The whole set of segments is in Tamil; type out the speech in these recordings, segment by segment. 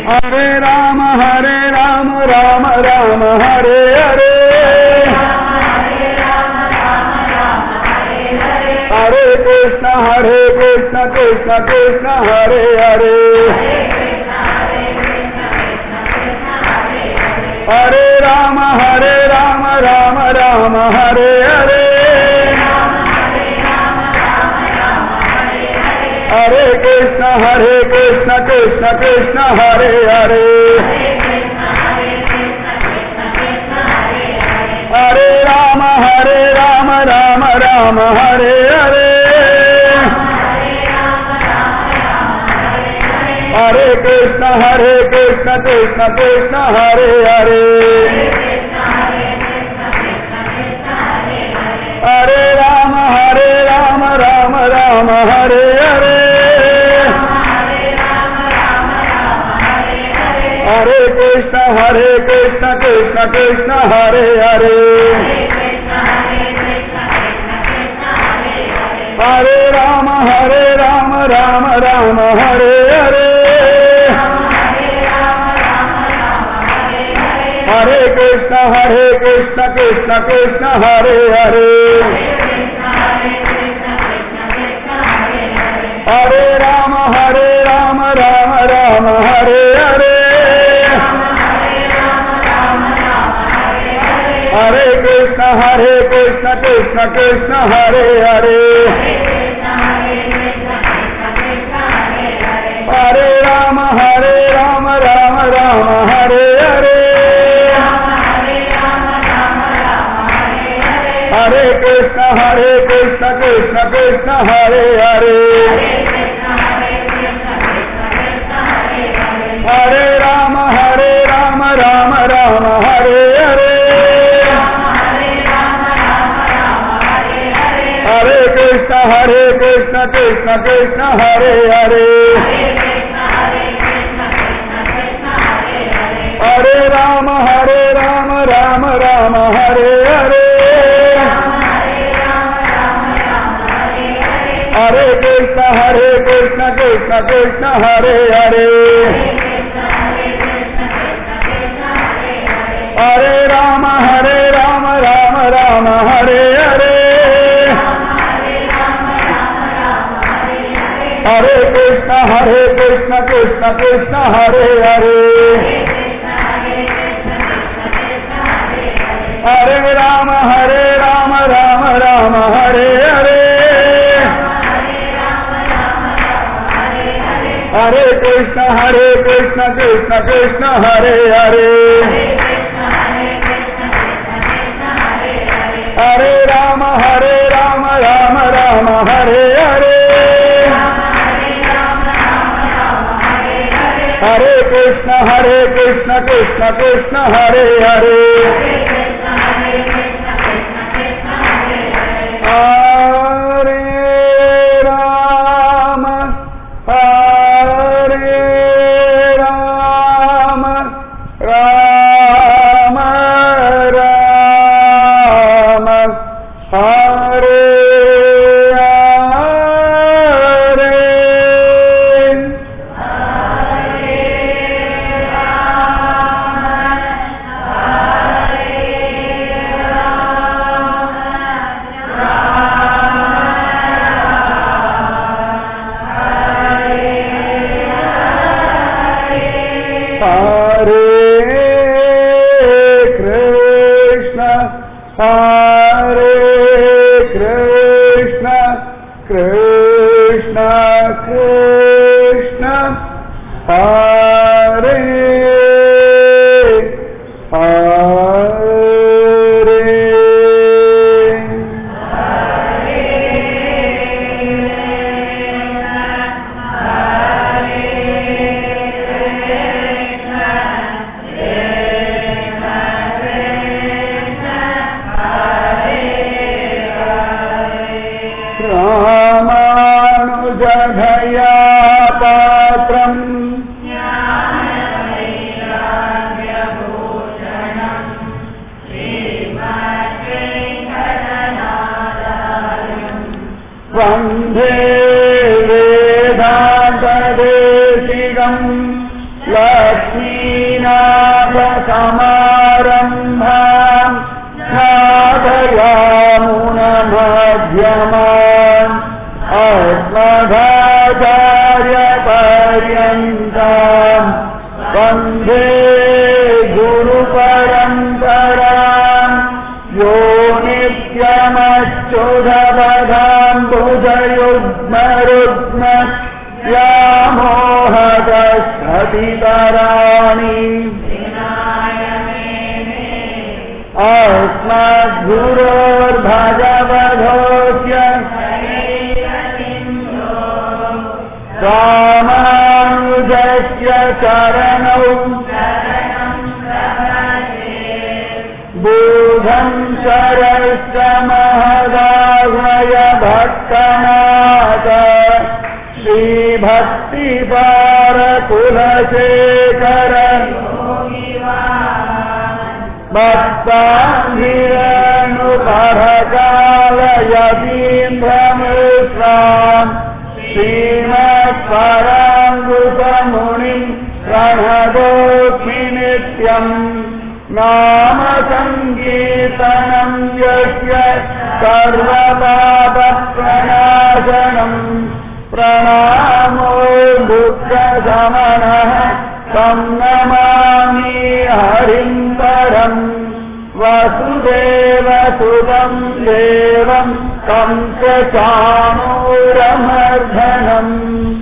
हरे राम हरे राम राम राम हरे हरे हरे कृष्ण हरे कृष्ण कृष्ण कृष्ण हरे हरे हरे राम हरे राम राम राम हरे हरे हरे कृष्ण हरे कृष्ण कृष्ण कृष्ण हरे हरे हरे राम हरे राम राम राम हरे हरे हरे कृष्ण हरे कृष्ण कृष्ण कृष्ण हरे हरे हरे राम हरे राम राम राम हरे हरे हरे कृष्ण हरे कृष्ण कृष्ण कृष्ण हरे हरे हरे राम हरे राम राम राम हरे हरे हरे कृष्ण हरे कृष्ण कृष्ण कृष्ण हरे हरे हरे राम हरे राम राम राम हरे हरे हरे कृष्ण हरे कृष्ण कृष्ण कृष्ण हरे हरे हरे राम हरे राम राम राम हरे हरे हरे कृष्ण हरे कृष्ण कृष्ण कृष्ण हरे हरे हरे राम हरे राम राम राम हरे हरे हरे कृष्ण हरे कृष्ण कृष्ण कृष्ण हरे हरे हरे राम हरे राम राम राम हरे हरे हरे कृष्ण हरे कृष्ण कृष्ण कृष्ण हरे हरे हरे राम हरे राम राम राम हरे हरे हरे कृष्ण हरे कृष्ण कृष्ण कृष्ण हरे हरे हरे राम हरे राम राम राम हरे हरे हरे कृष्ण हरे कृष्ण कृष्ण कृष्ण हरे हरे हरे राम हरे राम राम राम हरे हरे हरे कृष्ण हरे कृष्ण कृष्ण कृष्ण हरे हरे हरे राम हरे राम राम राम हरे हरे हरे कृष्ण हरे कृष्ण कृष्ण कृष्ण हरे हरे रामानुजधया पात्रम् वन्दे वेदान्तदेशिकम् लक्ष्मीनाथमुनिम् लक्ष्मीनाथसमारम्भाम् नादयामुनमध्यमान् अस्मदाचार्यपर्यन्ताम् वन्दे गुरुपरम्पराम् यो नित्यमच्युधपदाम्बुजयुग्मरुग्म व्यामोहदस्थितराणि अस्मद्गुरोर्भगवधोऽस्य रामानुजस्य चरणौ बोधम् शरश्च महदाह्वय भक्तनाथ श्रीभक्तिपारकुलशेखर भक्ताङ्गिरनुपरकालयतीन्द्रमिश्राम् श्रीमत्पराङ्गुसमुनिम् प्रणतोऽस्मि नित्यम् नाम सङ्कीर्तनम् यस्य सर्वपापप्रणाशनम् प्रणामो दुःखशमनः तं नमामि हरिम् परम् वसुदेवसुतं देवं तं च चाणूरमर्धनम्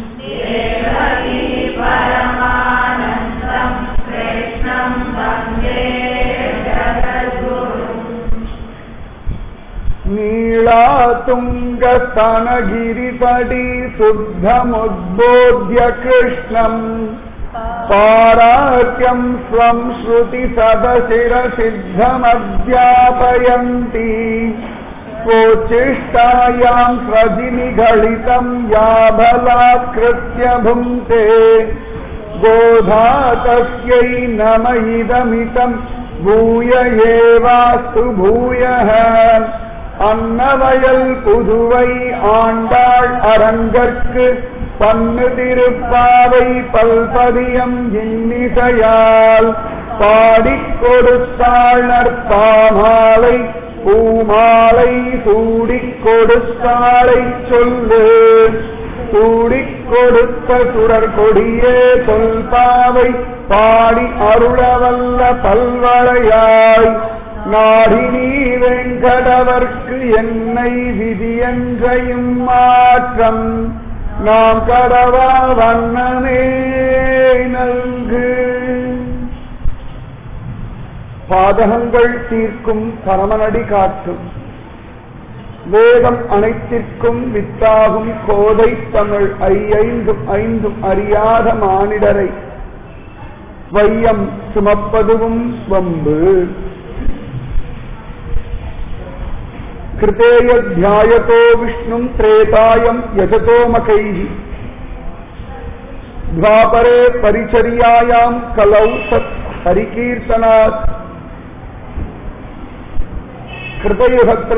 नीलातुङ्गस्तनगिरितटी शुद्धमुद्बोध्य कृष्णम् पारात्यम् स्वम् श्रुतिसदशिरसिद्धमध्यापयन्ती स्वोच्छिष्टायाम् स्वजिनिघलितम् या बलात्कृत्य भुङ्क्ते गोधा तस्यै नम इदमितम् भूय एवास्तु भूयः அன்னவயல் புதுவை ஆண்டாள் அரங்கற்கு பன்னு திருப்பாவை பல்பதியம் இன்னிசையால் பாடிக் கொடுத்தாள் நற்பாமாலை பூமாலை சூடிக் கொடுத்தாளை சொல்லு சூடிக் கொடுத்த சுடர் கொடியே சொல்பாவை பாடி அருளவல்ல பல்வளையாய் நாடினி வெங்கடவர்க்கு என்னை விதியன்றையும் மாற்றம் நாம் கடவா வண்ணமே நல்கு பாதகங்கள் தீர்க்கும் பரமனடி காட்டும் வேதம் அனைத்திற்கும் வித்தாகும் கோதை தமிழ் ஐயைந்தும் ஐந்தும் அறியாத மானிடரை வையம் சுமப்பதுவும் வம்பு कृतेयध्यायतो विष्णुम् त्रेतायम् यजतोमकैः द्वापरे परिचर्यायाम् कलौ सत् हरिकीर्तनात् கிருதயுகத்துல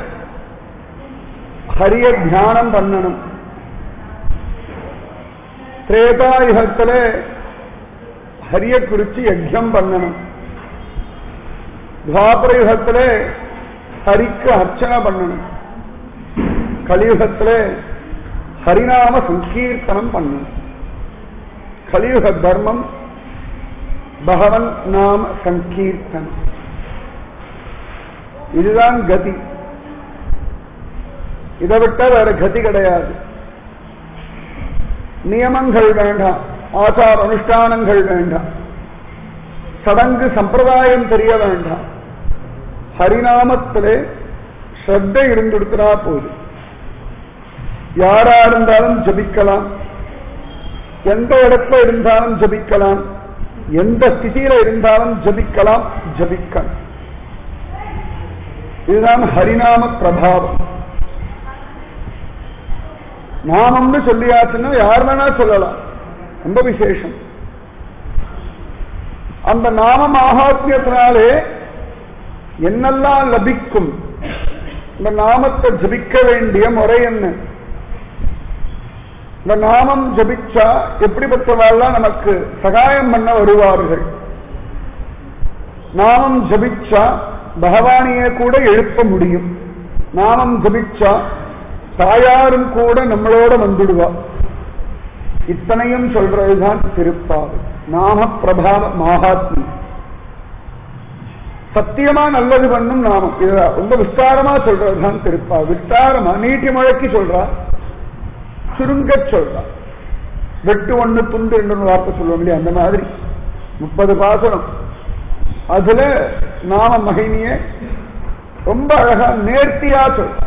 ஹரிய தியானம் பண்ணணும் திரேதாயுகத்துல ஹரிய குறிச்சு யஜ்யம் பண்ணணும் துவாபர யுகத்துல ஹரிக்கு அர்ச்சனை பண்ணணும் கலியுகத்துல ஹரிநாம சங்கீர்த்தனம் பண்ணணும் கலியுக தர்மம் பகவன் நாம சங்கீர்த்தனம் இதுதான் கதி இதை விட்ட வேற கதி கிடையாது நியமங்கள் வேண்டாம் ஆச்சார அனுஷ்டானங்கள் வேண்டாம் சடங்கு சம்பிரதாயம் தெரிய வேண்டாம் ஹரிநாமத்திலே ஸ்ரத்த இருந்துடுத்தினா போதும் யாரா இருந்தாலும் ஜபிக்கலாம் எந்த இடத்துல இருந்தாலும் ஜபிக்கலாம் எந்த ஸ்திதியில இருந்தாலும் ஜபிக்கலாம் ஜபிக்கலாம் இதுதான் ஹரிநாம பிரபாவம் நாமம்னு சொல்லியாச்சுன்னா யார் வேணா சொல்லலாம் ரொம்ப விசேஷம் அந்த நாம மகாத்மியத்தினாலே என்னெல்லாம் லபிக்கும் இந்த நாமத்தை ஜபிக்க வேண்டிய முறை என்ன இந்த நாமம் ஜபிச்சா எப்படிப்பட்டவாள்லாம் நமக்கு சகாயம் பண்ண வருவார்கள் நாமம் ஜபிச்சா பகவானியே கூட எழுப்ப முடியும் நாமம் ஜபிச்சா தாயாரும் கூட நம்மளோட வந்துடுவா இத்தனையும் சொல்றதுதான் திருப்பாவை நாம பிரபாவ மகாத்மி சத்தியமா நல்லது பண்ணும் நாமம் இது ரொம்ப விஸ்தாரமா சொல்றதுதான் திருப்பா விஸ்தாரமா நீட்டி முழக்கி சொல்றா சுருங்க சொல்றா வெட்டு ஒண்ணு துண்டு ரெண்டு வார்த்தை சொல்லுவோம் இல்லையா அந்த மாதிரி முப்பது பாசனம் அதுல நாம மகிமைய ரொம்ப அழகா நேர்த்தியா சொல்ற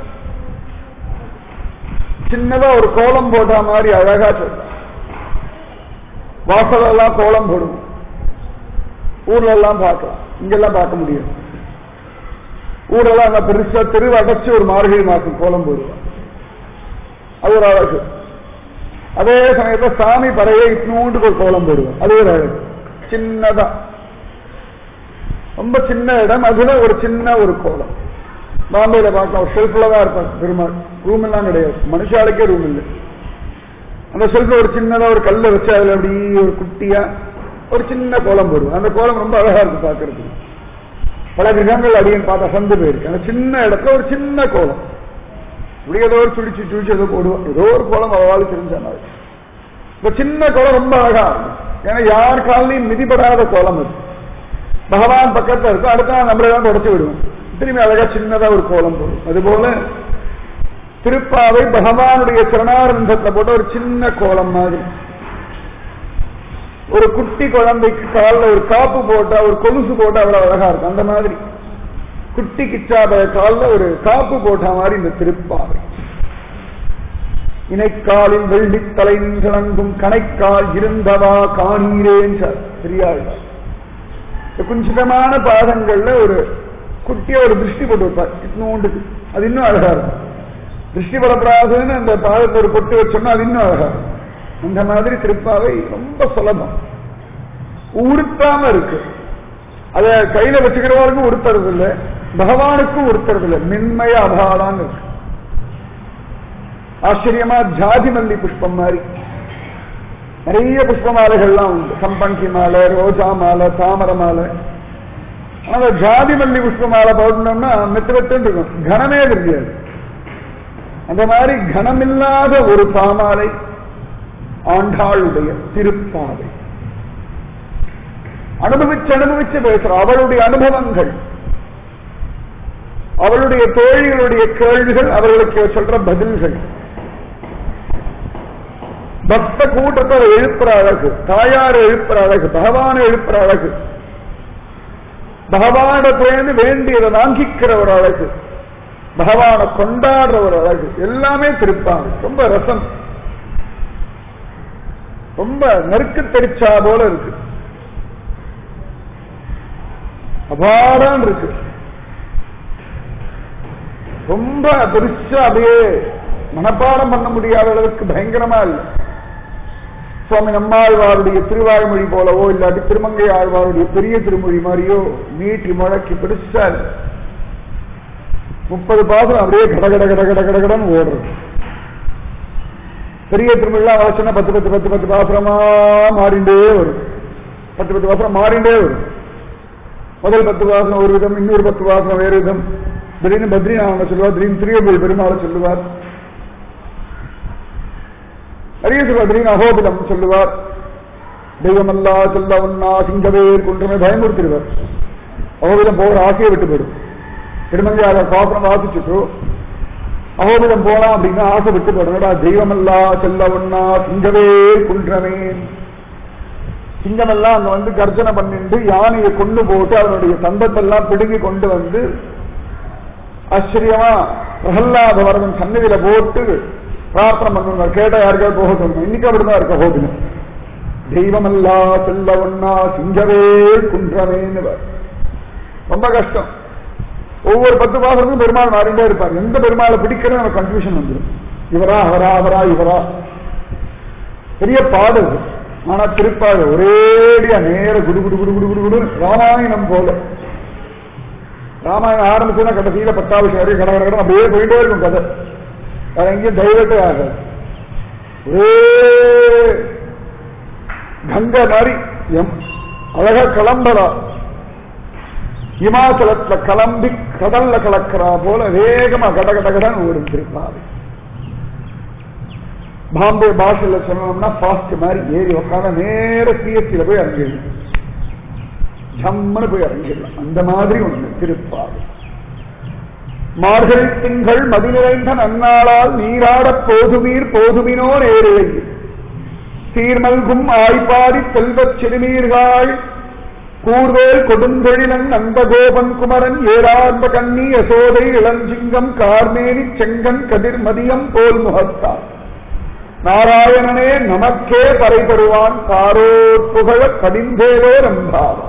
சின்னதா ஒரு கோலம் போட்ட மாதிரி அழகா சொல்ற வாசலெல்லாம் கோலம் போடுவோம் ஊர்ல எல்லாம் பார்க்கலாம் இங்கெல்லாம் பார்க்க முடியாது ஊரெல்லாம் அந்த பெருசா தெரு அடைச்சு ஒரு மார்கழி மாசம் கோலம் போடுவான் அது ஒரு அழகு அதே சமயத்துல சாமி பறையை இட்னூண்டு ஒரு கோலம் போடுவோம் அது ஒரு அழகு சின்னதா ரொம்ப சின்ன இடம் அதுல ஒரு சின்ன ஒரு கோலம் பாம்பேல பார்க்கலாம் ஒரு ஷெல்ஃப்ல தான் இருப்பாங்க பெருமாள் ரூம் எல்லாம் கிடையாது மனுஷாளுக்கே ரூம் இல்லை அந்த ஷெல்ஃப்ல ஒரு சின்னதா ஒரு கல்லை வச்சு அதுல அப்படி ஒரு குட்டியா ஒரு சின்ன கோலம் போடுவோம் அந்த கோலம் ரொம்ப அழகா இருக்கு பாக்குறதுக்கு பல கிரகங்கள் அடியன் பார்த்து அசந்து போயிருக்கு அந்த சின்ன இடத்துல ஒரு சின்ன கோலம் இப்படி ஏதோ ஒரு சுடிச்சு சுடிச்சு ஏதோ போடுவோம் ஏதோ ஒரு கோலம் அவளால் தெரிஞ்ச மாதிரி இந்த சின்ன கோலம் ரொம்ப அழகா இருக்கும் ஏன்னா யார் காலையும் மிதிப்படாத கோலம் அது பகவான் பக்கத்துல இருக்கும் அடுத்த நாள் நம்மளே தான் தொடச்சு விடுவோம் திரும்பி அழகா சின்னதா ஒரு கோலம் போடும் அதுபோல திருப்பாவை பகவானுடைய சரணாரந்தத்தை போட்ட ஒரு சின்ன கோலம் மாதிரி ஒரு குட்டி குழந்தைக்கு காலில் ஒரு காப்பு போட்டா ஒரு கொலுசு போட்டா அவ்வளவு அழகா இருக்கும் அந்த மாதிரி குட்டி கிச்சாபய காலில் ஒரு காப்பு போட்ட மாதிரி இந்த திருப்பாவை இணைக்காலில் வெள்ளித்தலை நின்றணங்கும் கணைக்கால் இருந்தவா காணீரேன் பெரியாழ்வார் இந்த குஞ்சிதமான பாதங்கள்ல ஒரு குட்டியா ஒரு திருஷ்டி போட்டு வைப்பார் இன்னும் அது இன்னும் அழகா இருக்கும் திருஷ்டி படப்படாதுன்னு அந்த பாதத்தை ஒரு பொட்டு வச்சோம்னா அது இன்னும் அழகா இருக்கும் அந்த மாதிரி திருப்பாவை ரொம்ப சுலபம் உறுத்தாம இருக்கு அத கையில வச்சுக்கிறவருக்கும் உறுத்துறது இல்லை பகவானுக்கும் உறுத்துறது இல்லை மென்மைய அபாடான்னு இருக்கு ஆச்சரியமா ஜாதி மல்லி புஷ்பம் மாதிரி நிறைய புஷ்ப மாலைகள்லாம் உண்டு சம்பங்கி மாலை ரோஜா மாலை தாமர மாலை ஆனா ஜாதி மல்லி புஷ்ப மாலை போடணும்னா மெத்து மெத்துன்னு இருக்கும் கனமே தெரியாது அந்த மாதிரி கனமில்லாத ஒரு பாமாலை ஆண்டாளுடைய திருப்பாவை அனுபவிச்சு அனுபவிச்சு பேசுற அவளுடைய அனுபவங்கள் அவளுடைய தோழிகளுடைய கேள்விகள் அவர்களுக்கு சொல்ற பதில்கள் பக்த கூட்டத்தை எழுப்புற அழகு தாயார் எழுப்புற அழகு பகவானை எழுப்புற அழகு பகவானிடத்திலேருந்து வேண்டியதை வாங்கிக்கிற ஒரு அழகு பகவானை கொண்டாடுற ஒரு அழகு எல்லாமே திருப்பாங்க ரொம்ப ரசம் ரொம்ப நெருக்கு தெரிச்சா போல இருக்கு அபாரம் இருக்கு ரொம்ப பெருசா அப்படியே மனப்பாடம் பண்ண முடியாத அளவுக்கு பயங்கரமா இல்லை சுவாமி நம்மாழ்வாருடைய திருவாய்மொழி போலவோ இல்லாட்டி திருமங்கை ஆழ்வாருடைய பெரிய திருமொழி மாதிரியோ நீட்டி முழக்கி பெருசா இல்லை முப்பது பாசம் அப்படியே கட கட கட கட கட கடன்னு ஓடுறது பெரிய திருமொழிலாம் வாசனை பத்து பத்து பத்து பத்து பாசுரமா மாறிண்டே வரும் பத்து பத்து பாசுரம் மாறிண்டே வரும் முதல் பத்து வாசனம் ஒரு விதம் இன்னொரு பத்து வாசனம் வேறு விதம் திடீர்னு பத்ரிநாம சொல்லுவார் திடீர்னு திரியபுரி பெருமாளை சொல்லுவார் நிறைய சொல்லுவார் திடீர்னு அகோபிலம் சொல்லுவார் தெய்வமல்லா சொல்ல ஒன்னா சிங்கவேர் குன்றமே பயமுறுத்திடுவார் அகோபிலம் போகிற ஆசையை விட்டு போயிடும் திருமங்கையாள பாசனம் வாசிச்சுட்டு அகோபிலம் போலாம் அப்படின்னா ஆசை விட்டு போயிடும் தெய்வமல்லா செல்ல ஒன்னா சிங்கவே குன்றமே சிங்கமெல்லாம் அங்க வந்து கர்ஜனை பண்ணிட்டு யானையை கொண்டு போட்டு அதனுடைய சந்தத்தெல்லாம் பிடுங்கி கொண்டு வந்து ஆச்சரியமா பிரகல்லாத வரதன் சன்னதியில போட்டு பிரார்த்தனை பண்ணுவாங்க கேட்ட யாருக்காவது போக சொல்லணும் இன்னைக்கு அப்படிதான் இருக்க போகணும் தெய்வமல்லா செல்ல ஒன்னா சிங்கவே குன்றமேன்னு ரொம்ப கஷ்டம் ஒவ்வொரு பத்து பாசத்துக்கும் பெருமாள் மாறிண்டே இருப்பார் எந்த பெருமாளை பிடிக்கிறது நமக்கு கன்ஃபியூஷன் வந்துடும் இவரா அவரா அவரா இவரா பெரிய பாடு அது. ஆனா திருப்பாடு ஒரேடியா நேர குடு குடு குடு குடு குடு குடு ராமாயணம் போல ராமாயணம் ஆரம்பிச்சுன்னா கடைசியில பட்டாபிஷேகம் வரைக்கும் கட கட கட அப்படியே போயிட்டே இருக்கும் கதை வேற எங்கேயும் டைவர்ட்டே ஆகாது ஒரே கங்கை மாதிரி எம் அழகா கிளம்புறா இமாச்சலத்துல கிளம்பி கடல்ல கலக்கிறா போல வேகமா கட கட கடன் ஓடும் திருப்பாவை பாம்பே பாஷையில சொல்லணும்னா ஃபாஸ்ட் மாதிரி ஏறி உட்காந்து நேர சிஎஸ்சியில போய் இறங்கிடலாம் ஜம்முன்னு போய் இறங்கிடலாம் அந்த மாதிரி ஒண்ணு திருப்பாவை மார்கழி திங்கள் மதி நிறைந்த நன்னாளால் நீராடப் போதுமீர் போதுமினோ நேரிழை சீர்மல்கும் ஆய்பாடி செல்வச் சிறுமீர்கள் கூர்வேல் கொடுந்தொழிலன் நந்தகோபன் குமரன் ஏரார்ந்த கண்ணி யசோதை இளஞ்சிங்கம் கார்மேனி செங்கன் கதிர் மதியம் போல் முகத்தார் நாராயணனே நமக்கே பறை தருவான் காரோர் புகழ கடிந்தேரோ நம்பாவாய்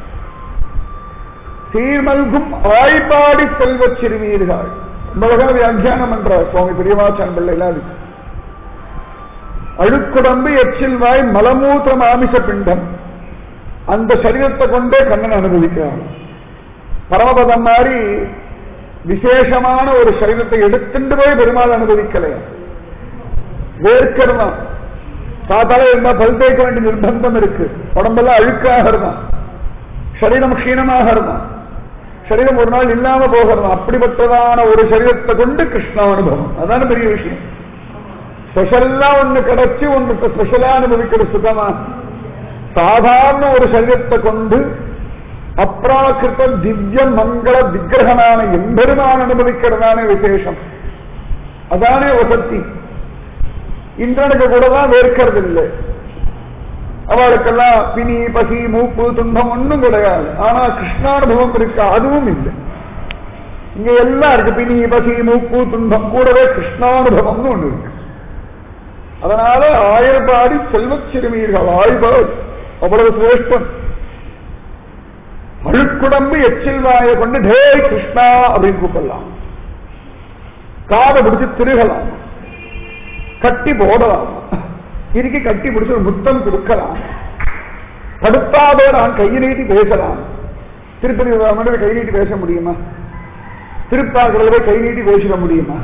சீர்மல்கும் ஆய்பாடி செல்வச் சிறுமீர்கள் உலக வியாக்கியானம் என்ற சுவாமி பிரியவாசன் பிள்ளைல அது அழுக்குடம்பு எச்சில் வாய் மலமூத்திர மாமிச பிண்டம் அந்த சரீரத்தை கொண்டே கண்ணன் அனுபவிக்கிறான் பரமபதம் மாதிரி விசேஷமான ஒரு சரீரத்தை எடுத்துட்டு போய் பெருமாள் அனுபவிக்கலையா வேர்க்கிறதான் காத்தால இருந்தா பல் தேய்க்க வேண்டிய நிர்பந்தம் இருக்கு உடம்பெல்லாம் அழுக்காக இருந்தான் சரீரம் க்ஷீணமாக இருந்தான் சரீரம் ஒரு நாள் இல்லாம போகிறதாம் அப்படிப்பட்டதான ஒரு சரீரத்தை கொண்டு கிருஷ்ணா அனுபவம் அதான பெரிய விஷயம் ஸ்பெஷலா ஒண்ணு கிடைச்சு ஒண்ணு ஸ்பெஷலா அனுபவிக்கிற சுகமா சாதாரண ஒரு சரீரத்தை கொண்டு அப்ராக்கிருத்த திவ்ய மங்கள விக்கிரகனான எம்பெருமான் அனுபவிக்கிறதான விசேஷம் அதானே வசதி இந்திரனுக்கு கூட தான் வேர்க்கிறது இல்லை அவளுக்கெல்லாம் பிணி பசி மூப்பு துன்பம் ஒன்றும் கிடையாது ஆனா கிருஷ்ணானுபவம் இருக்கு அதுவும் இல்லை இங்க எல்லாம் இருக்கு பிணி பசி மூப்பு துன்பம் கூடவே கிருஷ்ணானுபவம்னு ஒண்ணு இருக்கு அதனால ஆயர்பாடி செல்வச் சிறுமீர்கள் ஆய்பாடு அவ்வளவு சிரேஷ்டம் அழுக்குடம்பு எச்சில் வாயை கொண்டு டே கிருஷ்ணா அப்படின்னு கூப்பிடலாம் காதை பிடிச்சு திருகலாம் கட்டி போடலாம் இறுக்கி கட்டி பிடிச்சு ஒரு முத்தம் கொடுக்கலாம் தடுப்பாதோ நான் கையை நீட்டி பேசலாம் திருப்பதி மண்டல கை நீட்டி பேச முடியுமா திருப்பாக்குறத போய் கை நீட்டி பேசிட முடியுமா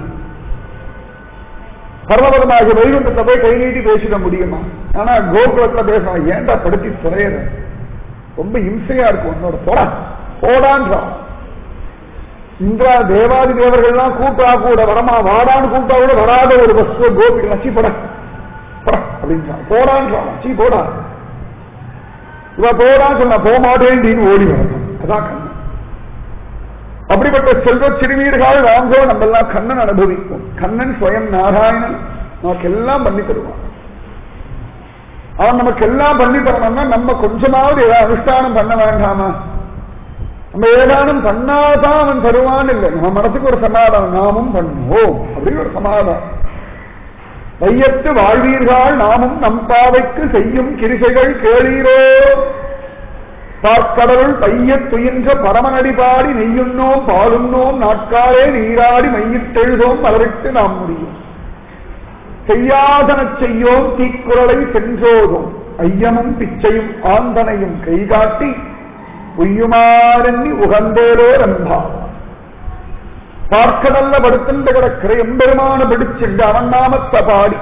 பர்வதமாகிய வைகுண்டத்தை போய் கை நீட்டி பேசிட முடியுமா ஆனா கோகுலத்துல பேசலாம் ஏன்டா படுத்தி துறையிற ரொம்ப இம்சையா இருக்கும் உன்னோட போடா போடான்றான் இந்திரா தேவாதி தேவர்கள்லாம் கூட்டா கூட வரமா வாடான்னு கூட்டா கூட வராத ஒரு வஸ்து கோபி நச்சி பட அப்படின்றான் போடான்றான் சீ போடா இவ போடான்னு சொன்னா போக மாட்டேன் ஓடி வரணும் அதான் கண்ணன் அப்படிப்பட்ட செல்வ சிறுமீர்கள் வாங்கோ நம்ம எல்லாம் கண்ணன் அனுபவிக்கும் கண்ணன் ஸ்வயம் நாராயணன் நமக்கு எல்லாம் பண்ணி தருவான் அவன் நமக்கு எல்லாம் பண்ணி தரணும்னா நம்ம கொஞ்சமாவது ஏதாவது அனுஷ்டானம் பண்ண வேண்டாமா நம்ம ஏதானும் பண்ணாதான் அவன் தருவான் இல்லை நம்ம மனசுக்கு ஒரு சமாதானம் நாமும் பண்ணுவோம் அப்படின்னு ஒரு சமாதானம் வையத்து வாழ்வீர்கள் நாமும் நம் பாவைக்கு செய்யும் கிரிசைகள் கேளீரோ பார்க்கடலுள் பையத் துயின்ற பரமனடி பாடி நெய்யுண்ணோம் பாலுண்ணோம் நாட்காலே நீராடி மையிட்டெழுதோம் மலரிட்டு நாம் முடியும் செய்யாதன செய்யோம் தீக்குறளை சென்றோதும் ஐயமும் பிச்சையும் ஆந்தனையும் கைகாட்டி உய்யுமாறெண்ணி உகந்தேரோ ரம்பா பார்க்கடல்ல படுத்துண்டு கிடக்கிற எம்பெருமான பிடிச்சுண்டு அவன் நாமத்தை பாடி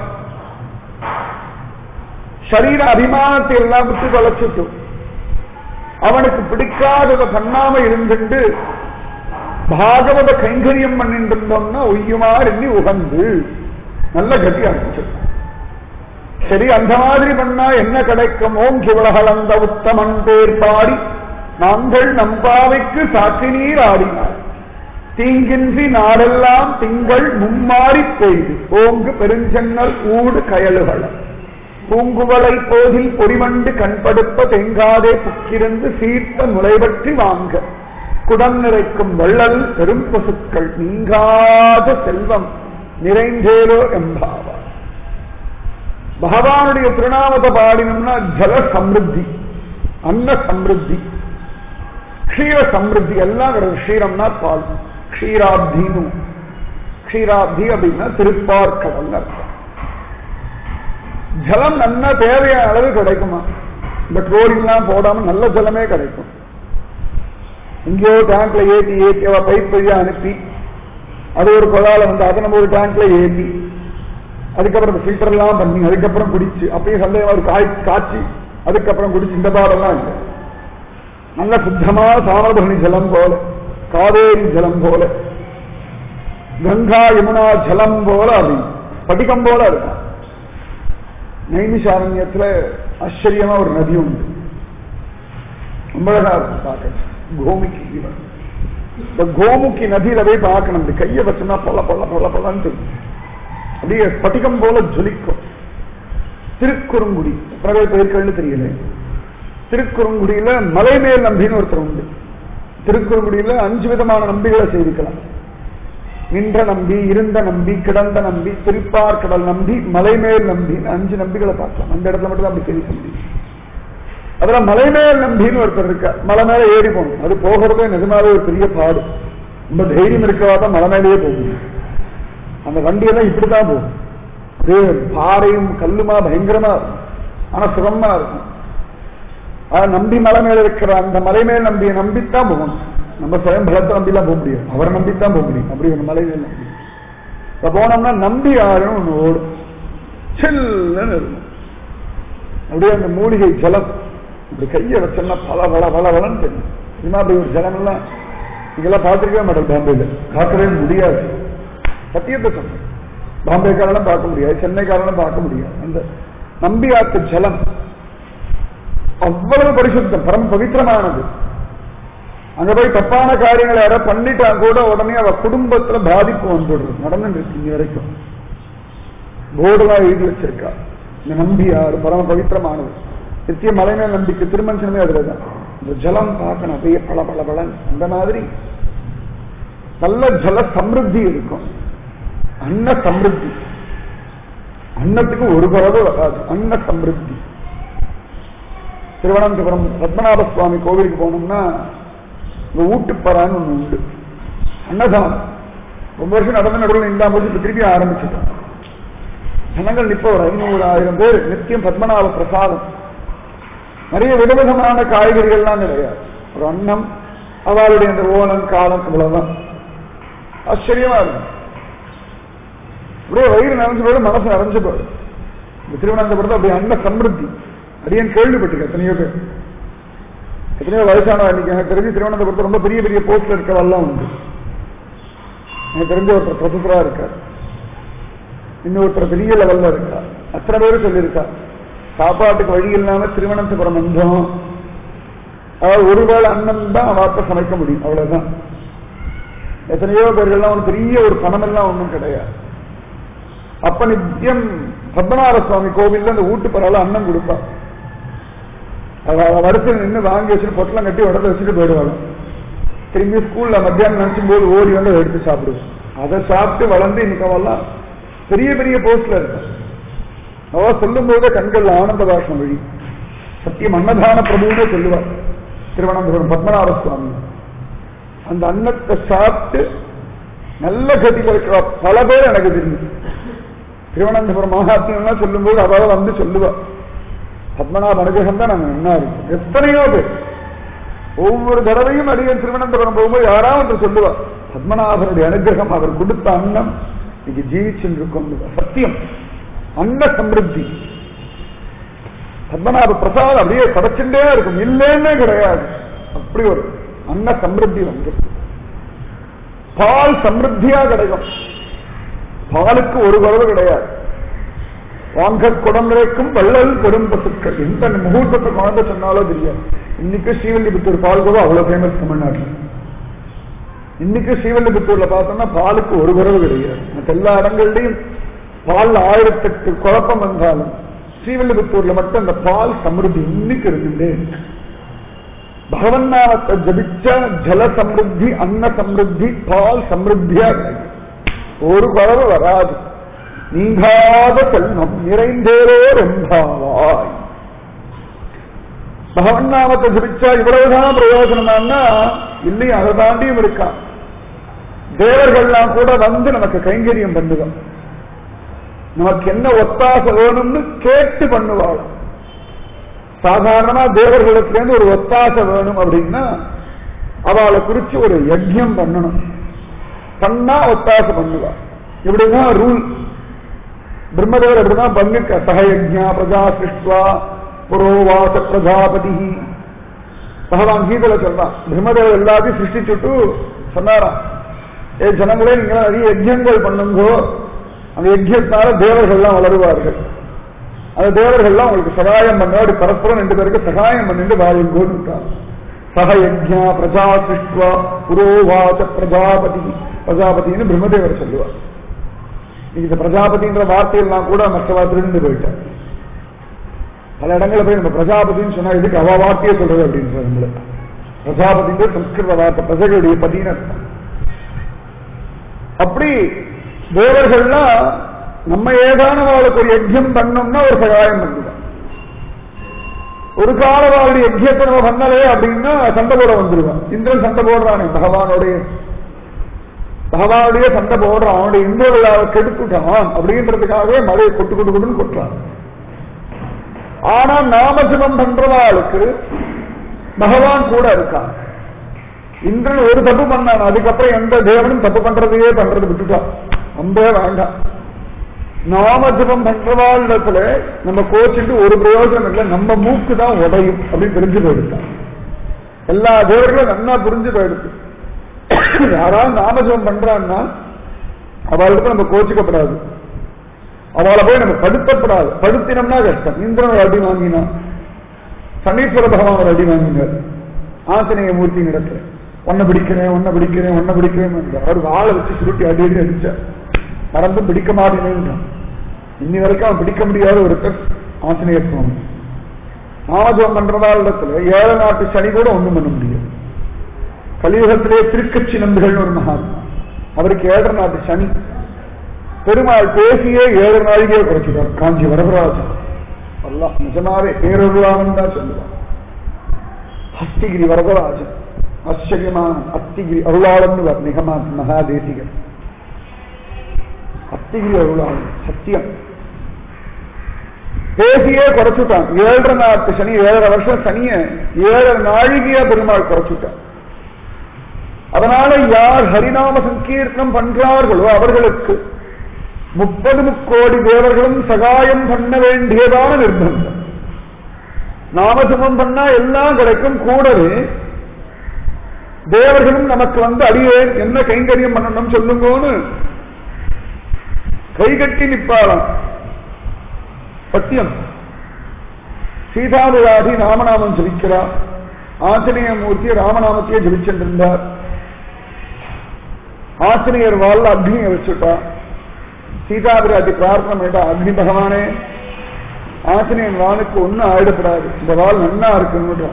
சரீர அபிமானத்தை எல்லாம் விட்டு தொலைச்சிட்டு அவனுக்கு பிடிக்காதத பண்ணாம இருந்துட்டு பாகவத கைங்கரியம் பண்ணிட்டு இருந்தோம்னா உய்யுமார் எண்ணி உகந்து நல்ல கதி ஆரம்பிச்சு சரி அந்த மாதிரி பண்ணா என்ன கிடைக்கும் ஓம் சிவலகலந்த உத்தமன் பேர் பாடி நாங்கள் நம்பாவைக்கு சாட்சி நீர் ஆடினார் தீங்கின்றி நாடெல்லாம் திங்கள் மும்மாறி பெய்து ஓங்கு பெருஞ்சன்னல் ஊடு கயலுகள பூங்குவளை போதில் பொறிவண்டு கண்படுப்ப தெங்காதே புக்கிருந்து சீர்த்த நுழைவற்றி வாங்க குடம் நிறைக்கும் வள்ளல் பெரும் பசுக்கள் நீங்காத செல்வம் நிறைந்தேரோ என்பாவா பகவானுடைய திருநாமத்தை பாடினோம்னா ஜல சமிருத்தி அன்ன சமிருத்தி க்ஷீர சமிருத்தி எல்லாம் கிடையாது க்ஷீரம்னா பால் க்ஷீராப்தின்னு க்ஷீராப்தி அப்படின்னா திருப்பார்கடல் அர்த்தம் ஜலம் நல்லா தேவையான அளவு கிடைக்குமா இந்த குளோரின்லாம் போடாம நல்ல ஜலமே கிடைக்கும் எங்கேயோ டேங்க்ல ஏற்றி ஏற்றி அவ பைப் வழியா அனுப்பி அது ஒரு குழால வந்து அதை நம்ம ஒரு டேங்க்ல ஏற்றி அதுக்கப்புறம் ஃபில்டர் எல்லாம் பண்ணி அதுக்கப்புறம் குடிச்சு அப்பயும் சந்தேகமா ஒரு காய் காய்ச்சி அதுக்கப்புறம் குடிச்சு இந்த பாடெல்லாம் இல்லை நல்ல சுத்தமா சாமபரணி ஜலம் போல காவேரி ஜலம் போல கங்கா யமுனா ஜலம் போல அப்படி படிகம் போல இருக்கும் நைமிஷாரண்யத்துல ஆச்சரியமா ஒரு நதி உண்டு ரொம்ப அழகா இருக்கும் பார்க்க கோமுகி இவன். இந்த கோமுகி நதியில போய் பார்க்கணும் இப்படி கையை வச்சோம்னா பொல பொல பொல பொலன்னு அப்படியே ஸ்பட்டிகம் போல ஜொலிக்கும் திருக்குறுங்குடி எத்தனை பேர் பெயர்கள்னு தெரியல திருக்குறுங்குடியில மலைமேல் நம்பின்னு ஒருத்தர் உண்டு திருக்குறுங்குடியில அஞ்சு விதமான நம்பிகளை செய்திக்கலாம் நின்ற நம்பி இருந்த நம்பி கிடந்த நம்பி திருப்பார் கடல் நம்பி மலைமேல் நம்பி அஞ்சு நம்பிகளை பார்க்கலாம் அந்த இடத்துல மட்டும் தான் அப்படி தெரிவிக்க முடியும் அதுல மலைமேல் நம்பின்னு ஒருத்தர் இருக்க மலை மேல ஏறி போகணும் அது போகிறதே நிஜமாவே ஒரு பெரிய பாடு ரொம்ப தைரியம் இருக்கவா தான் மலை மேலேயே போகும் அந்த வண்டியெல்லாம் இப்படிதான் போகும் அது பாறையும் கல்லுமா பயங்கரமா இருக்கும் ஆனா சுகமா இருக்கும் ஆனா நம்பி மலை மேல இருக்கிற அந்த மலை மேல் நம்பியை நம்பித்தான் போகணும் நம்ம சுயம் பலத்தை நம்பிலாம் போக முடியும் அவரை நம்பித்தான் போக முடியும் அப்படி ஒரு மலை மேல் நம்பி இப்ப போனோம்னா நம்பி யாரும் ஒண்ணு ஓடும் சில்லுன்னு இருக்கும் அப்படியே அந்த மூலிகை ஜலம் இப்படி கையை வச்சோம்னா பல பல பல பலன்னு தெரியும் இனிமே அப்படி ஒரு ஜலம் எல்லாம் இதெல்லாம் பார்த்துருக்கவே மாட்டோம் பாம்பேல பார்க்கவே முடியாது சத்தியத்தை சொல்றேன் பாம்பேக்காரெல்லாம் பார்க்க முடியாது சென்னைக்காரெல்லாம் பார்க்க முடியாது அந்த நம்பி ஆத்து ஜலம் அவ்வளவு பரிசுத்தம் பரம பவித்திரமானது அங்க போய் தப்பான காரியங்களை யாராவது பண்ணிட்டா கூட உடனே அவ குடும்பத்துல பாதிப்பு வந்துடுறது நடந்துட்டு இருக்கு இங்க வரைக்கும் போர்டுலாம் எழுதி வச்சிருக்கா இந்த நம்பியார் பரம பவித்திரமானது நித்திய மலைமேல் நம்பிக்கை திருமஞ்சனமே அதுலதான் இந்த ஜலம் பார்க்கணும் அப்படியே பல பல பலன் அந்த மாதிரி நல்ல ஜல சமிருத்தி இருக்கும் அன்ன சமிருத்தி அன்னத்துக்கு ஒரு குறவு வராது அன்ன சமிருத்தி திருவனந்தபுரம் பத்மநாப சுவாமி கோவிலுக்கு போனோம்னா இந்த ஊட்டுப்பறான்னு ஒண்ணு உண்டு அன்னதானம் ரொம்ப வருஷம் நடந்த நடுவில் இல்லாம போச்சு இப்ப திருப்பி ஆரம்பிச்சுட்டோம் ஜனங்கள் நிப்ப ஒரு ஐநூறு ஆயிரம் பேர் நித்தியம் பத்மநாப பிரசாதம் நிறைய விதவிதமான காய்கறிகள்லாம் கிடையாது ஒரு அன்னம் அவளுடைய அந்த ஓணம் காலம் இவ்வளவுதான் ஆச்சரியமா இருக்கும் அப்படியே வயிறு நிறைஞ்சு போயிடும் மனசு நிறைஞ்சு போயிடும் இந்த திருவனந்தபுரத்தை அப்படியே அன்ன சமிருத்தி அடியன் கேள்விப்பட்டிருக்கேன் எத்தனையோ பேர் எத்தனையோ வயசான இன்னைக்கு எனக்கு தெரிஞ்சு திருவனந்தபுரத்தில் ரொம்ப பெரிய பெரிய போஸ்ட்ல இருக்கவெல்லாம் உண்டு எனக்கு தெரிஞ்ச ஒருத்தர் ப்ரொஃபஸரா இருக்கார் இன்னொருத்தர் பெரிய லெவல்ல இருக்கார் அத்தனை பேரும் சொல்லியிருக்கா சாப்பாட்டுக்கு வழி இல்லாம திருவனந்தபுரம் வந்தோம் அதாவது ஒருவேளை அன்னம் தான் வார்த்தை சமைக்க முடியும் அவ்வளவுதான் எத்தனையோ பேர்கள்லாம் ஒரு பெரிய ஒரு பணம் எல்லாம் ஒன்றும் கிடையாது அப்ப நித்தியம் பத்மநாப சுவாமி கோவில்ல அந்த வீட்டு பரவாயில்ல அன்னம் கொடுப்பா வரிசையில் நின்று வாங்கி வச்சுட்டு பொட்டலம் கட்டி உடத்த வச்சுட்டு போயிடுவாங்க திரும்பி ஸ்கூல்ல மத்தியானம் நினைச்சும் போது ஓடி வந்து அதை எடுத்து சாப்பிடுவோம் அதை சாப்பிட்டு வளர்ந்து இன்னைக்கு அவெல்லாம் பெரிய பெரிய போஸ்ட்ல இருக்கும் அவ சொல்லும் போதே கண்கள் ஆனந்த பாஷம் வழி சத்தியம் அன்னதான பிரபுனே சொல்லுவார் திருவனந்தபுரம் பத்மநாப சுவாமி அந்த அன்னத்தை சாப்பிட்டு நல்ல கதியில் இருக்கிற பல பேர் எனக்கு தெரியும் திருவனந்தபுரம் மகாத்மியம் சொல்லும் போது அவ வந்து சொல்லுவா பத்மநாப அனுகிரகம் தான் நாங்க என்ன இருக்கும் எத்தனையோ பேர் ஒவ்வொரு தடவையும் அடியன் திருவனந்தபுரம் போகும்போது யாராவது சொல்லுவா பத்மநாபனுடைய அனுகிரகம் அவர் கொடுத்த அன்னம் இன்னைக்கு ஜீவிச்சுருக்கும் சத்தியம் அன்ன சமிருத்தி பத்மநாப பிரசாதம் அப்படியே கிடைச்சுட்டே இருக்கும் இல்லைன்னே கிடையாது அப்படி ஒரு அன்ன சமிருத்தி வந்து பால் சமிருத்தியா கிடைக்கும் பாலுக்கு ஒரு குறவு கிடையாது வாங்க குடம் நிறைக்கும் வள்ளல் பெரும் பசுக்கள் எந்த முகூர்த்தத்தை குழந்தை சொன்னாலோ தெரியாது இன்னைக்கு ஸ்ரீவில்லிபுத்தூர் பால் கூட அவ்வளவு ஃபேமஸ் தமிழ்நாட்டில் இன்னைக்கு ஸ்ரீவில்லிபுத்தூர்ல பார்த்தோம்னா பாலுக்கு ஒரு குறவு கிடையாது மற்ற எல்லா இடங்கள்லையும் பால் ஆயிரத்தெட்டு குழப்பம் வந்தாலும் ஸ்ரீவில்லிபுத்தூர்ல மட்டும் அந்த பால் சமிருத்தி இன்னைக்கு இருந்துட்டே இருக்கு பகவன் நாமத்தை ஜபிச்ச ஜல சமிருத்தி அன்ன சமிருத்தி பால் சமிருத்தியா கிடைக்கும் ஒரு குறவு வராது நீங்காத செல்வம் நிறைந்தேரோ ரெம்பாவாய் பகவன் நாமத்தை ஜபிச்சா இவ்வளவுதான் பிரயோஜனமானா இல்லையும் அதை தாண்டியும் இருக்கான் தேவர்கள்லாம் கூட வந்து நமக்கு கைங்கரியம் பண்ணுவோம் நமக்கு என்ன ஒத்தாசை வேணும்னு கேட்டு பண்ணுவாள் சாதாரணமா தேவர்களிடத்திலேருந்து ஒரு ஒத்தாசை வேணும் அப்படின்னா அவளை குறிச்சு ஒரு யஜ்யம் பண்ணணும் பண்ணா ஒத்தாசை பண்ணுவா இப்படிதான் ரூல் பிரம்மதேவர் அப்படிதான் பங்குக்க சகயஜா பிரஜா சிருஷ்டுவா புரோவாச பிரஜாபதி பகவான் கீதையில சொல்றான் பிரம்மதேவர் எல்லாத்தையும் சிருஷ்டிச்சுட்டு சொன்னாராம் ஏ ஜனங்களே நீங்க நிறைய யஜ்யங்கள் பண்ணுங்கோ அந்த யஜ்யத்தினால தேவர்கள்லாம் வளருவார்கள் அந்த தேவர்கள்லாம் உங்களுக்கு சகாயம் பண்ண அப்படி பரஸ்பரம் ரெண்டு பேருக்கு சகாயம் பண்ணிட்டு வாழுங்கோன்னு விட்டார் சகயஜா பிரஜா சிருஷ்டுவா புரோவாச பிரஜாபதி பிரஜாபதினு பிரம்மதேவர் சொல்லுவார் இந்த பிரஜாபதின்ற வார்த்தையெல்லாம் கூட மற்றவா திருண்டு போயிட்டார் பல இடங்களில் போய் நம்ம பிரஜாபதினு சொன்னா இதுக்கு அவ வார்த்தையே சொல்றது அப்படின்னு நம்மள பிரஜாபதின்ற சம்ஸ்கிருத வார்த்தை பிரஜகளுடைய பதின்னு அர்த்தம். அப்படி தேவர்கள்லாம் நம்ம ஏதான வாழ்க்கை ஒரு யஜ்யம் பண்ணோம்னா ஒரு சகாயம் பண்ணுவோம் ஒரு கால வாழ்க்கை யஜ்யத்தை நம்ம பண்ணலே அப்படின்னா சண்டை போட வந்துருவான் இந்திரன் சண்டை போடுறானே பகவானுடைய பகவானுடைய சண்டை போடுறான் அவனுடைய இந்திர விழாவை கெடுத்துட்டான் அப்படின்றதுக்காகவே மழையை கொட்டு கொட்டு கொட்டுன்னு கொட்டுறான் ஆனா நாமஜபம் பண்றவாளுக்கு பகவான் கூட இருக்கான் இந்திரன் ஒரு தப்பு பண்ணான் அதுக்கப்புறம் எந்த தேவனும் தப்பு பண்றதையே பண்றது விட்டுட்டான் ரொம்ப வேண்டாம் நாம ஜபம் பண்றவாளிடத்துல நம்ம கோச்சிட்டு ஒரு பிரயோஜனம் இல்லை நம்ம மூக்கு தான் உடையும் அப்படின்னு தெரிஞ்சு போயிடுதான் எல்லா தேவர்களும் நல்லா புரிஞ்சு போயிடுது யாராவது நாமஜபம் பண்றான்னா அவளுக்கு நம்ம கோச்சிக்கப்படாது அவளை போய் நம்ம படுத்தப்படாது படுத்தினோம்னா கஷ்டம் இந்திரன் ஒரு அடி வாங்கினான் சனீஸ்வர பகவான் ஒரு அடி வாங்கினார் ஆஞ்சநேய மூர்த்தி இடத்துல ஒன்ன பிடிக்கிறேன் ஒன்ன பிடிக்கிறேன் ஒன்ன பிடிக்கிறேன் அவர் வாழை வச்சு சுருட்டி அடி அடி அடிச்சார் மறந்து பிடிக்க மாட்டேன் இன்னி வரைக்கும் அவன் பிடிக்க முடியாத ஒருத்தர் ஆஞ்சநேயர் சுவாமி நாமஜபம் பண்றதால் இடத்துல ஏழு நாட்டு சனி கூட ஒண்ணும் பண்ண முடியாது கலியுகத்திலே திருக்கட்சி நம்பிகள் ஒரு மகாத்மா அவருக்கு ஏழரை நாட்டு சனி பெருமாள் பேசியே ஏழு நாளிகே குறைச்சிட்டார் காஞ்சி வரதராஜன் எல்லாம் நிஜமாவே பேரொருளாமன் தான் சொல்லுவார் ஹஸ்திகிரி வரதராஜன் ஆச்சரியமான அத்திகிரி அருளாளன் நிகமா மகாதேசிகர் அத்திகிரி அருளாளன் சத்தியம் பேசியே குறைச்சுட்டான் ஏழரை நாட்டு சனி ஏழரை வருஷம் சனிய ஏழரை நாழிகையா பெருமாள் குறைச்சுட்டான் அதனால யார் ஹரிநாம சங்கீர்த்தனம் பண்றார்களோ அவர்களுக்கு முப்பது முக்கோடி தேவர்களும் சகாயம் பண்ண வேண்டியதான நிர்பந்தம் நாமஜபம் பண்ணா எல்லாம் கிடைக்கும் கூடவே தேவர்களும் நமக்கு வந்து அடியேன் என்ன கைங்கரியம் பண்ணணும் சொல்லுங்கன்னு கைகட்டி நிற்பாளாம் சத்தியம் சீதாவிராதி ராமநாமம் ஜபிக்கிறார் ஆஞ்சநேய மூர்த்தி ராமநாமத்தையே ஜபிச்சென்றிருந்தார் ஆஞ்சநேயர் வாழ்ல அக்னியை வச்சுட்டா சீதாபிராதி பிரார்த்தனை பண்ணிட்டா அக்னி பகவானே ஆஞ்சநேயன் வானுக்கு ஒன்னும் ஆயிடப்படாது இந்த வால் நன்னா இருக்குன்னு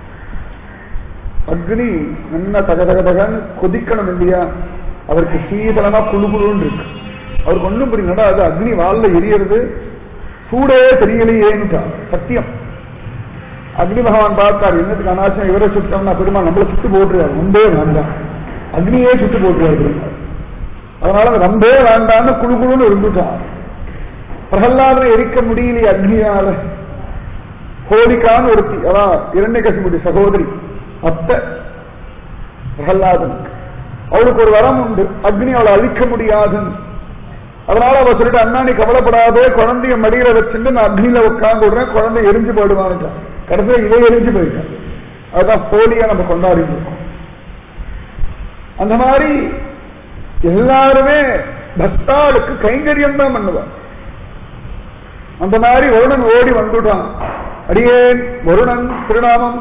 அக்னி நல்லா தக தக தகன்னு கொதிக்கணும் இல்லையா அவருக்கு சீதளமா குழு குழுன்னு இருக்கு அவருக்கு ஒன்றும் புரியலடா அது அக்னி வால்ல எரியறது சூடே தெரியலையேன்னு சத்தியம் அக்னி பகவான் பார்த்தார் என்னத்துக்கு அனாச்சம் இவரை சுட்டோம்னா பெருமாள் நம்மளை சுட்டு போட்டுருவார் ஒன்றே வேண்டாம் அக்னியே சுட்டு போட்டுருவார் பெருமாள் அதனால ரொம்பவே வேண்டாம்னு குழு குழுன்னு இருந்துட்டான் பிரகல்லாதனை எரிக்க முடியலையே அக்னியால ஹோலிகான்னு ஒருத்தி அதான் இரண்டை கசிமுடி சகோதரி அத்தை பிரகல்லாதனுக்கு அவளுக்கு ஒரு வரம் உண்டு அக்னி அவளை அழிக்க முடியாதுன்னு அதனால அவ சொல்லிட்டு அண்ணா நீ கவலைப்படாதே குழந்தைய மடியில வச்சுட்டு நான் அக்னியில உட்கார்ந்து விடுறேன் குழந்தை எரிஞ்சு போயிடுவான்ட்டான் கடைசியில் இதை எரிஞ்சு போயிட்டான் அதுதான் ஹோலியா நம்ம கொண்டாடிட்டு இருக்கோம் அந்த மாதிரி எல்லாருமே பக்தாளுக்கு கைங்கரியம் தான் பண்ணுவார் அந்த மாதிரி வருணன் ஓடி வந்துட்டான் அடியேன் வருணன் திருநாமம்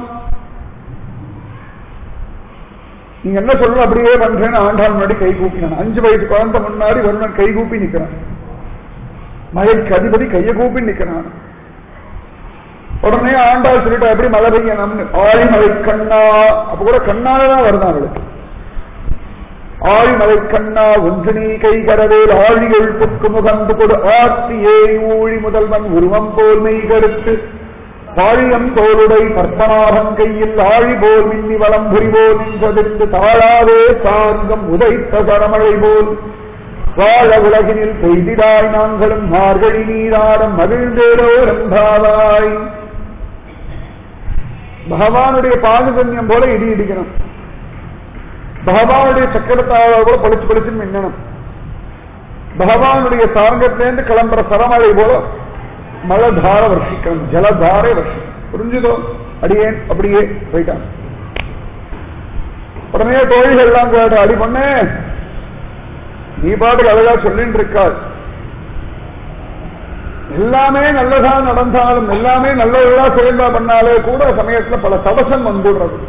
நீங்க என்ன சொல்லணும் அப்படியே பண்றேன்னு ஆண்டாள் முன்னாடி கை கூப்பினான் அஞ்சு வயசு குழந்தை முன்னாடி வருணன் கை கூப்பி நிக்கிறான் மழைக்கு அதிபதி கையை கூப்பி நிக்கிறான் உடனே ஆண்டாள் சொல்லிட்டு எப்படி மழை பெய்யணும்னு ஆழிமலை கண்ணா அப்ப கூட கண்ணாலதான் வருதான் அவளுக்கு ஆழிமலை கண்ணா ஒன்று நீ கைகரவேல் ஆழிகள் புக்கு முகந்து கொடு ஆர்த்தி ஏறி ஊழி முதல்வன் உருவம் போல் மெய் கருத்து பாழியம் தோளுடை பற்பனாபன் கையில் ஆழி போல் மின்னி வளம் புரிவோல் நின்றதிருந்து தாழாதே சார்ந்தம் உதைத்த சரமழை போல் வாழ உலகினில் பெய்திடாய் நாங்களும் மார்கழி நீராடம் மகிழ்ந்தேரோ ரம்பாவாய் பகவானுடைய பாதுகன்யம் போல இடி இடிக்கணும் பகவானுடைய சக்கரத்தாள கூட பளிச்சு பளிச்சுன்னு மின்னணும் பகவானுடைய தாங்கத்திலேருந்து கிளம்புற சரமழை போல மழை தார வர்ஷிக்கணும் ஜலதாரை வர்ஷிக்கணும் புரிஞ்சுதோ அடியேன் அப்படியே போயிட்டான் உடனே தோழிகள் எல்லாம் கேட்ட அடி பண்ண நீ பாட்டுக்கு அழகா சொல்லிட்டு இருக்காள் எல்லாமே நல்லதா நடந்தாலும் எல்லாமே நல்லதா செயல்பா பண்ணாலே கூட சமயத்துல பல தடசம் வந்துடுறது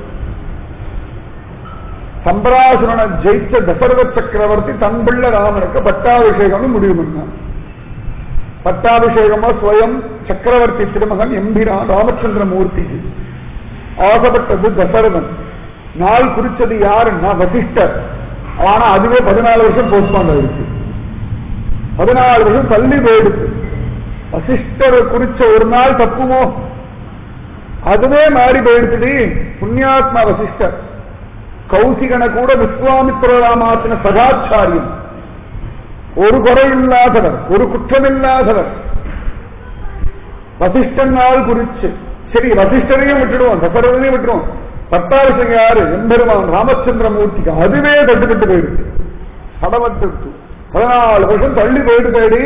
சம்பராசுரனை ஜெயிச்ச தசரத சக்கரவர்த்தி தன் பிள்ளை ராமனுக்கு பட்டாபிஷேகம்னு முடிவு பண்ணான் பட்டாபிஷேகமா ஸ்வயம் சக்கரவர்த்தி திருமகன் எம்பிரான் ராமச்சந்திரமூர்த்திக்கு ஆசைப்பட்டது தசரதன் நாள் குறிச்சது யாருன்னா வசிஷ்டர் ஆனா அதுவே பதினாலு வருஷம் போஸ்ட்பாண்ட் ஆயிடுச்சு பதினாலு வருஷம் தள்ளி போயிடுச்சு வசிஷ்டர் குறிச்ச ஒரு நாள் தப்புமோ அதுவே மாறி போயிடுச்சுடி புண்ணியாத்மா வசிஷ்டர் கௌசிகனை கூட விஸ்வாமித்திரரா மாற்றின சதாச்சாரியம் ஒரு குறையில்லாதவர் ஒரு குற்றமில்லாதவர் வசிஷ்டன் நாள் குறிச்சு சரி வசிஷ்டரையும் விட்டுடுவோம் தசரதையும் விட்டுருவோம் பட்டாபிஷங்க யாரு எம்பெருமான் ராமச்சந்திரமூர்த்திக்கு அதுவே தட்டுப்பட்டு போயிடுச்சு சடவட்டு பதினாலு வருஷம் தள்ளி போயிட்டு தேடி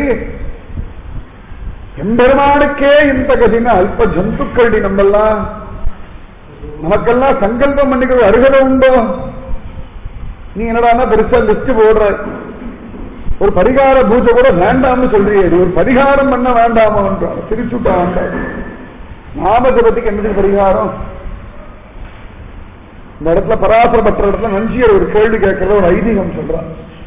எம்பெருமானுக்கே இந்த கதினா அல்ப ஜந்துக்கள்டி நம்மெல்லாம் நமக்கெல்லாம் சங்கல்பம் பண்ணிக்கிறது அருகதை உண்டோ நீ என்னடா பெருசா லிஸ்ட் போடுற ஒரு பரிகார பூஜை கூட வேண்டாம்னு சொல்றியே ஒரு பரிகாரம் பண்ண வேண்டாமோ சிரிச்சுட்டா வேண்டாம் நாம ஜபத்துக்கு என்னது பரிகாரம் இந்த இடத்துல பராசர பற்ற இடத்துல நஞ்சியர் ஒரு கேள்வி கேட்கறத ஒரு ஐதீகம் சொல்றான்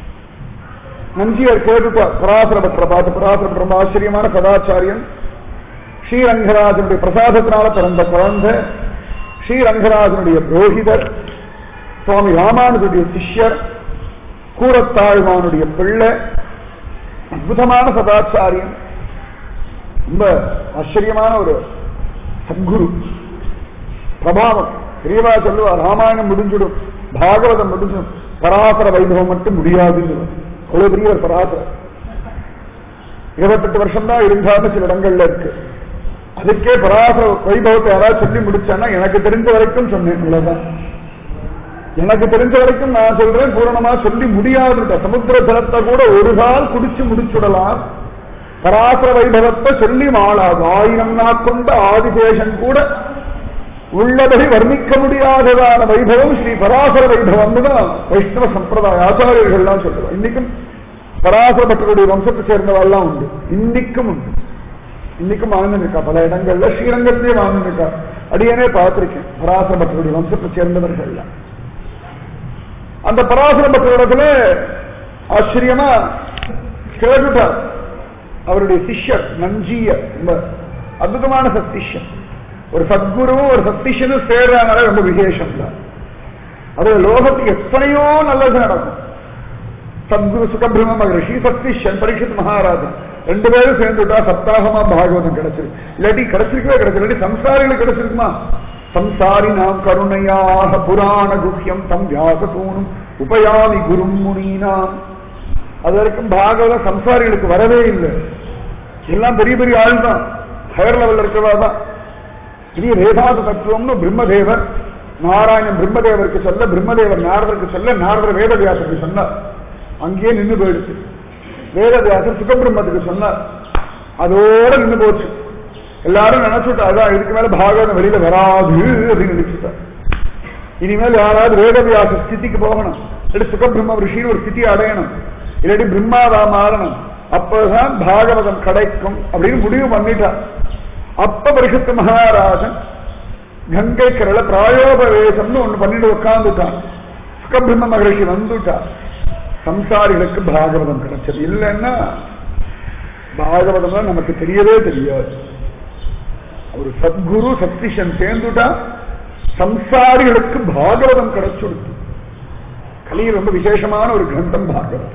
நஞ்சியர் கேட்டுட்டார் பராசர பற்ற பார்த்து பராசர பற்ற ரொம்ப ஆச்சரியமான சதாச்சாரியன் ஸ்ரீரங்கராஜனுடைய பிரசாதத்தினால பிறந்த குழந்தை ஸ்ரீரங்கராஜனுடைய புரோகிதர் சுவாமி ராமானுஜனுடைய சிஷ்யர் கூரத்தாழ்வானுடைய பிள்ளை அற்புதமான சதாச்சாரியம் ரொம்ப ஆச்சரியமான ஒரு சத்குரு பிரபாவம் பெரியவா சொல்லுவா ராமாயணம் முடிஞ்சிடும் பாகவதம் முடிஞ்சிடும் பராசர வைபவம் மட்டும் முடியாதுன்னு அவ்வளவு பெரிய ஒரு பராசரம் இருபத்தெட்டு வருஷம் தான் இருந்தாலும் சில இடங்கள்ல இருக்கு அதுக்கே பராசர வைபவத்தை யாராவது சொல்லி முடிச்சான்னா எனக்கு தெரிஞ்ச வரைக்கும் சொன்னேன் இவ்வளவுதான் எனக்கு தெரிஞ்ச வரைக்கும் நான் சொல்றேன் பூரணமா சொல்லி முடியாது சமுத்திர ஜலத்தை கூட ஒரு கால் குடிச்சு முடிச்சுடலாம் பராசர வைபவத்தை சொல்லி மாளாது ஆயிரம் நாள் கொண்ட ஆதிசேஷன் கூட உள்ளபடி வர்ணிக்க முடியாததான வைபவம் ஸ்ரீ பராசர வைபவம் தான் வைஷ்ணவ சம்பிரதாய ஆச்சாரியர்கள்லாம் சொல்லுவோம் இன்னைக்கும் பராசர பட்டருடைய வம்சத்தை சேர்ந்தவெல்லாம் உண்டு இன்னைக்கும் உண்டு இன்னைக்கும் வாழ்ந்துருக்கா பல இடங்கள்ல ஸ்ரீரங்கத்திலேயே வாழ்ந்துருக்கா அடியனே பார்த்திருக்கேன் பராசர பட்டருடைய வம்சத்தை சேர்ந்தவர்கள்லாம் அந்த பராசர பட்டரிடத்துல ஆச்சரியமா கேட்டுட்டார் அவருடைய சிஷ்யர் நஞ்சிய ரொம்ப அற்புதமான சத்திஷ்யன் ஒரு சத்குருவும் ஒரு சத்திஷனும் சேர்றாங்க ரொம்ப விசேஷம் தான் அது லோகத்துக்கு எத்தனையோ நல்லது நடக்கும் சத்குரு சுகபிரம மகரிஷி சத்திஷன் பரீட்சித் மகாராஜன் ரெண்டு பேரும் சேர்ந்துட்டா சப்தாகமா பாகவதம் கிடைச்சிருக்கு இல்லாட்டி கிடைச்சிருக்கவே கிடைச்சிருக்கு இல்லாட்டி சம்சாரிகளுக்கு கிடைச்சிருக்குமா சம்சாரி நாம் கருணையாக புராண குஹ்யம் தம் வியாசசூனும் உபயாமி குரும் முனீனாம் அது வரைக்கும் பாகவதம் சம்சாரிகளுக்கு வரவே இல்லை எல்லாம் பெரிய பெரிய ஆள் தான் ஹையர் லெவல்ல இருக்கிறவா தான் ஸ்ரீ வேதாந்த தத்துவம்னு பிரம்மதேவர் நாராயணன் பிரம்மதேவருக்கு சொல்ல பிரம்மதேவர் நாரதருக்கு சொல்ல நாரதர் வேதவியாசருக்கு சொன்னார் அங்கேயே நின்று போயிடுச்சு வேதவியாசர் சுகபிரம்மத்துக்கு சொன்னார் அதோட நின்று போச்சு எல்லாரும் நினைச்சுட்டா அதான் இதுக்கு மேல பாகவதம் வெளியில வராது அப்படின்னு நினைச்சுட்டார் இனிமேல் யாராவது வேதவியாச ஸ்திதிக்கு போகணும் இல்லாட்டி சுகபிரம்ம ரிஷின்னு ஒரு ஸ்திதி அடையணும் இல்லாட்டி பிரம்மாவா மாறணும் அப்பதான் பாகவதம் கிடைக்கும் அப்படின்னு முடிவு பண்ணிட்டார் அப்ப பரிசுத்த மகாராஜன் கங்கை கரல பிராயோபவேசம்னு ஒண்ணு பண்ணிட்டு உட்கார்ந்துட்டான் சுகபிரம்ம மகரிஷி வந்துட்டார் சம்சாரிகளுக்கு பாகவதம் கிடைச்சது இல்லைன்னா பாகவதம் நமக்கு தெரியவே தெரியாது ஒரு சத்குரு சக்திஷன் சேர்ந்துட்டா சம்சாரிகளுக்கு பாகவதம் கிடைச்சுடுது கலியில் ரொம்ப விசேஷமான ஒரு கிரந்தம் பாகவதம்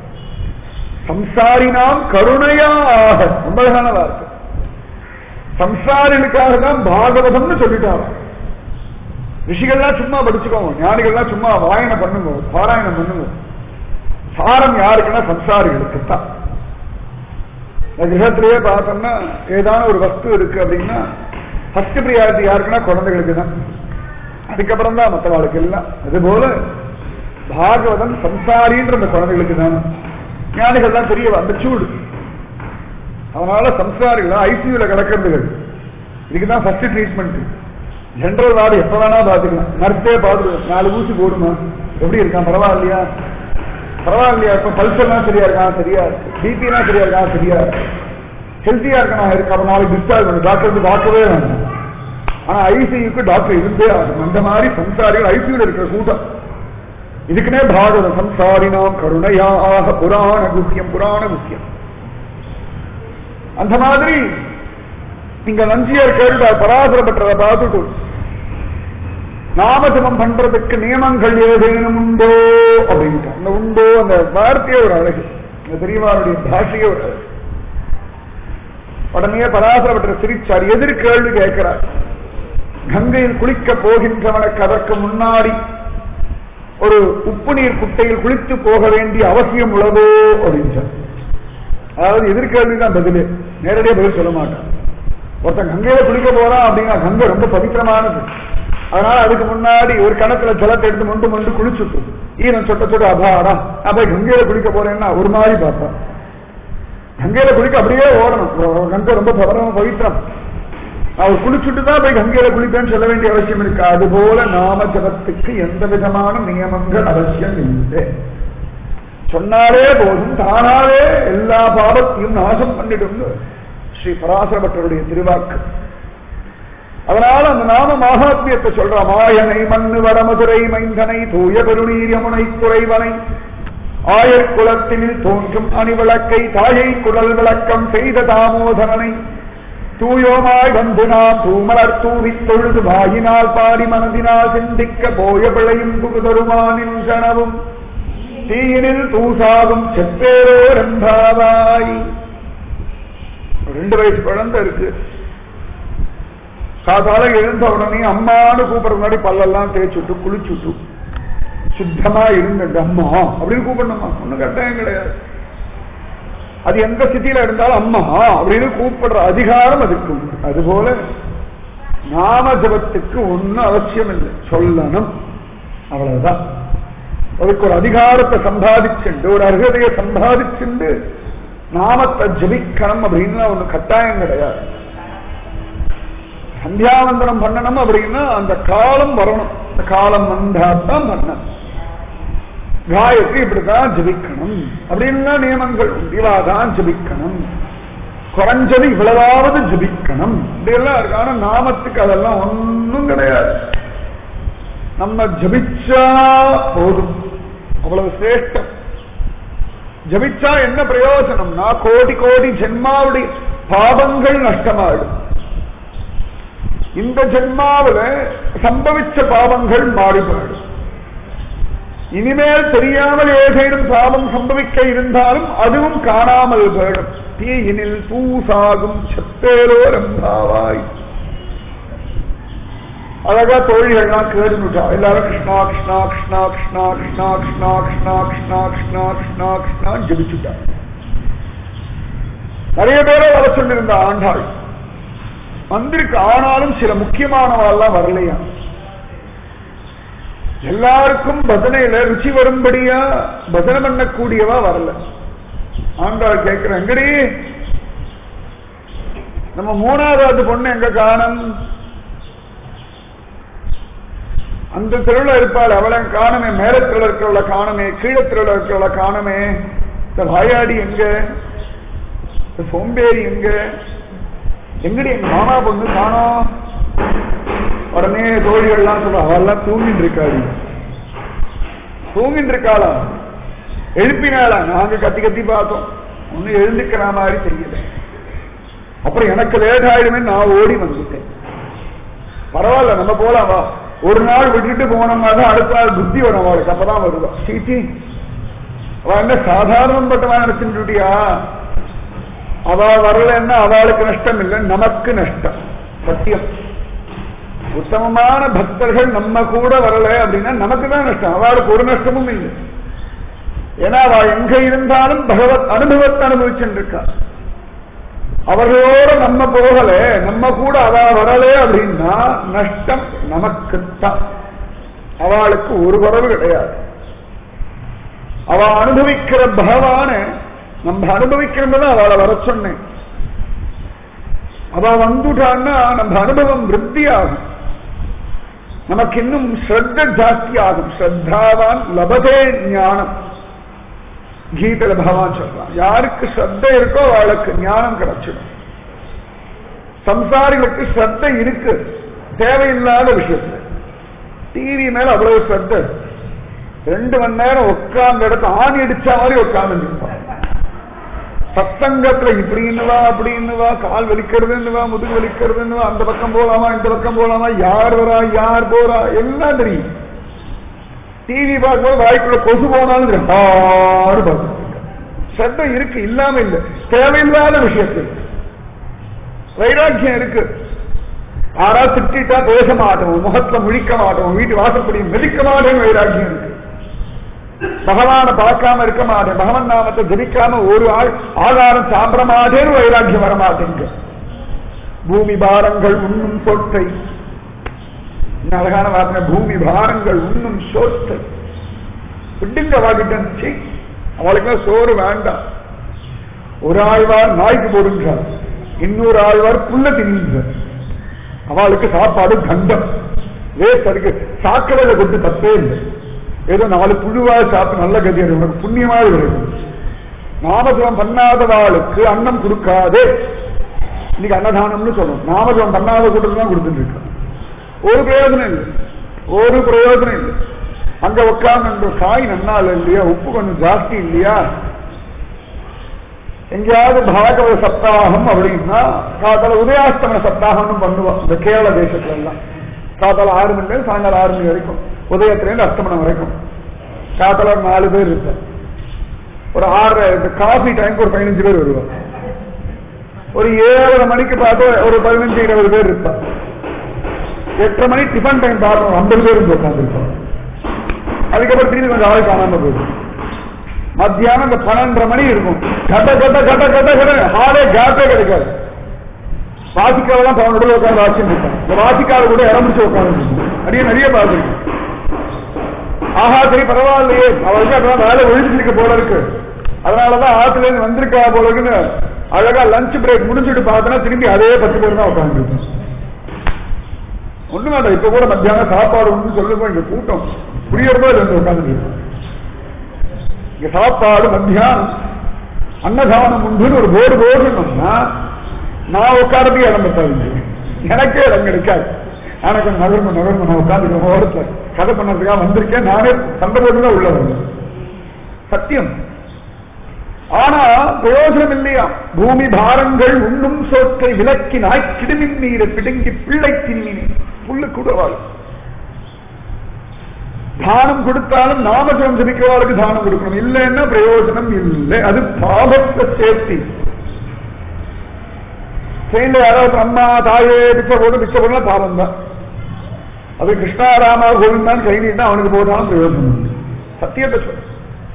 சம்சாரினாம் கருணையாக ரொம்ப அழகான வார்த்தை சம்சாரிகளுக்காக தான் பாகவதம்னு சொல்லிட்டாங்க ரிஷிகள்லாம் சும்மா படிச்சுக்கோங்க ஞானிகள்லாம் சும்மா வாயனை பண்ணுங்க பாராயணம் பண்ணுங்க சாரம் யாருக்குன்னா சம்சாரிகளுக்கு தான் கிரகத்திலேயே பார்த்தோம்னா ஏதான ஒரு வஸ்து இருக்கு அப்படின்னா ஃபர்ஸ்ட் ப்ரியாரிட்டி யாருக்குன்னா குழந்தைகளுக்கு தான் அதுக்கப்புறம் தான் மற்றவாளுக்கு எல்லாம் அதுபோல பாகவதம் சம்சாரின்ற அந்த குழந்தைகளுக்கு தான் ஞானிகள்லாம் தெரிய அந்த சூடு அதனால சம்சாரிகள் ஐசியூல கிடக்கிறதுகள் இதுக்குதான் ஃபர்ஸ்ட் ட்ரீட்மெண்ட் ஜென்ரல் வார்டு எப்ப வேணா பாத்துக்கலாம் நர்ஸே பாத்துக்கலாம் நாலு ஊசி போடுமா எப்படி இருக்கான் பரவாயில்லையா பரவாயில்லையா இப்ப பல்ஸ் எல்லாம் சரியா இருக்கான் சரியா இருக்கு பிபி எல்லாம் சரியா இருக்கான் சரியா இருக்கு ஹெல்த்தியா இருக்கான் இருக்கு அப்ப நாளைக்கு டிஸ்சார்ஜ் பண்ணு டாக்டர் வந்து பார்க்கவே வேண்டாம் ஆனா ஐசியூக்கு டாக்டர் இருந்தே ஆகும் அந்த மாதிரி சம்சாரிகள் ஐசியூல இருக்கிற கூட்டம் இதுக்குனே பாகவதம் சம்சாரினாம் கருணையாக புராண குக்கியம் புராண குக்கியம் அந்த மாதிரி இங்க நஞ்சியர் கேள்வி பராசர பெற்றதை பார்த்துட்டு நாமஜபம் பண்றதுக்கு நியமங்கள் ஏதேனும் உண்டோ அப்படின்ட்டு அந்த உண்டோ அந்த வார்த்தையே ஒரு அழகு இந்த பெரியவாருடைய பாஷையே ஒரு அழகு உடனே பராசர பெற்ற சிரிச்சார் எதிர் கேள்வி கேட்கிறார் கங்கையில் குளிக்க போகின்றவனுக்கு அதற்கு முன்னாடி ஒரு உப்பு நீர் குட்டையில் குளித்து போக வேண்டிய அவசியம் உள்ளதோ அப்படின்னு அதாவது எதிர்கேள்வி தான் பதிலே நேரடியாக பதில் சொல்ல மாட்டான் ஒருத்தன் கங்கையில குளிக்க போறான் அப்படின்னா கங்கை ரொம்ப பவித்திரமானது அதனால அதுக்கு முன்னாடி ஒரு கணத்துல ஜலத்தை எடுத்து மொண்டு மொண்டு குளிச்சுட்டு ஈரன் சொட்ட சொட்ட அபாடா நான் போய் கங்கையில குளிக்க போறேன்னா ஒரு மாதிரி பார்ப்பான் கங்கையில குளிக்க அப்படியே ஓடணும் கங்கை ரொம்ப பவரம் பவித்திரம் அவர் குளிச்சுட்டு தான் போய் கங்கையில குளிப்பேன்னு சொல்ல வேண்டிய அவசியம் இருக்கு அதுபோல நாம ஜபத்துக்கு எந்த விதமான நியமங்கள் அவசியம் இல்லை சொன்னாலே போதும் தானாலே எல்லா பாவத்தையும் நாசம் பண்ணிடும் ஸ்ரீ பராசரபட்டருடைய திருவாக்கு அதனால அந்த நாம மகாத்மியத்தை சொல்ற மாயனை மண்ணு வடமதுரை மைந்தனை தூய பெருநீர் யமுனை குறைவனை ஆயர்குலத்தினில் தோன்றும் அணிவிளக்கை தாயை குடல் விளக்கம் செய்த தாமோதரனை தூயோமாய் வந்து நாம் தூமலர் தூவித் தொழுது வாயினால் பாடி மனதினால் சிந்திக்க போய பிழையும் புகுதருமானின் கனவும் தீயினில் தூசாகும் செப்பேரோ ரம்பாவாய் ரெண்டு வயசு குழந்தை இருக்கு காதால எழுந்த உடனே அம்மானு கூப்பிடுற முன்னாடி பல்லெல்லாம் தேய்ச்சுட்டு குளிச்சுட்டு சுத்தமா இருங்க அம்மா அப்படின்னு கூப்பிடணுமா ஒண்ணும் கட்டாயம் கிடையாது அது எந்த ஸ்திதியில இருந்தாலும் அம்மா அப்படின்னு கூப்பிடுற அதிகாரம் அதுக்கு உண்டு அதுபோல நாம ஜபத்துக்கு ஒன்னும் அவசியம் இல்லை சொல்லணும் அவ்வளவுதான் அதுக்கு ஒரு அதிகாரத்தை சம்பாதிச்சுண்டு ஒரு அர்ஹதையை சம்பாதிச்சுண்டு நாமத்தை ஜபிக்கணும் அப்படின்னு ஒண்ணு கட்டாயம் கிடையாது சந்தியாவந்தனம் பண்ணணும் அப்படின்னா அந்த காலம் வரணும் அந்த காலம் வந்தாத்தான் பண்ணணும் காயத்ரி இப்படிதான் ஜபிக்கணும் அப்படின்னா நியமங்கள் இவாதான் ஜபிக்கணும் குறைஞ்சது இவ்வளவாவது ஜபிக்கணும் இப்படியெல்லாம் இருக்கு ஆனா நாமத்துக்கு அதெல்லாம் ஒன்றும் கிடையாது நம்ம ஜபிச்சா போதும் அவ்வளவு சிரேஷ்டம் ஜபிச்சா என்ன பிரயோஜனம்னா கோடி கோடி ஜென்மாவுடைய பாவங்கள் நஷ்டமாயிடும் இந்த ஜென்மாவில சம்பவிச்ச பாவங்கள் மாறிபாடும் இனிமேல் தெரியாமல் ஏதேனும் பாவம் சம்பவிக்க இருந்தாலும் அதுவும் காணாமல் போயிடும் தீயினில் தூசாகும் சத்தேரோ ரம்பாவாய் அழகா தோழிகள்லாம் கேடுனுட்டா எல்லாரும் கிருஷ்ணா கிருஷ்ணா கிருஷ்ணா கிருஷ்ணா கிருஷ்ணா கிருஷ்ணா கிருஷ்ணா கிருஷ்ணா கிருஷ்ணா கிருஷ்ணா கிருஷ்ணா ஜபிச்சுட்டா நிறைய பேரை வர சொல்லியிருந்த ஆண்டாள் வந்திருக்கு ஆனாலும் சில முக்கியமானவெல்லாம் வரலையா எல்லாருக்கும் பஜனையில ருச்சி வரும்படியா பஜனை பண்ணக்கூடியவா வரல ஆண்டாள் கேட்கிற எங்கடி நம்ம மூணாவது பொண்ணு எங்க காணும் அந்த திருவிழா இருப்பாள் அவளை காணமே மேலத்தில் இருக்கிறவளை காணமே கீழத்தில் இருக்கிறவளை காணமே இந்த வாயாடி எங்க இந்த சோம்பேறி எங்க எங்கடி எங்க மாமா பொண்ணு காணோம் உடனே தோழிகள்லாம் சொல்ல அவெல்லாம் தூங்கிட்டு இருக்காடி தூங்கிட்டு இருக்காளா எழுப்பினாளா நாங்க கத்தி கத்தி பார்த்தோம் ஒண்ணு எழுந்துக்கிற மாதிரி தெரியல அப்புறம் எனக்கு லேட் ஆயிடுமே நான் ஓடி வந்துட்டேன் பரவாயில்ல நம்ம போலாமா ஒரு நாள் விட்டுட்டு போனோம்னா தான் அடுத்த நாள் புத்தி வரும் அவளுக்கு அப்பதான் வருவா சீச்சி அவ என்ன சாதாரணப்பட்டவா நினைச்சுட்டியா அவ வரலன்னா அவளுக்கு நஷ்டம் இல்லை நமக்கு நஷ்டம் சத்தியம் உத்தமமான பக்தர்கள் நம்ம கூட வரல அப்படின்னா நமக்கு தான் நஷ்டம் அவளுக்கு ஒரு நஷ்டமும் இல்லை ஏன்னா அவ எங்க இருந்தாலும் பகவத் அனுபவத்தை அனுபவிச்சுருக்கா அவர்களோட நம்ம போகல நம்ம கூட அவ வரல அப்படின்னா நஷ்டம் நமக்குத்தான் அவளுக்கு ஒரு வரவு கிடையாது அவ அனுபவிக்கிற பகவான நம்ம அனுபவிக்கிறத அவளை வர சொன்னேன் அவ வந்துட்டான்னா நம்ம அனுபவம் விருத்தி ஆகும் நமக்கு இன்னும் ஸ்ரத்த ஜாஸ்தி ஆகும் ஸ்ரத்தாவான் லபதே ஞானம் கீதையில பகவான் சொல்றான் யாருக்கு ஸ்ரத்த இருக்கோ அவளுக்கு ஞானம் கிடைச்சிடும் சம்சாரிகளுக்கு ஸ்ரத்த இருக்கு தேவையில்லாத விஷயத்துல டிவி மேல அவ்வளவு ஸ்ரத்த ரெண்டு மணி நேரம் உட்கார்ந்த இடத்த ஆணி அடிச்ச மாதிரி உட்கார்ந்து நிற்பான் சத்தங்கத்துல இப்படின்னுவா அப்படின்னுவா கால் வலிக்கிறதுன்னுவா முதுகு வலிக்கிறதுன்னுவா அந்த பக்கம் போலாமா இந்த பக்கம் போலாமா யார் வரா யார் போறா எல்லாம் தெரியும் டிவி பார்க்கும்போது வாய்க்குள்ள கொசு போனாலும் தெரியும் ஆறு பார்த்து சத்தம் இருக்கு இல்லாம இல்லை தேவையில்லாத விஷயத்தில் வைராக்கியம் இருக்கு யாரா திட்டா பேச மாட்டோம் முகத்துல முழிக்க மாட்டோம் வீட்டு வாசப்படி மிதிக்க மாட்டேன் வைராக்கியம் இருக்கு பகவானை பார்க்காம இருக்க மாட்டேன் பகவன் நாமத்தை ஜபிக்காம ஒரு ஆள் ஆதாரம் சாப்பிட மாட்டேன்னு வைராக்கியம் வர மாட்டேங்க பூமி பாரங்கள் உண்ணும் சொத்தை இன்னும் அழகான வார்த்தை பூமி பாரங்கள் உண்ணும் சோத்தை விட்டுங்க வாங்கிட்டேன் சீ, அவளுக்கு சோறு வேண்டாம் ஒரு ஆழ்வார் நாய்க்கு போடுங்கிறார் இன்னொரு ஆழ்வார் புல்ல தின்கிறார் அவளுக்கு சாப்பாடு கண்டம் வேஸ்ட் அதுக்கு சாக்கடையில கொண்டு தப்பே இல்லை ஏதோ நாலு புழுவா சாப்பிட்டு நல்ல கதி அது உனக்கு புண்ணியமாக கிடைக்கும் நாமஜபம் பண்ணாதவாளுக்கு அன்னம் கொடுக்காதே இன்னைக்கு அன்னதானம்னு சொல்லணும் நாமஜபம் பண்ணாத கூட்டத்தில் தான் கொடுத்துட்டு இருக்கான் ஒரு பிரயோஜனம் இல்லை ஒரு பிரயோஜனம் இல்லை அங்க உட்கார்ந்து காய் நன்னா இல்லை இல்லையா உப்பு கொஞ்சம் ஜாஸ்தி இல்லையா எங்கேயாவது பாகவத சப்தாகம் அப்படின்னா காத்தால உதயாஸ்தமன சப்தாகம்னு பண்ணுவோம் இந்த கேரள தேசத்துல எல்லாம் காத்தால ஆறு மணி நேரம் சாயங்காலம் ஆறு மணி வரைக்கும் உதயத்திலேருந்து அஸ்தமனம் வரைக்கும் காத்தால ஒரு நாலு பேர் இருப்பேன் ஒரு ஆறு இந்த காஃபி டைம்க்கு ஒரு பதினஞ்சு பேர் வருவாங்க ஒரு ஏழரை மணிக்கு பார்த்து ஒரு பதினஞ்சு இருபது பேர் இருப்பேன் எட்டரை மணி டிஃபன் டைம் பார்க்கணும் ஐம்பது பேர் இருந்து உட்காந்துருப்போம் அதுக்கப்புறம் திரும்பி கொஞ்சம் ஆள் காணாம போயிடும் மத்தியானம் இந்த பன்னெண்டரை மணி இருக்கும் கட்ட கட்ட கட்ட கட்ட கட்ட ஹாலே கேப்பே கிடைக்காது வாசிக்காவெல்லாம் பவன் நடுவில் உட்காந்து வாசிச்சுட்டு இருப்பான் இந்த வாசிக்காத கூட இறம்பிச்சு உட்காந்து நிறைய நிறைய பார்த்துருக்கேன் ஆஹா சரி பரவாயில்லையே அவளுக்கு அதான் வேலை ஒழிச்சிருக்க போல இருக்கு அதனாலதான் ஆத்துல இருந்து வந்திருக்கா போல இருக்குன்னு அழகா லஞ்ச் பிரேக் முடிஞ்சுட்டு பார்த்தனா திரும்பி அதே பத்து பேர் தான் உட்காந்துருக்கோம் ஒண்ணு வேண்டாம் இப்ப கூட மத்தியானம் சாப்பாடு ஒன்று சொல்லுங்க இங்க கூட்டம் புரியறதோ இல்லை உட்காந்துட்டு இருக்கோம் இங்க சாப்பாடு மத்தியானம் அன்னதானம் உண்டுன்னு ஒரு போர்டு போடணும்னா நான் உட்காரதுக்கு இடம் பத்தாது எனக்கே இடம் கிடைக்காது ஆனா கொஞ்சம் நகர்ம நகர்ம நான் உட்காந்துருக்கேன் ஓரத்துல கதை பண்ணதுக்காக வந்திருக்கேன் நானே சண்டை போட்டு தான் உள்ள வந்தேன் சத்தியம் ஆனா பிரயோஜனம் இல்லையா பூமி பாரங்கள் உண்ணும் சோற்றை விளக்கினாய் கிடுமின் நீரை பிடுங்கி பிள்ளை தின்னினி புல்லு கூட வாழும் தானம் கொடுத்தாலும் நாமஜபம் ஜபிக்கிறவாளுக்கு தானம் கொடுக்கணும் இல்லைன்னா பிரயோஜனம் இல்லை அது பாபத்தை சேர்த்தி ட்ரெயின்ல யாராவது அம்மா தாயே பிச்சை போட்டு பிச்சை போடலாம் பாவம் தான் அது கிருஷ்ணாராமா கோவிந்தான் கை நீட்டா அவனுக்கு போதாலும் பிரயோஜனம் உண்டு சத்தியத்தை சொல்ல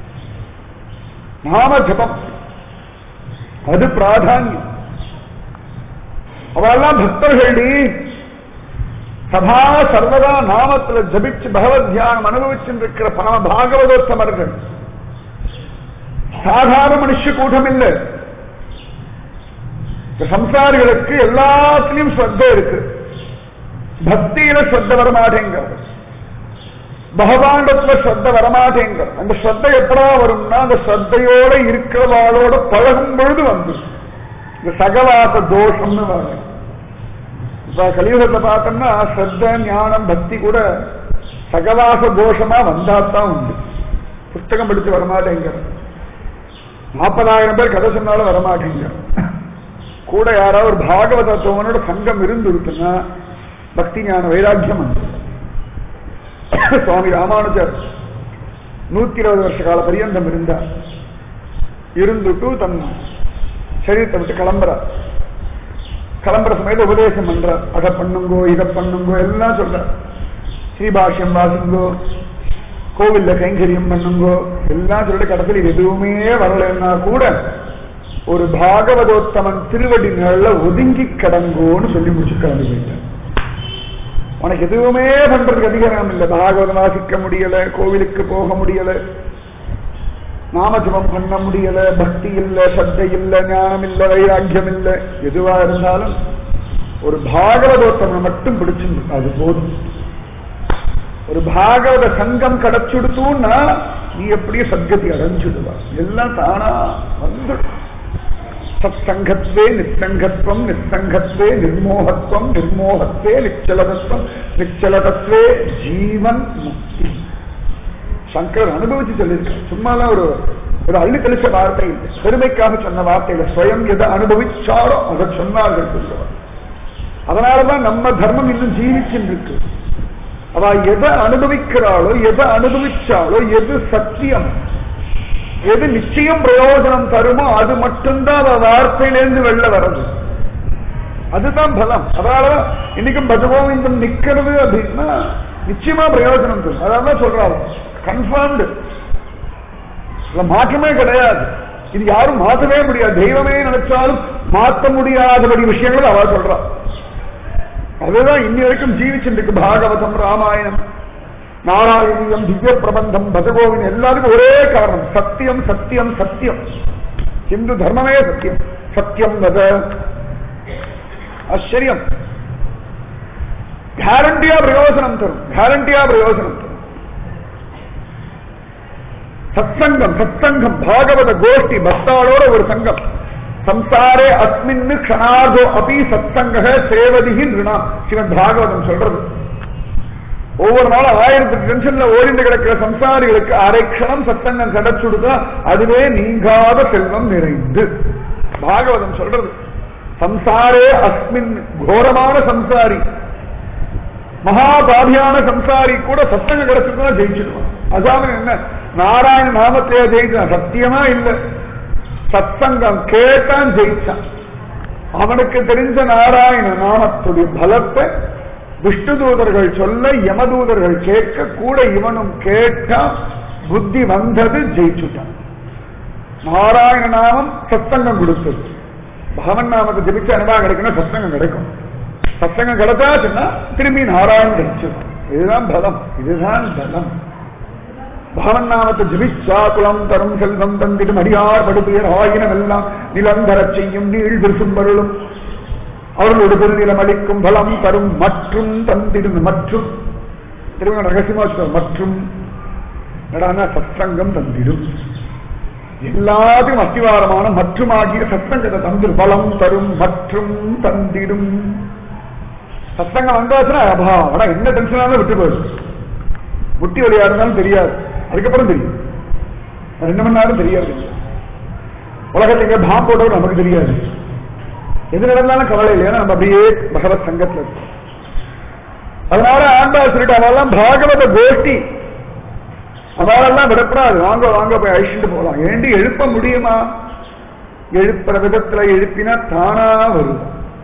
நாம ஜபம் அது பிராதானியம் அவெல்லாம் பக்தர்களி சதா சர்வதா நாமத்துல ஜபிச்சு பகவத் தியானம் அனுபவிச்சுருக்கிற பரம பாகவதோத்தமர்கள் சாதாரண மனுஷ கூட்டம் இல்லை இந்த சம்சாரிகளுக்கு எல்லாத்திலையும் ஸ்ரத்த இருக்கு பக்தியில ஸ்ரத்த வரமாட்டேங்கிறது பகவாண்டத்துல ஸ்ரத்த வரமாட்டேங்கிறது அந்த ஸ்ரத்த எப்படா வரும்னா அந்த ஸ்ரத்தையோட இருக்கிறவாளோட பழகும் பொழுது வந்து இந்த சகவாச தோஷம்னு வரும் இப்ப கலியுகத்தை பார்த்தோம்னா ஸ்ரத்த ஞானம் பக்தி கூட சகவாச தோஷமா வந்தாத்தான் உண்டு புஸ்தகம் படிச்சு வரமாட்டேங்கிறது நாற்பதாயிரம் பேர் கதை சொன்னாலும் வரமாட்டேங்க கூட யாராவது ஒரு பாகவதத்துவனோட சங்கம் இருந்து இருக்குன்னா பக்தி ஞான வைராக்கியம் வந்து சுவாமி ராமானுஜர் நூத்தி இருபது வருஷ கால பரியந்தம் இருந்தார் இருந்துட்டு தன் சரீரத்தை விட்டு கிளம்புறார் கிளம்புற சமயத்துல உபதேசம் பண்றார் அதை பண்ணுங்கோ இதை பண்ணுங்கோ எல்லாம் சொல்றார் ஸ்ரீபாஷ்யம் வாசிங்கோ கோவில்ல கைங்கரியம் பண்ணுங்கோ எல்லாம் சொல்லிட்டு கடைசியில் எதுவுமே வரலன்னா கூட ஒரு பாகவதோத்தமன் திருவடி நிழல்ல ஒதுங்கி கடங்கோன்னு சொல்லி முடிச்சு கிளம்பி போயிட்டார் உனக்கு எதுவுமே பண்றதுக்கு அதிகாரம் இல்லை பாகவதம் வாசிக்க முடியல கோவிலுக்கு போக முடியல நாமஜபம் பண்ண முடியல பக்தி இல்ல சத்தை இல்ல ஞானம் இல்ல வைராக்கியம் இல்ல எதுவா இருந்தாலும் ஒரு பாகவதோத்தமனை மட்டும் பிடிச்சிருக்கு அது போதும் ஒரு பாகவத சங்கம் கிடைச்சுடுத்துன்னா நீ எப்படியே சத்கதி அடைஞ்சுடுவா எல்லாம் தானா வந்து சத்சங்கத்வே நிசங்கத்வம் நிசங்கத்வே நிர்மோகத்வம் நிர்மோகத்வே நிச்சலதத்வம் நிச்சலதத்வே ஜீவன் முக்தி சங்கர் அனுபவிச்சு சொல்லியிருக்கார் சும்மாலாம் ஒரு ஒரு அள்ளி தெளிச்ச வார்த்தை இல்லை பெருமைக்காக சொன்ன வார்த்தையில ஸ்வயம் எதை அனுபவிச்சாரோ அதை சொன்னார்கள் சொல்லுவார் அதனாலதான் நம்ம தர்மம் இன்னும் ஜீவிச்சுட்டு இருக்கு அவ எதை அனுபவிக்கிறாளோ எதை அனுபவிச்சாலோ எது சத்தியம் எது நிச்சயம் பிரயோஜனம் தருமோ அது மட்டும்தான் அவ வார்த்தையிலேருந்து வெளில வர்றது அதுதான் பலம் அதனாலதான் இன்னைக்கும் பஜகோவிந்தம் நிக்கிறது அப்படின்னா நிச்சயமா பிரயோஜனம் தரும் அதான் சொல்றாங்க கன்ஃபார்ம்டு மாற்றமே கிடையாது இது யாரும் மாற்றவே முடியாது தெய்வமே நினைச்சாலும் மாற்ற முடியாதபடி விஷயங்கள் அவ சொல்றா அதுதான் இன்னி வரைக்கும் ஜீவிச்சுருக்கு பாகவதம் ராமாயணம் நாராயணியம் திவ்ய பிரபந்தம் பஜகோவின் எல்லாருக்கும் ஒரே காரணம் சத்தியம் சத்தியம் சத்தியம் இந்து தர்மமே சத்தியம் சத்தியம் வத ஆச்சரியம் கேரண்டியா பிரயோஜனம் தரும் கேரண்டியா பிரயோஜனம் தரும் சத்சங்கம் சத்சங்கம் பாகவத கோஷ்டி பக்தாளோட ஒரு சங்கம் சம்சாரே அஸ்மின்னு க்ஷணார்தோ அபி சத்சங்க சேவதிகி நிருணா சிவன் பாகவதம் சொல்றது ஒவ்வொரு நாளும் ஆயிரத்து டென்ஷன்ல ஓடிந்து கிடக்கிற சம்சாரிகளுக்கு அரை க்ஷணம் சத்தங்கம் கிடைச்சுடுதா அதுவே நீங்காத செல்வம் நிறைந்து பாகவதம் சொல்றது சம்சாரே அஸ்மின் கோரமான சம்சாரி மகாபாதியான சம்சாரி கூட சத்தங்க கிடைச்சுதான் ஜெயிச்சிடுவான் அதான் என்ன நாராயண நாமத்தையே ஜெயிச்சான் சத்தியமா இல்ல சத்சங்கம் கேட்டான் ஜெயிச்சான் அவனுக்கு தெரிஞ்ச நாராயண நாமத்துடைய பலத்தை விஷ்ணு தூதர்கள் சொல்ல யமதூதர்கள் கேட்க கூட இவனும் கேட்டா புத்தி வந்தது ஜெயிச்சுட்டான் நாராயண நாமம் சத்தங்கம் கொடுத்தது பகவன் நாமத்தை ஜபிச்சு அனுபவம் கிடைக்கணும் சத்தங்கம் கிடைக்கும் சத்தங்கம் கிடைச்சாச்சுன்னா திரும்பி நாராயணன் ஜெயிச்சிடும் இதுதான் பலம் இதுதான் பலம் பகவன் நாமத்தை ஜபிச்சா குலம் தரும் செல்வம் தந்திடும் அடியார் படுபெயர் ஆயினம் எல்லாம் நிலந்தரச் செய்யும் நீள் விருசும்பருளும் அவர்களோடு பெருநிலம் அளிக்கும் பலம் தரும் மற்றும் தந்திடும் மற்றும் திரும்ப ரகசியமா சொல்ற மற்றும் என்னடான்னா சத்சங்கம் தந்திடும் எல்லாத்துக்கும் அஸ்திவாரமான மற்றும் ஆகிய சத்சங்கத்தை தந்திடும் பலம் தரும் மற்றும் தந்திடும் சத்சங்கம் வந்தாச்சுன்னா அபா ஆனா என்ன டென்ஷனாலும் விட்டு போயிடும் முட்டி வழியா இருந்தாலும் தெரியாது அதுக்கப்புறம் தெரியும் ரெண்டு மணி நேரம் தெரியாது உலகத்துக்கு பாம் போட்டவர் நமக்கு தெரியாது எது நடந்தாலும் கவலை இல்லை ஏன்னா நம்ம அப்படியே பகவத் சங்கத்துல இருக்கோம் அதனால ஆண்டாள் சொல்லிட்டு அவெல்லாம் பாகவத கோஷ்டி அவளெல்லாம் விடப்படாது வாங்க வாங்க போய் அழிச்சுட்டு போகலாம் ஏண்டி எழுப்ப முடியுமா எழுப்புற விதத்துல எழுப்பினா தானா வருது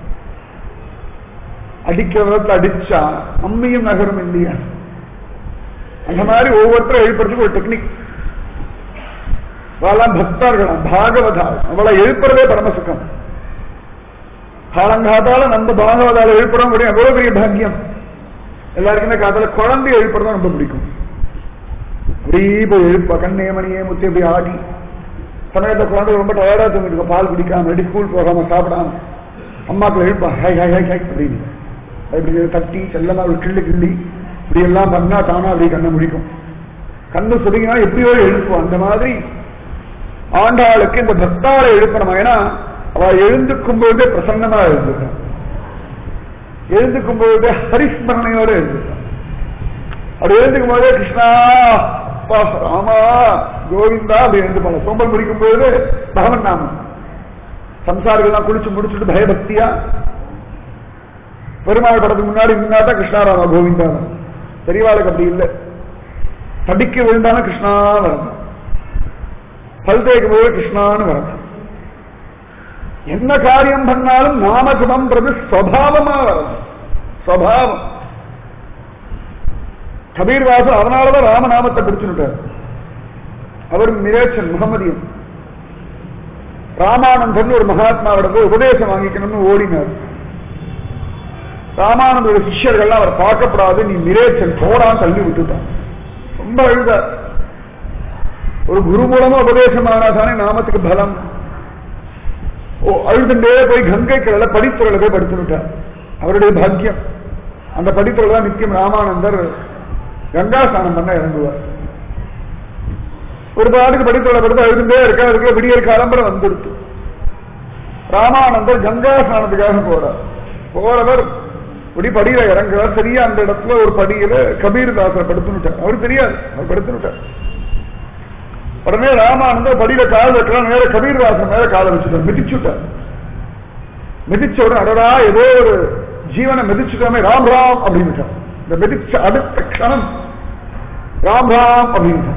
அடிக்கிற விதத்துல அடிச்சா அம்மியும் நகரும் இல்லையா அந்த மாதிரி ஒவ்வொருத்தரும் எழுப்புறதுக்கு ஒரு டெக்னிக் அவெல்லாம் பக்தர்களாம் பாகவதா அவளை எழுப்புறதே பரமசுக்கம் காலங்காத்தால நம்ம பாகவதால எழுப்புறோம் முடியும் எவ்வளவு பெரிய பாக்கியம் எல்லாருக்குமே காத்தால குழந்தை எழுப்புறதும் ரொம்ப பிடிக்கும் அப்படியே போய் எழுப்பா கண்ணே மணியே முத்தி அப்படி ஆடி சமயத்தை குழந்தை ரொம்ப டயர்டா தூங்கிட்டு பால் குடிக்காம ரெடி ஸ்கூல் போகாம சாப்பிடாம அம்மாக்கள் எழுப்பா ஹாய் ஹாய் ஹாய் ஹாய் அப்படின்னு இப்படி தட்டி செல்லமா ஒரு கிள்ளி கிள்ளி இப்படி எல்லாம் பண்ணா தானா அப்படி கண்ணை முடிக்கும் கண்ணு சுடுங்கினா எப்படியோ எழுப்பும் அந்த மாதிரி ஆண்டாளுக்கு இந்த பக்தாளை எழுப்பணும் ஏன்னா அவ எழுந்துக்கும் பொழுதே பிரசன்னமா எழுந்துட்டான் எழுந்துக்கும் பொழுதே ஹரிஸ்மரணையோட எழுந்துட்டான் அப்படி எழுந்துக்கும் போதே கிருஷ்ணா அப்பா, ராமா கோவிந்தா அப்படி எழுந்துப்பாங்க சோம்பல் முடிக்கும் பொழுது பகவன் நாமம் சம்சாரிகள்லாம் குளிச்சு முடிச்சுட்டு பயபக்தியா பெருமாள் படத்துக்கு முன்னாடி முன்னாதான் கிருஷ்ணாராமா கோவிந்தா பெரியவாளுக்கு அப்படி இல்லை தடிக்க விழுந்தாலும் கிருஷ்ணா வரணும் பல் தேய்க்கும் போது கிருஷ்ணான்னு வரணும் என்ன காரியம் பண்ணாலும் நாமஜபம்ன்றது ஸ்வபாவமா வரணும் ஸ்வபாவம் கபீர்வாசன் அதனாலதான் ராமநாமத்தை பிடிச்சுட்டார் அவர் மிரேச்சன் முகமதியன் ராமானந்தன் ஒரு மகாத்மாவிடம் போய் உபதேசம் வாங்கிக்கணும்னு ஓடினார் ராமானந்தோட சிஷ்யர்கள்லாம் அவர் பார்க்கப்படாது நீ மிரேச்சன் போடான்னு தள்ளி விட்டுட்டான் ரொம்ப அழுதார் ஒரு குரு மூலமா உபதேசம் ஆனா தானே நாமத்துக்கு பலம் ஓ அழுதுண்டே போய் கங்கை கடல படித்துறையில போய் படுத்து விட்டார் அவருடைய பாக்கியம் அந்த படித்துறையில தான் நித்தியம் ராமானந்தர் கங்கா ஸ்நானம் பண்ண இறங்குவார் ஒரு பாட்டுக்கு படித்துறையில படுத்து அழுதுண்டே இருக்க அதுக்குள்ள விடியற் காலம்பரம் வந்துடுச்சு ராமானந்தர் கங்கா ஸ்நானத்துக்காக போறார் போறவர் இப்படி படியில இறங்குறார் சரியா அந்த இடத்துல ஒரு படியில கபீர் தாசரை படுத்துனுட்டார் அவர் தெரியாது அவர் படுத்துனுட்டார் உடனே ராமானந்தர் படியில கால் வைக்கலாம் நேர கபீர்தாசன் மேல காலை வச்சுட்டார் மிதிச்சுட்டார் மிதிச்ச உடனே அடடா ஏதோ ஒரு ஜீவனை மிதிச்சுட்டோமே ராம் ராம் அப்படின்னு இந்த மிதிச்ச அடுத்த க்ஷணம் ராம் ராம் அப்படின்னு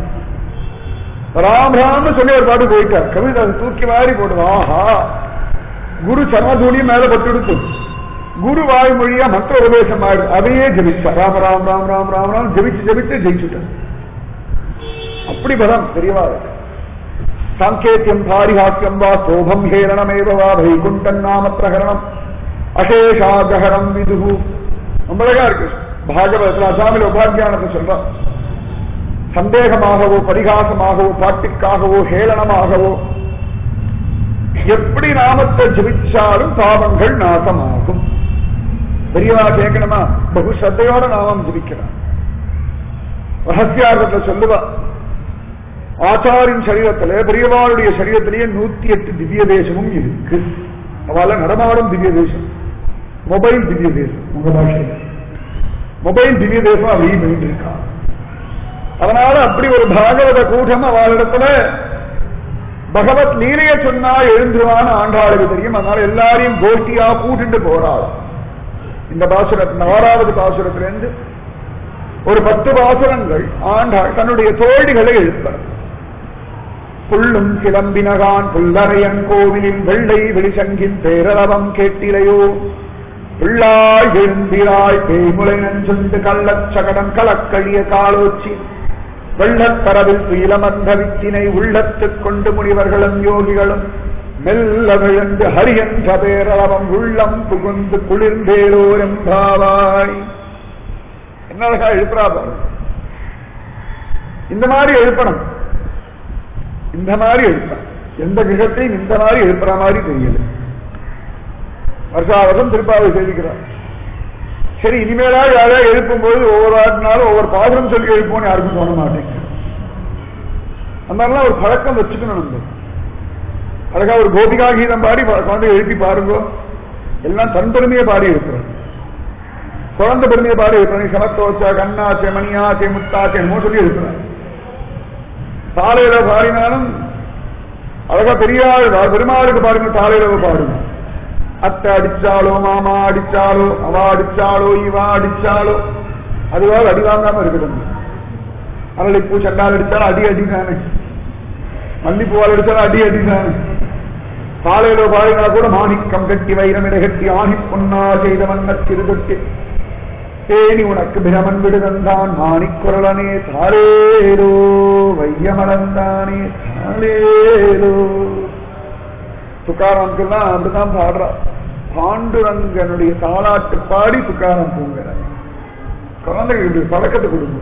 ராம் ராம்னு சொல்லி ஒரு பாட்டு போயிட்டார் கபீர்தாசன் தூக்கி வாரி போடுது ஆஹா குரு சர்மதூலியும் மேல பட்டுடுத்து குரு வாய்மொழியா மற்ற உபதேசம் ஆயிடுது அதையே ஜெபிச்சார் ராம ராம் ராம் ராம் ராம் ராம் ஜெபிச்சு ஜெபிச்சு ஜெயிச்சுட்டார் அப்படி பலம் தெரியவா சாங்கேத்தியம் பாரிஹாக்கியம் வா சோபம் ஹேரணமேவ வா வைகுண்டன் நாம பிரகரணம் அசேஷாகரம் விதுகு ரொம்ப அழகா இருக்கு பாகவதத்தில் அசாமில் உபாத்தியானத்தை சொல்றான் சந்தேகமாகவோ பரிகாசமாகவோ பாட்டுக்காகவோ ஹேளனமாகவோ எப்படி நாமத்தை ஜபிச்சாலும் பாவங்கள் நாசமாகும் பெரியவா கேட்கணுமா பகு ஸ்ரத்தையோட நாமம் ஜபிக்கிறான் ரகசியார்த்தத்தை சொல்லுவா ஆச்சாரின் சரீரத்துல பெரியவாளுடைய சரீரத்திலேயே நூத்தி எட்டு திவ்ய தேசமும் இருக்கு அவள நடமாடும் திவ்ய தேசம் மொபைல் திவ்ய தேசம் உங்க பாஷையில் மொபைல் திவ்ய தேசம் அப்படியே போயிட்டு இருக்கா அதனால அப்படி ஒரு பாகவத கூட்டம் அவளிடத்துல பகவத் லீலைய சொன்னா எழுந்துருவான்னு ஆண்டாளுக்கு தெரியும் அதனால எல்லாரையும் கோஷ்டியா கூட்டிட்டு போறாள் இந்த பாசுரத்தின் ஆறாவது பாசுரத்திலிருந்து ஒரு பத்து பாசுரங்கள் ஆண்டாள் தன்னுடைய தோழிகளை எழுப்பார் புள்ளும் கிளம்பினகான் புல்லறையன் கோவிலில் வெள்ளை வெளிச்சங்கின் பேரளவம் கேட்டிலையோ பிள்ளாய் எழுந்திராய் பேய்முலை நஞ்சொண்டு கள்ளச்சகடம் கலக்கழிய காலோச்சி வெள்ளத்தரவில் துயிலமர்ந்த வித்தினை உள்ளத்துக் கொண்டு முனிவர்களும் யோகிகளும் மெல்ல விழுந்து ஹரியன்ற பேரளவம் உள்ளம் புகுந்து குளிர்ந்தேலோரெம்பாவாய் என்ன அழகா எழுப்புறா பாரு இந்த மாதிரி எழுப்பணும் இந்த மாதிரி எழுப்பணும் எந்த கிரகத்தையும் இந்த மாதிரி எழுப்புற மாதிரி தெரியல வருஷாவதம் திருப்பாவை செய்திக்கிறார் சரி இனிமேலா யாரையா எழுப்பும்போது ஒவ்வொரு நாளும் ஒவ்வொரு பாசுரம் சொல்லி எழுப்போம்னு யாருக்கும் தோண மாட்டேங்குது அந்த மாதிரிலாம் ஒரு பழக்கம் வச்சுக்கணும் நம்ம அழகா ஒரு கோபிகா கீதம் பாடி குழந்தை எழுப்பி பாருங்க எல்லாம் தன் பெருமையை பாடி இருக்கிறோம் குழந்தை பெருமையை பாடி இருக்கிறோம் சமத்தோச்சா கண்ணாச்சே மணியாச்சே முத்தாச்சே என்னமோ சொல்லி இருக்கிறான் தாலையில பாடினாலும் அழகா பெரியாள் பெருமாளுக்கு பாருங்க தாலையில பாடுங்க அத்தை அடிச்சாலோ மாமா அடிச்சாலோ அவ அடிச்சாலோ இவா அடிச்சாலோ அதுவாக அடி வாங்காம இருக்கட்டும் அரளிப்பூ சண்டால் அடிச்சாலும் அடி அடிதானே மல்லிப்பூவால் அடிச்சாலும் அடி அடிதானே காலையில பாடினா கூட மாணிக்கம் கட்டி வைரமிட கட்டி ஆணி பொன்னா செய்த வண்ண திருதொட்டி தேனி உனக்கு பிரமன் விடுதந்தான் மாணிக்குரலனே தாரேரோ வையமலந்தானே தாரேரோ துக்காராம்க்கெல்லாம் அப்படிதான் பாடுறா பாண்டுரங்கனுடைய தாளாட்டு பாடி துக்காராம் தூங்குறார் குழந்தைகளுடைய பழக்கத்தை கொடுங்க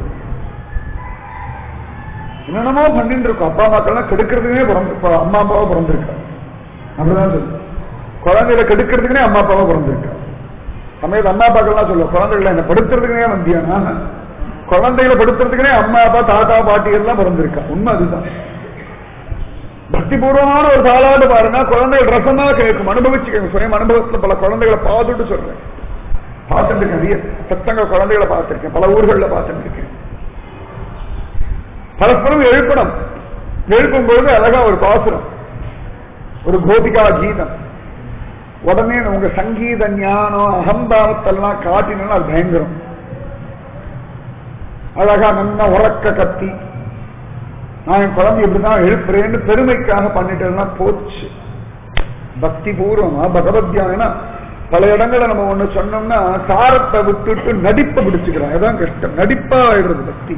என்னென்னமோ பண்ணிட்டு இருக்கும் அப்பா அம்மாக்கெல்லாம் கெடுக்கிறதுக்குனே பிறந்து அம்மா அப்பாவை பிறந்திருக்கா அப்படிதான் சொல்லு குழந்தைகளை கெடுக்கிறதுக்குனே அம்மா அப்பாவை பிறந்திருக்கா சமயத்து அம்மா அப்பாக்கெல்லாம் சொல்ல குழந்தைகளை என்ன படுத்துறதுக்குனே வந்தியானா குழந்தைகளை படுத்துறதுக்குனே அம்மா அப்பா தாத்தா பாட்டி எல்லாம் பிறந்திருக்கா உண்மை அதுதான் பக்தி பூர்வமான ஒரு தாளாட்டு பாருங்க குழந்தைகள் ரசமா கேட்கும் அனுபவிச்சுக்கோங்க சுயம் அனுபவத்துல பல குழந்தைகளை பார்த்துட்டு சொல்றேன் பார்த்துட்டு நிறைய சத்தங்கள் குழந்தைகளை பார்த்திருக்கேன் பல ஊர்கள்ல பார்த்துட்டு இருக்கேன் பரஸ்பரம் எழுப்பணும் எழுப்பும் பொழுது அழகா ஒரு பாசுரம் ஒரு கோபிகா கீதம் உடனே உங்க சங்கீத ஞானம் அகம்பாவத்தெல்லாம் காட்டினா அது பயங்கரம் அழகா நல்லா உறக்க கத்தி நான் என் குழந்தை இப்படிதான் எழுப்புறேன்னு பெருமைக்காக பண்ணிட்டேன்னா போச்சு பக்தி பூர்வமா பகவத்யானா பல இடங்களை நம்ம ஒண்ணு சொன்னோம்னா சாரத்தை விட்டுட்டு நடிப்பை பிடிச்சுக்கிறோம் அதான் கஷ்டம் நடிப்பா ஆயிடுறது பக்தி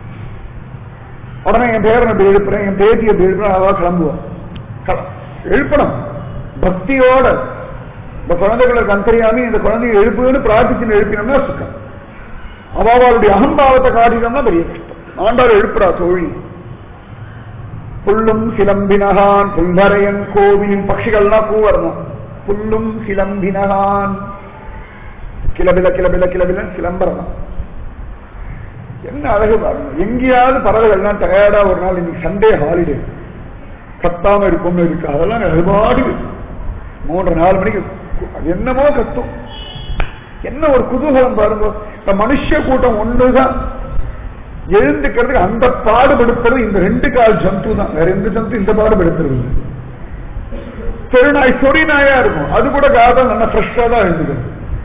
உடனே என் பேரன் அப்படி எழுப்புறேன் என் பேத்தி அப்படி எழுப்புறேன் அவா கிளம்புவான் எழுப்பணும் பக்தியோட இந்த குழந்தைகளுக்கு அந்தரியாமி இந்த குழந்தையை எழுப்புன்னு பிரார்த்திச்சு எழுப்பினோம்னா சுக்கம் அவளுடைய அகம்பாவத்தை காட்டினோம்னா பெரிய கஷ்டம் ஆண்டாள் எழுப்புறா தோழி புல்லும் சிலம்பினகான் புல்வரையன் கோவிலின் பட்சிகள்லாம் பூ வரணும் புல்லும் சிலம்பினகான் கிளபில கிளபில கிளபிலன் சிலம்பரம் என்ன அழகு பாருங்க எங்கேயாவது பறவைகள்லாம் டயர்டா ஒரு நாள் இன்னைக்கு சண்டே ஹாலிடே கத்தாம இருக்கும்னு இருக்கு அதெல்லாம் அதுபாடு மூன்று நாலு மணிக்கு அது என்னமோ கத்தும் என்ன ஒரு குதூகலம் பாருங்க இந்த மனுஷ கூட்டம் ஒண்ணுதான் எழுந்துக்கிறதுக்கு அந்த பாடுபடுத்துறது இந்த ரெண்டு கால் ஜந்து தான் வேற எந்த ஜந்து இந்த பாடுபடுத்துறது இல்லை. தெருநாய் சொறி நாயா இருக்கும் அது கூட காதல் நல்லா ஃப்ரெஷ்ஷா தான் எழுந்துக்கிறது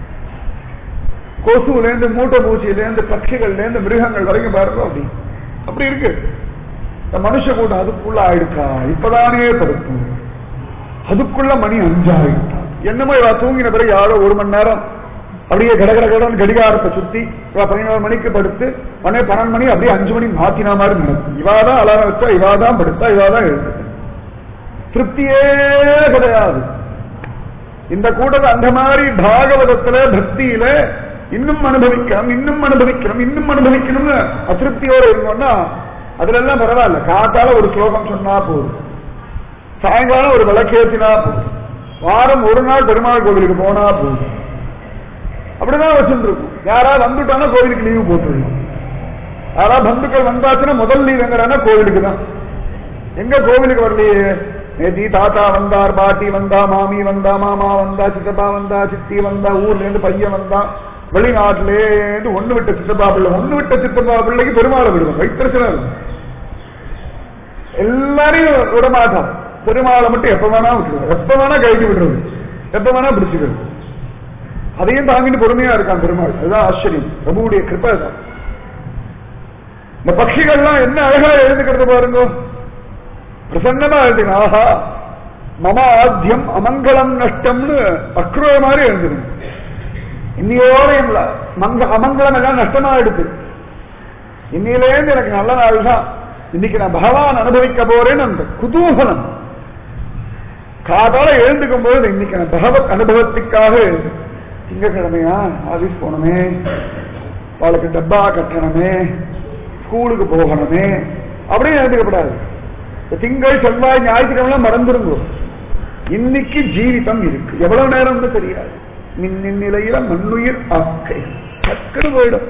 கொசுல இருந்து மூட்டை பூச்சியில இருந்து பட்சிகள்ல இருந்து மிருகங்கள் வரைக்கும் பாருங்க அப்படி அப்படி இருக்கு இந்த மனுஷ கூட்டம் அதுக்குள்ள ஆயிடுக்கா இப்பதானே படுத்தும் அதுக்குள்ள மணி அஞ்சாயிட்டா என்னமோ இவ தூங்கின பிறகு யாரோ ஒரு மணி நேரம் அப்படியே கடகட கடன் கடிகாரத்தை சுத்தி இவ பதினோரு மணிக்கு படுத்து உடனே பன்னெண்டு மணி அப்படியே அஞ்சு மணி மாத்தினா மாதிரி நடக்கும் இவாதான் அலாரம் வச்சா இவாதான் படுத்தா இவாதான் எழுது திருப்தியே கிடையாது இந்த கூட்டத்தை அந்த மாதிரி பாகவதத்துல பக்தியில இன்னும் அனுபவிக்கணும் இன்னும் அனுபவிக்கணும் இன்னும் அனுபவிக்கணும்னு அதிருப்தியோட இருந்தோம்னா அதுல எல்லாம் பரவாயில்ல காத்தால ஒரு ஸ்லோகம் சொன்னா போதும் சாயங்காலம் ஒரு விளக்கேத்தினா போதும் வாரம் ஒரு நாள் பெருமாள் கோவிலுக்கு போனா போதும் அப்படிதான் வச்சுருக்கும் யாராவது வந்துட்டானா கோவிலுக்கு லீவு போட்டுருணும் யாராவது பந்துக்கள் வந்தாச்சுன்னா முதல் லீவ் எங்கடானா கோவிலுக்கு தான் எங்க கோவிலுக்கு வரலையே நேத்தி தாத்தா வந்தார் பாட்டி வந்தா மாமி வந்தா மாமா வந்தா சித்தப்பா வந்தா சித்தி வந்தா ஊர்ல இருந்து பையன் வந்தா வெளிநாட்டிலே இருந்து ஒண்ணு விட்ட சித்தப்பா பிள்ளை ஒண்ணு விட்ட சித்தப்பா பிள்ளைக்கு பெருமாளை விடுவோம் வைத்திருச்சனா எல்லாரையும் விட மாட்டான் பெருமாளை மட்டும் எப்ப வேணா விட்டுருவோம் எப்ப வேணா கைட்டு விடுறது எப்ப வேணா பிடிச்சுக்கிறது அதையும் தாங்கிட்டு பொறுமையா இருக்கான் பெருமாள் அதுதான் ஆச்சரியம் பிரபுடைய கிருப்பை தான் இந்த பட்சிகள்லாம் என்ன அழகா எழுதுக்கிறது பாருங்க பிரசன்னமா எழுதுங்க ஆஹா மம ஆத்தியம் அமங்கலம் நஷ்டம்னு அக்ரோ மாதிரி எழுதுங்க இன்னையோட இல்ல மங்க அமங்கலம் எல்லாம் நஷ்டமா எடுத்து இன்னையிலேருந்து எனக்கு நல்ல நாள் தான் இன்னைக்கு நான் பகவான் அனுபவிக்க போறேன்னு அந்த குதூகலம் காதால எழுந்துக்கும் போது இன்னைக்கு நான் பகவத் அனுபவத்துக்காக எழுது திங்கக்கிழமையா ஆபீஸ் போகணுமே அவளுக்கு டப்பா கட்டணுமே ஸ்கூலுக்கு போகணுமே அப்படின்னு எழுந்துக்கப்படாது இந்த திங்கள் செவ்வாய் ஞாயிற்றுக்கிழமை மறந்துருங்க இன்னைக்கு ஜீவிதம் இருக்கு எவ்வளவு நேரம்னு தெரியாது மின்னின் நிலையில மண்ணுயிர் ஆக்கை டக்குனு போயிடும்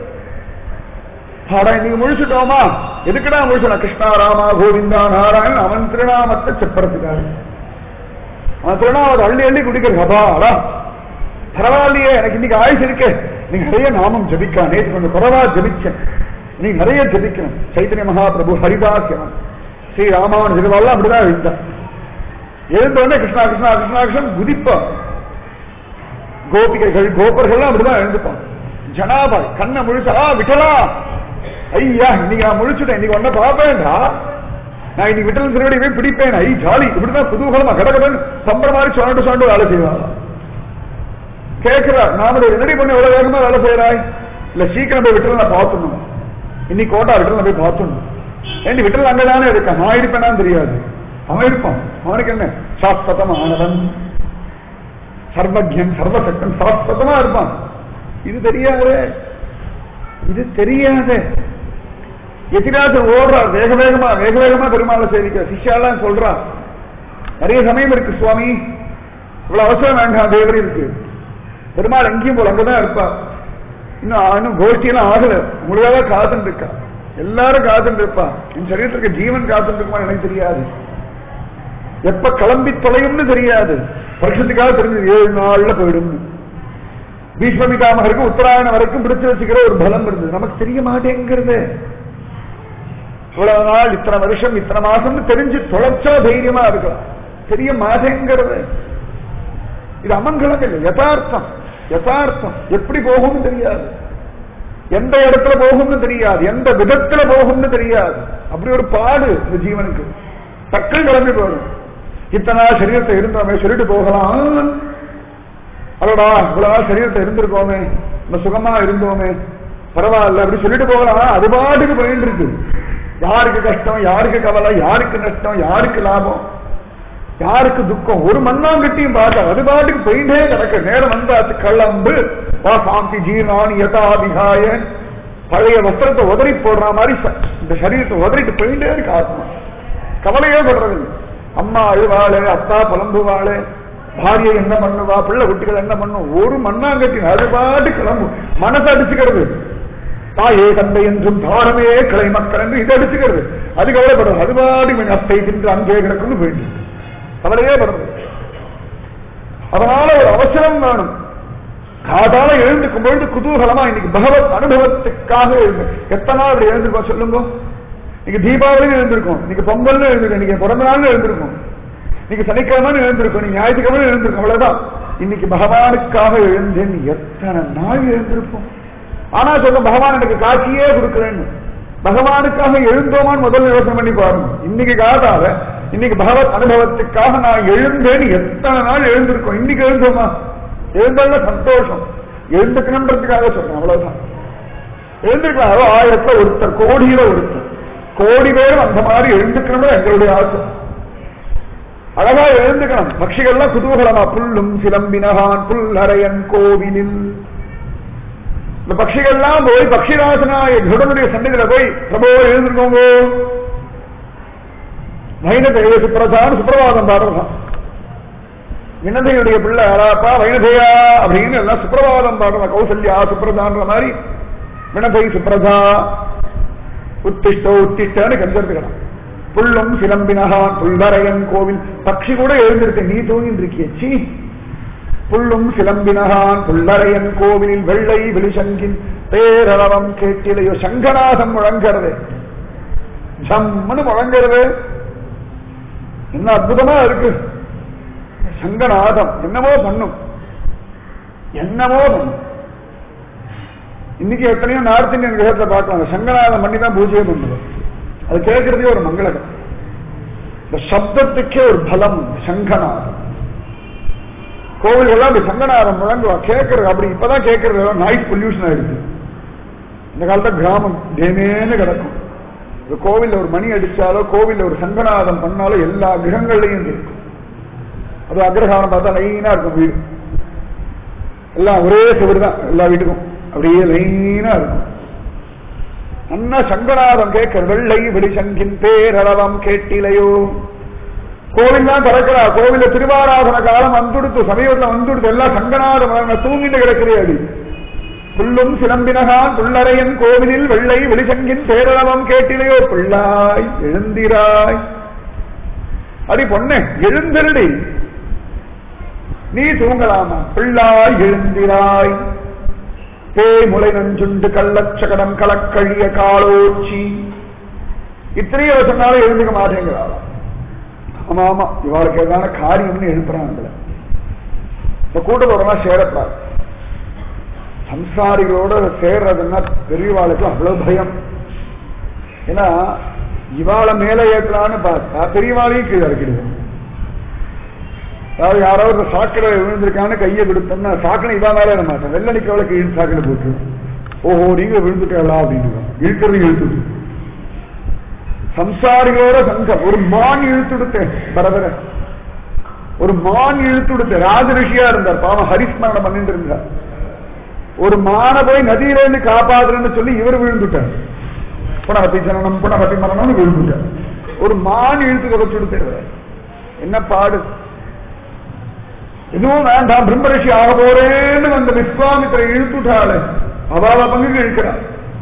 ஆடா இன்னைக்கு முழிச்சுட்டோமா எதுக்குடா முழிச்சோம் கிருஷ்ணா ராமா கோவிந்தா நாராயணன் அவன் திருநாமத்தை செப்பறதுக்காக அவன் திருநாமத்தை அள்ளி அள்ளி குடிக்கிறது அபாடா பரவாயில்லையே எனக்கு இன்னைக்கு ஆயுஷ் இருக்கே நீங்க நிறைய நாமம் ஜபிக்கலாம் நேற்று கொஞ்சம் குறவா ஜபிச்சேன் நீங்க நிறைய ஜபிக்கணும் சைத்தன்ய மகாபிரபு ஹரிதாசியவன் ஸ்ரீ ராமாவன் இதுவெல்லாம் அப்படிதான் எழுந்தான் எழுந்த உடனே கிருஷ்ணா கிருஷ்ணா கிருஷ்ணா கிருஷ்ணன் குதிப்பான் கோபிகைகள் கோபர்கள்லாம் அப்படிதான் எழுந்துப்பான் ஜனாபாய் கண்ணை முழிச்சா விட்டலா ஐயா இன்னைக்கு நான் முழிச்சுட்டேன் இன்னைக்கு ஒன்ன பாப்பேன்டா நான் இன்னைக்கு விட்டல் திருவடி போய் பிடிப்பேன் ஐ ஜாலி இப்படிதான் குதூகலமா கடகடன் சம்பர மாதிரி சொண்டு சொண்டு வேலை செய்வாங்க கேட்கிறார் நாம என்னடி பண்ணி எவ்வளவு வேகமா வேலை செய்யறாய் இல்ல சீக்கிரம் போய் விட்டல நான் பார்த்துணும் இன்னைக்கு கோட்டா விட்டல போய் பார்த்துணும் ஏண்டி விட்டல் அங்கதானே இருக்கான் நான் இருப்பேனான்னு தெரியாது அவன் இருப்பான் அவனுக்கு என்ன சாஸ்வதம் ஆனவன் சர்வஜன் சர்வசக்தன் சாஸ்வதமா இருப்பான் இது தெரியாது இது தெரியாது எதிராஜர் ஓடுறார் வேக வேகமா வேக வேகமா பெருமாளை சேவிக்கிற சிஷ்யாலாம் சொல்றா நிறைய சமயம் இருக்கு சுவாமி இவ்வளவு அவசரம் வேண்டாம் தேவரி இருக்கு பெருமாள் எங்கேயும் போல அங்கதான் இருப்பா இன்னும் இன்னும் கோஷ்டியெல்லாம் ஆகல முழுதாக காத்துட்டு இருக்கா எல்லாரும் காத்துட்டு இருப்பா என் சரீரத்திற்கு ஜீவன் காத்துட்டு இருக்குமா எனக்கு தெரியாது எப்ப கிளம்பி தொலையும்னு தெரியாது வருஷத்துக்காக தெரிஞ்சது ஏழு நாள்ல போயிடும் பீஷ்மபிதாமகருக்கு உத்தராயணம் வரைக்கும் பிடிச்சு வச்சுக்கிற ஒரு பலம் இருந்தது நமக்கு தெரிய மாட்டேங்கிறது இவ்வளவு நாள் இத்தனை வருஷம் இத்தனை மாசம்னு தெரிஞ்சு தொலைச்சா தைரியமா இருக்கலாம் தெரிய மாட்டேங்கிறது இது அமங்கலம் இல்லை யதார்த்தம் யதார்த்தம் எப்படி போகும்னு தெரியாது எந்த இடத்துல போகும்னு தெரியாது எந்த விதத்துல போகும்னு தெரியாது அப்படி ஒரு பாடு இந்த ஜீவனுக்கு டக்குன்னு கிளம்பி போயிடும் இத்தனை நாள் சரீரத்தை இருந்தோமே சொல்லிட்டு போகலாம் அடடா இவ்வளவு நாள் சரீரத்தை இருந்திருக்கோமே நம்ம சுகமா இருந்தோமே பரவாயில்ல அப்படி சொல்லிட்டு போகலாம் அது பாட்டுக்கு போயிட்டு இருக்கு யாருக்கு கஷ்டம் யாருக்கு கவலை யாருக்கு நஷ்டம் யாருக்கு லாபம் யாருக்கு துக்கம் ஒரு மண்ணாங்கட்டியும் பார்த்தா அது பாட்டுக்கு போயிட்டே கிடக்கு நேரம் வந்தாச்சு கிளம்பு வா சாந்தி ஜீர்ணானி யதாபிகாய பழைய வஸ்திரத்தை உதறி போடுற மாதிரி ச- இந்த சரீரத்தை உதறிட்டு போயிட்டே இருக்கு ஆத்மா கவலையே படுறதில்லை அம்மா அழுவாளு அத்தா புலம்புவாளு பாரியை என்ன பண்ணுவா பிள்ளை குட்டிகள் என்ன பண்ணும் ஒரு மண்ணாங்கட்டி அது பாட்டு கிளம்பும் மனசை அடிச்சுக்கிறது தாயே தந்தை என்றும் தாரமே கிளை மக்கள் என்று இதை அடிச்சுக்கிறது அது கவலைப்படுறது அது பாடி அத்தை தின்று அங்கே கிடக்குன்னு போயிட்டு கவலையே படுறது அதனால ஒரு அவசரம் வேணும் காதால எழுந்துக்கும் பொழுது குதூகலமா இன்னைக்கு பகவத் அனுபவத்துக்காக எழுந்து எத்தனை நாள் அப்படி எழுந்திருக்கோம் சொல்லுங்க இன்னைக்கு தீபாவளி எழுந்திருக்கோம் இன்னைக்கு பொங்கல்னு எழுந்திருக்கோம் இன்னைக்கு பிறந்த நாள் எழுந்திருக்கோம் இன்னைக்கு சனிக்கிழமை எழுந்திருக்கோம் நீங்க ஞாயிற்றுக்கிழமை எழுந்திருக்கோம் அவ்வளவுதான் இன்னைக்கு பகவானுக்காக எழுந்தேன் எத்தனை நாள் எழுந்திருப்போம் ஆனா சொல்ல பகவான் எனக்கு காட்சியே கொடுக்கிறேன்னு பகவானுக்காக எழுந்தோமான்னு முதல்ல யோசனை பண்ணி பாருங்க இன்னைக்கு காதால இன்னைக்கு பகவத் அனுபவத்துக்காக நான் எழுந்தேன்னு எத்தனை நாள் எழுந்திருக்கோம் இன்னைக்கு எழுந்தோமா எழுந்தல்ல சந்தோஷம் எழுந்துக்கணுன்றதுக்காக சொல்றேன் அவ்வளவுதான் எழுந்திருக்கலாம் அதோ ஆயிரத்துல ஒருத்தர் கோடியில ஒருத்தர் கோடி பேரும் அந்த மாதிரி எழுந்துக்கணும் எங்களுடைய ஆசை அழகா எழுந்துக்கணும் பட்சிகள்லாம் குதூகலமா புல்லும் சிலம்பினகான் புல்லரையன் கோவிலில் இந்த பட்சிகள்லாம் போய் பக்ஷிராசனாய குடனுடைய சன்னிதியில போய் பிரபோ எழுந்திருக்கோங்க வைணதேய சுப்ரதான் சுப்பிரபாதம் பாடுறதான் வினதையுடைய பிள்ளை யாராப்பா வைணதையா அப்படின்னு எல்லாம் சுப்பிரபாதம் பாடுறா கௌசல்யா சுப்ரதான்ற மாதிரி வினதை சுப்ரதா உத்திஷ்டோ உத்திஷ்டன்னு கருத்துக்கலாம் புல்லும் சிலம்பினகான் புல்லரையன் கோவில் பக்ஷி கூட எழுந்திருக்க நீ தூங்கிட்டு இருக்கிய சீ புல்லும் சிலம்பினகான் புல்லரையன் கோவிலில் வெள்ளை வெளிசங்கின் பேரளவம் கேட்டிலையோ சங்கநாதம் முழங்கிறது ஜம்முன்னு முழங்கிறது என்ன அற்புதமா இருக்கு சங்கநாதம் என்னமோ பண்ணும் என்னமோ பண்ணும் இன்னைக்கு எத்தனையோ நார்த் இந்தியன் கிரகத்தை பார்க்கலாம் சங்கநாதம் பண்ணி தான் பூஜையே பண்ணுது அது கேட்கறதே ஒரு மங்களகம் இந்த சப்தத்துக்கே ஒரு பலம் உண்டு, சங்கநாதம் கோவில்கள்லாம் அப்படி சங்கநாதம் முழங்குவா கேட்கறது அப்படி இப்பதான் கேட்கறது நாய்ஸ் பொல்யூஷன் ஆயிடுச்சு இந்த காலத்துல கிராமம் தேனேன்னு கிடக்கும் ஒரு கோவில்ல ஒரு மணி அடிச்சாலோ கோவில்ல ஒரு சங்கநாதம் பண்ணாலோ எல்லா கிரகங்கள்லையும் இருக்கும் அது அக்ரஹாரம் பார்த்தா லைனா இருக்கும் வீடு எல்லாம் ஒரே சுவர் தான் எல்லா வீட்டுக்கும் அப்படியே லைனா இருக்கும் அண்ணா சங்கநாதம் கேட்கிற வெள்ளை வெளிசங்கின் பேரளவம் கேட்டிலையோ கோவில் தான் திறக்கிறா கோவில திருவாராதன காலம் வந்துடுத்து சமயத்துல வந்துடுத்து எல்லாம் சங்கநாதம் தூங்கிட்டு கிடக்கிறே அடி புல்லும் சிலம்பினகான் புல்லரையன் கோவிலில் வெள்ளை வெளிசங்கின் பேரளவம் கேட்டிலையோ பிள்ளாய் எழுந்திராய் அடி பொண்ணே எழுந்திரடி நீ தூங்கலாமா பிள்ளாய் எழுந்திராய் பேய் முளை நஞ்சுண்டு கள்ளச்சகடம் கலக்கழிய காலோச்சி இத்தனையோ சொன்னாலும் எழுந்துக்க மாட்டேங்கிறாள் ஆமா ஆமா இவாளுக்கு ஏதான காரியம்னு எழுப்புறாங்க இந்த கூட்டத்தோட சேரப்படாது சம்சாரிகளோட சேர்றதுன்னா பெரியவாளுக்கு அவ்வளவு பயம் ஏன்னா இவாளை மேல ஏற்றலான்னு பார்த்தா பெரியவாளையும் கீழே இறக்கிடுது அதாவது யாராவது சாக்கடை விழுந்திருக்கான்னு கையை விடுத்தோம்னா சாக்கடை இவா மேல ஏற மாட்டேன் வெள்ளனிக்கு அவளை கீழ் சாக்கடை போட்டு ஓஹோ நீங்க விழுந்துட்டா அப்படின்னு இழுக்கிறது இழுத்துடு சம்சாரிகளோட சங்கம் ஒரு மான் இழுத்துடுத்தேன் பரபர ஒரு மான் இழுத்துடுத்த ராஜரிஷியா இருந்தார் பாவம் ஹரிஸ்மரணம் பண்ணிட்டு இருந்தார் ஒரு மான போய் நதியில இருந்து காப்பாத்துறேன்னு சொல்லி இவர் விழுந்துட்டார் புனரப்பி ஜனனம் புனரப்பி மரணம்னு விழுந்துட்டார் ஒரு மான் இழுத்து தொடச்சுடுத்தார் என்ன பாடு எதுவும் வேண்டாம் பிரம்மரிஷி ஆக போறேன்னு வந்த விஸ்வாமித்திரை இழுத்துட்டாள் அவாவ பங்குக்கு இழுக்கிறார்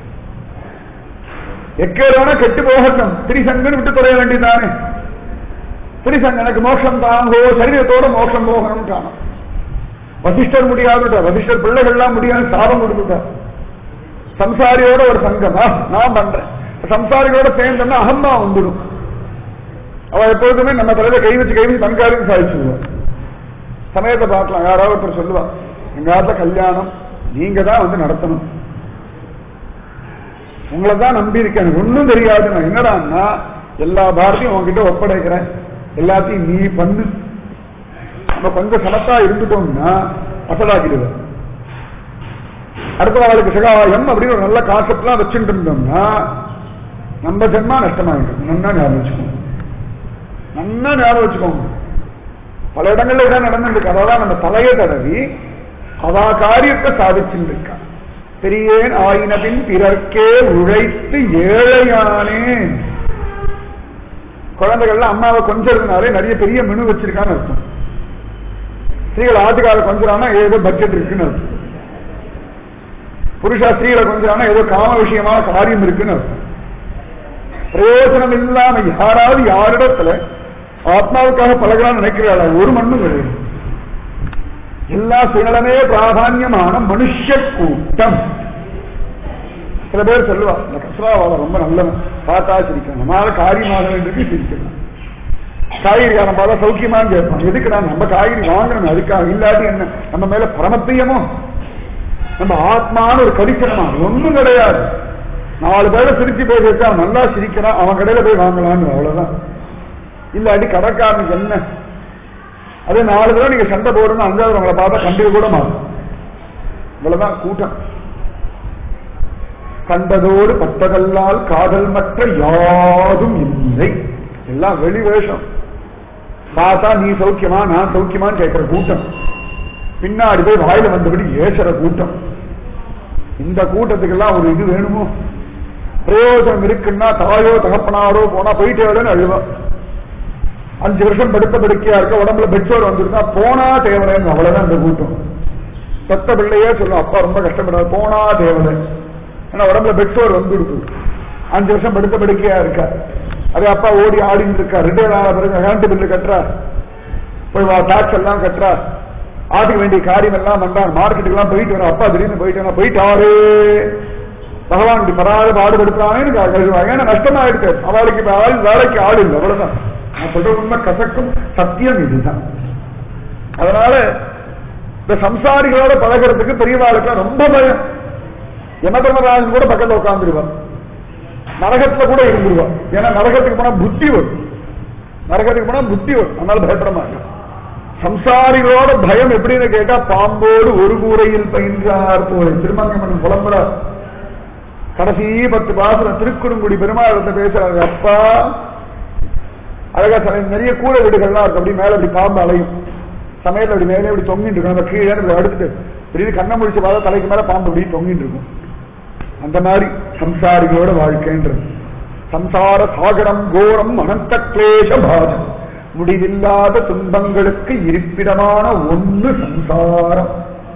எக்கேறான கெட்டு போகட்டும் திரிசங்கன் விட்டு தொலைய வேண்டியதானே திரிசங்க எனக்கு மோட்சம் தாங்கோ சரீரத்தோட மோட்சம் போகணும் காணும் வசிஷ்டர் முடியாது வசிஷ்டர் பிள்ளைகள்லாம் முடியாது சாபம் கொடுத்துட்டார் சம்சாரியோட ஒரு சங்கமா நான் பண்றேன் சம்சாரிகளோட சேர்ந்தோம்னா அகம்மா வந்துடும் அவ எப்பொழுதுமே நம்ம தலையில கை வச்சு கை வச்சு தன்காரியம் சாதிச்சுடுவான் சமயத்தை பார்க்கலாம் யாராவது ஒருத்தர் சொல்லுவா எங்க ஆத்த கல்யாணம் நீங்க தான் வந்து நடத்தணும் உங்களை தான் நம்பி இருக்கேன் எனக்கு ஒன்றும் தெரியாது நான் என்னடான்னா எல்லா பாரதியும் உங்ககிட்ட ஒப்படைக்கிறேன் எல்லாத்தையும் நீ பண்ணு நம்ம கொஞ்சம் சமத்தா இருந்துட்டோம்னா அசலாக்கிடுவேன் அடுத்த நாளுக்கு சகாயம் அப்படின்னு ஒரு நல்ல கான்செப்ட்லாம் வச்சுட்டு இருந்தோம்னா நம்ம ஜென்மா நஷ்டமாயிடும் நன்னா ஞாபகம் வச்சுக்கோங்க நன்னா ஞாபகம் வச்சுக்கோங்க பல இடங்கள்ல இதான் நடந்துருக்கு அதான் நம்ம தலையை தடவி அவா காரியத்தை சாதிச்சுட்டு இருக்கா பெரியேன் ஆயினபின் பிறர்க்கே உழைத்து ஏழையானே குழந்தைகள்லாம் அம்மாவை கொஞ்சறதுனாலே நிறைய பெரிய மெனு வச்சிருக்கான்னு அர்த்தம் ஸ்திரீகள் ஆட்டுக்கார கொஞ்சறானா ஏதோ பட்ஜெட் இருக்குன்னு அர்த்தம் புருஷா ஸ்திரீகளை கொஞ்சறானா ஏதோ காம விஷயமான காரியம் இருக்குன்னு அர்த்தம் பிரயோஜனம் இல்லாம யாராவது யாரிடத்துல ஆத்மாவுக்காக பழகலாம்னு நினைக்கிறாளா ஒரு மண்ணும் கிடையாது எல்லா சுயநலமே பிராதான்யமான மனுஷ கூட்டம் சில பேர் சொல்லுவா இந்த கசராவாள ரொம்ப நல்லவன் பார்த்தா சிரிக்கணும் நம்மளால காரியமாக வேண்டியது சிரிக்கலாம் காய்கறி நம்ம பார்த்தா சௌக்கியமான்னு கேட்பான் எதுக்குடா நம்ம காய்கறி வாங்கணும் அதுக்காக இல்லாட்டி என்ன நம்ம மேல பரமப்பிரியமோ நம்ம ஆத்மான்னு ஒரு கடிச்சனமா ஒண்ணும் கிடையாது நாலு பேரை சிரிச்சு போய் வச்சா அவன் நல்லா சிரிக்கிறான் அவன் கடையில போய் வாங்கலான்னு அவ்வளவுதான் இல்லாட்டி கடைக்காரனுக்கு என்ன அதே நாலு தடவை நீங்க சண்டை போடணும் அஞ்சாவது உங்களை பார்த்தா கண்டிப்பா கூட மாறும் இவ்வளவுதான் கூட்டம் கண்டதோடு பட்டதல்லால் காதல் மற்ற யாதும் இல்லை எல்லாம் வெளி வேஷம் பார்த்தா நீ சௌக்கியமா நான் சௌக்கியமான்னு கேட்கிற கூட்டம் பின்னாடி போய் வாயில வந்தபடி ஏசுற கூட்டம் இந்த கூட்டத்துக்கெல்லாம் ஒரு இது வேணுமோ பிரயோஜனம் இருக்குன்னா தாயோ தகப்பனாரோ போனா போயிட்டே அழுவா அஞ்சு வருஷம் படுத்த படுக்கையா இருக்க உடம்புல பெட்சோர் வந்துருந்தா போனா தேவலைன்னு அவ்வளவுதான் இந்த கூட்டம் பெத்த பிள்ளையே சொல்லும் அப்பா ரொம்ப கஷ்டப்படாது போனா தேவலை ஏன்னா உடம்புல பெட்சோர் வந்துடுது அஞ்சு வருஷம் படுத்த படுக்கையா இருக்கா அதே அப்பா ஓடி ஆடிட்டு இருக்கா ரிட்டையர் ஆன பிறகு கரண்ட் பில்லு கட்டுறா போய் டாக்ஸ் எல்லாம் கட்டுறா ஆட்டுக்கு வேண்டிய காரியம் எல்லாம் பண்றான் மார்க்கெட்டுக்கு எல்லாம் போயிட்டு வர அப்பா திடீர்னு போயிட்டு போயிட்டாரு பகவான் இப்படி பராத பாடுபடுத்துறானேன்னு கழுவாங்க ஏன்னா நஷ்டமாயிடுச்சு அவளுக்கு இப்ப ஆள் வேலைக்கு ஆள் இல்லை அவ்வளவுதான் நான் சொல்ற உண்மை கசக்கும் சத்தியம் இதுதான் அதனால இந்த சம்சாரிகளோட பழகிறதுக்கு பெரியவாளுக்கு ரொம்ப பயம் யமதர்மராஜன் கூட பக்கத்துல உட்காந்துருவான் நரகத்துல கூட இருந்துருவான் ஏன்னா நரகத்துக்கு போனா புத்தி வரும் நரகத்துக்கு போனா புத்தி வரும் அதனால பயப்பட மாட்டான் சம்சாரிகளோட பயம் எப்படின்னு கேட்டா பாம்போடு ஒரு கூரையில் பயின்றார் போல திருமங்கமன் புலம்புறார் கடைசி பத்து பாசனம் திருக்குறுங்குடி பெருமாளத்தை பேசுறாரு அப்பா அழகா சமயம் நிறைய கூரை வீடுகள்லாம் இருக்கு அப்படி மேல அப்படி பாம்பு அலையும் சமையல் அப்படி மேலே அப்படி தொங்கிட்டு இருக்கும் நம்ம கீழே இப்படி அடுத்துட்டு திடீர்னு கண்ணை முடிச்சு பார்த்தா தலைக்கு மேல பாம்பு அப்படி தொங்கிட்டு இருக்கும் அந்த மாதிரி சம்சாரிகளோட வாழ்க்கைன்றது சம்சார சாகரம் கோரம் அனந்த கிளேச பாஜம் முடிவில்லாத துன்பங்களுக்கு இருப்பிடமான ஒண்ணு சம்சாரம்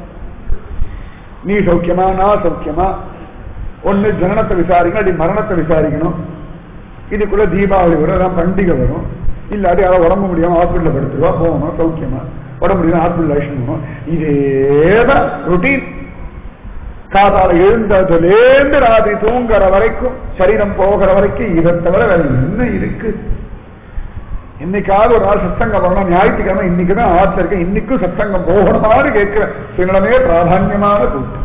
நீ சௌக்கியமா நான் சௌக்கியமா ஒண்ணு ஜனனத்தை விசாரிக்கணும் அப்படி மரணத்தை விசாரிக்கணும் இதுக்குள்ள தீபாவளி வரும் அதான் பண்டிகை வரும் இல்லாட்டி யாராவது உடம்பு முடியாம ஹாஸ்பிட்டல் படுத்துருவா போகணும் சௌக்கியமா உடம்பு முடியாம ஹாஸ்பிட்டல் அழைச்சிட்டு போகணும் இதேதான் ருட்டீன் காதால எழுந்ததுலேருந்து ராத்திரி தூங்குற வரைக்கும் சரீரம் போகிற வரைக்கும் இதை தவிர வேற என்ன இருக்கு இன்னைக்காவது ஒரு நாள் சத்சங்கம் வரணும் ஞாயிற்றுக்கிழமை இன்னைக்குதான் ஆசை இருக்கு இன்னைக்கும் சத்சங்கம் போகணுமான்னு கேட்கிற சிங்களமே பிராதான்யமான கூட்டம்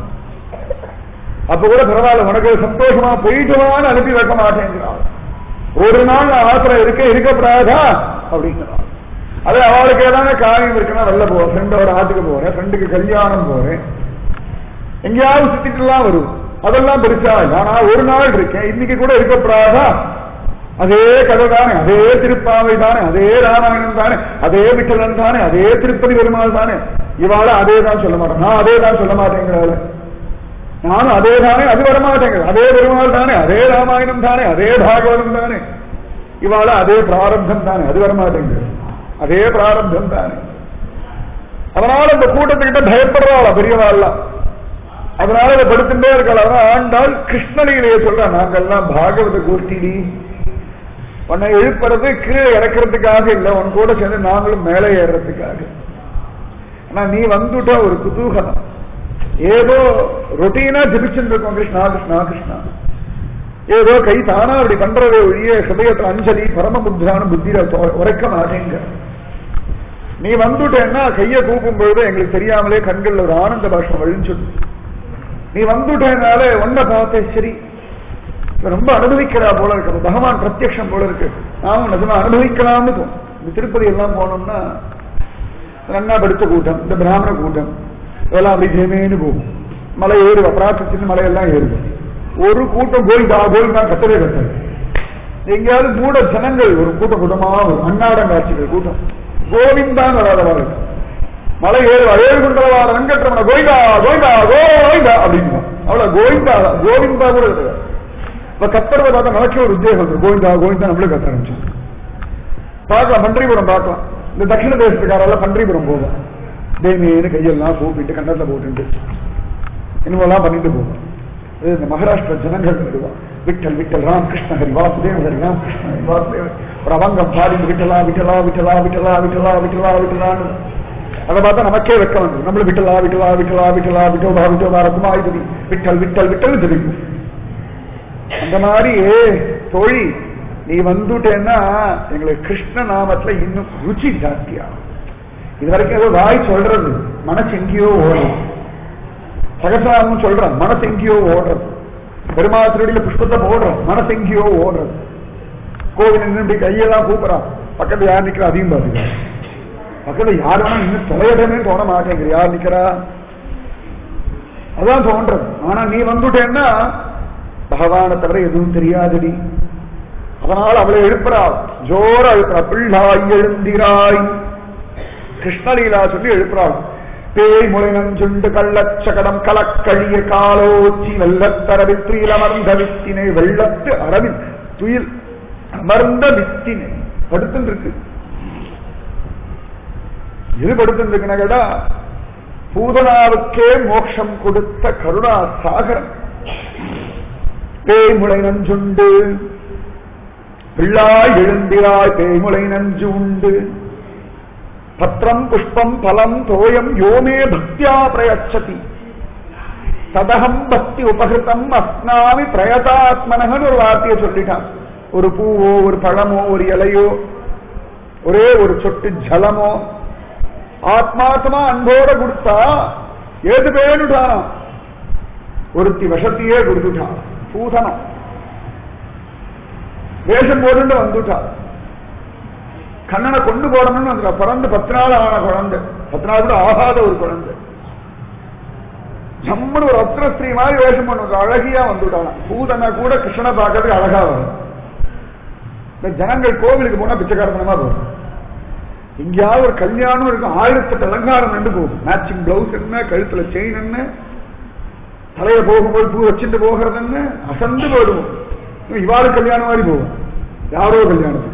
அப்ப கூட பரவாயில்ல உனக்கு சந்தோஷமா போயிட்டுவான்னு அனுப்பி வைக்க மாட்டேங்கிறான் ஒரு நாள் நான் ஆத்திரம் இருக்க இருக்கப்படாதா அப்படிங்கிறான் அது அவளுக்கு ஏதாவது காரியம் இருக்குன்னா வெளில போவேன் ஃப்ரெண்டோட ஆட்டுக்கு போறேன் ஃப்ரெண்டுக்கு கல்யாணம் போறேன் எங்கேயாவது சுத்திட்டுலாம் வரும் அதெல்லாம் பெருசா இல்ல நான் ஒரு நாள் இருக்கேன் இன்னைக்கு கூட இருக்கப்படாதா அதே கதை தானே அதே திருப்பாவை தானே அதே ராமாயணம் தானே அதே விட்டலன் தானே அதே திருப்பதி பெருமாள் தானே இவாள அதே தான் சொல்ல மாட்டேன் நான் அதே தான் சொல்ல மாட்டேங்கிறாள் நானும் அதே தானே அது வரமாட்டேங்குது அதே பெருமாள் தானே அதே ராமாயணம் தானே அதே பாகவதம் தானே இவாள அதே பிராரப்தம் தானே அது வரமாட்டேங்குது அதே பிராரப்தம் தானே அதனால இந்த கூட்டத்துக்கிட்ட பயப்படுறாளா பெரியவாள்லாம் அதனால இதை படுத்துட்டே இருக்கலாம் ஆண்டாள் கிருஷ்ணலீலையை சொல்ற நாங்கெல்லாம் பாகவத கோஷ்டிடி உன்னை எழுப்புறது கீழே இறக்கிறதுக்காக இல்லை உன் கூட சேர்ந்து நாங்களும் மேலே ஏறுறதுக்காக ஆனா நீ வந்துட்ட ஒரு குதூகலம் ஏதோ ரொட்டீனா ஜபிச்சுட்டு இருக்கோம் கிருஷ்ணா கிருஷ்ணா கிருஷ்ணா ஏதோ கை தானா அப்படி பண்றதே ஒழிய ஹிருதயத்துல அஞ்சலி பரமபுத்திரான புத்திர உரைக்க மாட்டேங்க நீ வந்துட்டேன்னா கையை கூப்பும் பொழுது எங்களுக்கு தெரியாமலே கண்கள்ல ஒரு ஆனந்த பாஷம் வழிஞ்சுடும் நீ வந்துட்டேனால ஒன்ன பார்த்தே சரி ரொம்ப அனுபவிக்கிறா போல இருக்கு பகவான் பிரத்யக்ஷம் போல இருக்கு நாமும் நிஜமா அனுபவிக்கலாம்னு தோணும் இந்த திருப்பதி எல்லாம் போனோம்னா நன்னா படித்த கூட்டம் இந்த பிராமண கூட்டம் இதெல்லாம் அப்படி ஜெமேன்னு போகும் மலை ஏறுவா பிரார்த்திச்சு மலையெல்லாம் ஏறுவோம் ஒரு கூட்டம் கோயிந்தா கோயிந்தா கத்தவே கத்தாது எங்கேயாவது மூட ஜனங்கள் ஒரு கூட்டம் கூட்டமா வரும் அன்னாடம் காட்சிகள் கூட்டம் கோவிந்தான் வராதவாறு மலை ஏறுவா ஏழு குண்டலவார வெங்கட்ரமண கோயிந்தா கோயிந்தா கோவிந்தா அப்படின்னு அவ்வளவு கோவிந்தா கோவிந்தா கூட கிடையாது இப்ப கத்துறத பார்த்தா நமக்கே ஒரு உத்தேகம் இருக்கு கோவிந்தா கோவிந்தா நம்மளே கத்த ஆரம்பிச்சோம் பார்க்கலாம் பன்றிபுரம் பார்க்கலாம் இந்த தட்சிண தேசத்துக்காரெல்லாம் பன்றிபுரம் போவோம் தேமியன்னு கையெல்லாம் கூப்பிட்டு கண்டத்துல போட்டுட்டு இன்னும் பண்ணிட்டு போவோம் இது இந்த மகாராஷ்டிரா ஜனங்கள் வருவா விட்டல் விட்டல் ராம் கிருஷ்ண ஹரி வாசுதேவ ஹரி ராம் கிருஷ்ண ஹரி வாசுதேவ ஒரு அவங்கம் பாடி விட்டலா விட்டலா விட்டலா விட்டலா விட்டலா விட்டலா விட்டலான்னு அதை பார்த்தா நமக்கே வெக்க வந்து நம்மள விட்டலா விட்டலா விட்டலா விட்டலா விட்டோபா விட்டோபா ரகுமாயுதவி விட்டல் விட்டல் விட்டல் தெரியும் அந்த மாதிரி தோழி நீ வந்துட்டேன்னா எங்களுக்கு கிருஷ்ண நாமத்துல இன்னும் ருச்சி ஜாஸ்தியா இது வரைக்கும் ஏதோ வாய் சொல்றது மனசு எங்கேயோ ஓடும் சகசாரம் சொல்றான் மனசு எங்கேயோ ஓடுறது பெருமாள் திருடியில புஷ்பத்தை போடுறான் மனசு எங்கேயோ ஓடுறது கோவில் நின்று கையெல்லாம் கூப்பிடறான் பக்கத்துல யார் நிக்கிறா அதையும் பாத்துக்க பக்கத்துல யார் வேணா இன்னும் தொலையிடமே தோண மாட்டேங்குது யார் நிக்கிறா அதான் தோன்றது ஆனா நீ வந்துட்டேன்னா பகவானை தவிர எதுவும் தெரியாதடி அதனால் அவளை எழுப்புறாள் ஜோர எழுப்புறா பிள்ளாய் எழுந்திராய் கிருஷ்ணலீலா சொல்லி எழுப்புறாள் பேய் முளைனஞ்சுண்டு கள்ளச்சகடம் கலக்கழிய காலோச்சி வெள்ளத்தர வித்திரியில் அமர்ந்த வித்தினை வெள்ளத்து அரவில் துயில் அமர்ந்த வித்தினை படுத்துன்னு இருக்கு எது படுத்துன்னு இருக்குன்னா கேட்டா பூதனாவுக்கே மோட்சம் கொடுத்த கருணா சாகரம் பேய்முளை நஞ்சுண்டு பிள்ளாய் எழுந்திராய் பேய்முளை நஞ்சு உண்டு பத்திரம் புஷ்பம் பலம் தோயம் யோமே பக்தியா பிரயச்சதி ததகம் பக்தி உபகிருத்தம் அஸ்னாமி பிரயதாத்மனகன் ஒரு வார்த்தையை சொல்லிட்டான் ஒரு பூவோ ஒரு பழமோ ஒரு இலையோ ஒரே ஒரு சொட்டு ஜலமோ ஆத்மாத்மா அன்போட கொடுத்தா ஏது பேருட்டானா ஒருத்தி விஷத்தையே கொடுத்துட்டான் பூதனம் வேஷம் போட்டு வந்துட்டா கண்ணனை கொண்டு போடணும்னு அதுல பிறந்து பத்து நாள் ஆன குழந்தை பத்து நாள் கூட ஆகாத ஒரு குழந்தை ஜம்முன்னு ஒரு அத்திரஸ்திரீ மாதிரி வேஷம் பண்ணுவது அழகியா வந்துட்டானா பூதனை கூட கிருஷ்ணனை பார்க்கறதுக்கு அழகா வரும் இந்த ஜனங்கள் கோவிலுக்கு போனா பிச்சைக்காரத்தனமா போகும் எங்கேயாவது ஒரு கல்யாணம் இருக்கும் ஆயிரத்தெட்டு அலங்காரம் நின்று போகும் மேட்சிங் பிளவுஸ் என்ன கழுத்துல செயின் என்ன தலையில போகும்போது பூ வச்சுட்டு போகிறது என்ன அசந்து போயிடுவோம் இவாறு கல்யாணம் மாதிரி போவோம் யாரோ கல்யாணம்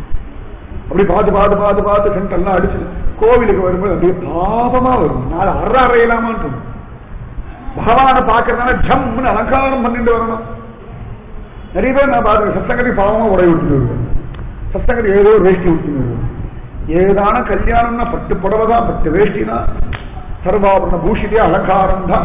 அப்படி பார்த்து பார்த்து பார்த்து பார்த்து சென்டெல்லாம் அடிச்சு கோவிலுக்கு வரும்போது அப்படியே பாபமா வரும் நாலு அற அறையலாமான்னு தோணும். பகவானை பார்க்கறதுனால ஜம்னு அலங்காரம் பண்ணிட்டு வரணும் நிறைய பேர் நான் பார்த்து சத்தங்கடி பாவமா உடை விட்டுட்டு வருவேன் சத்தங்கடி ஏதோ ஒரு வேஷ்டி விட்டுட்டு வருவேன் ஏதான கல்யாணம்னா பட்டு புடவை தான் பட்டு வேஷ்டினா சர்வாபரண பூஷிதே அலங்காரம் தான்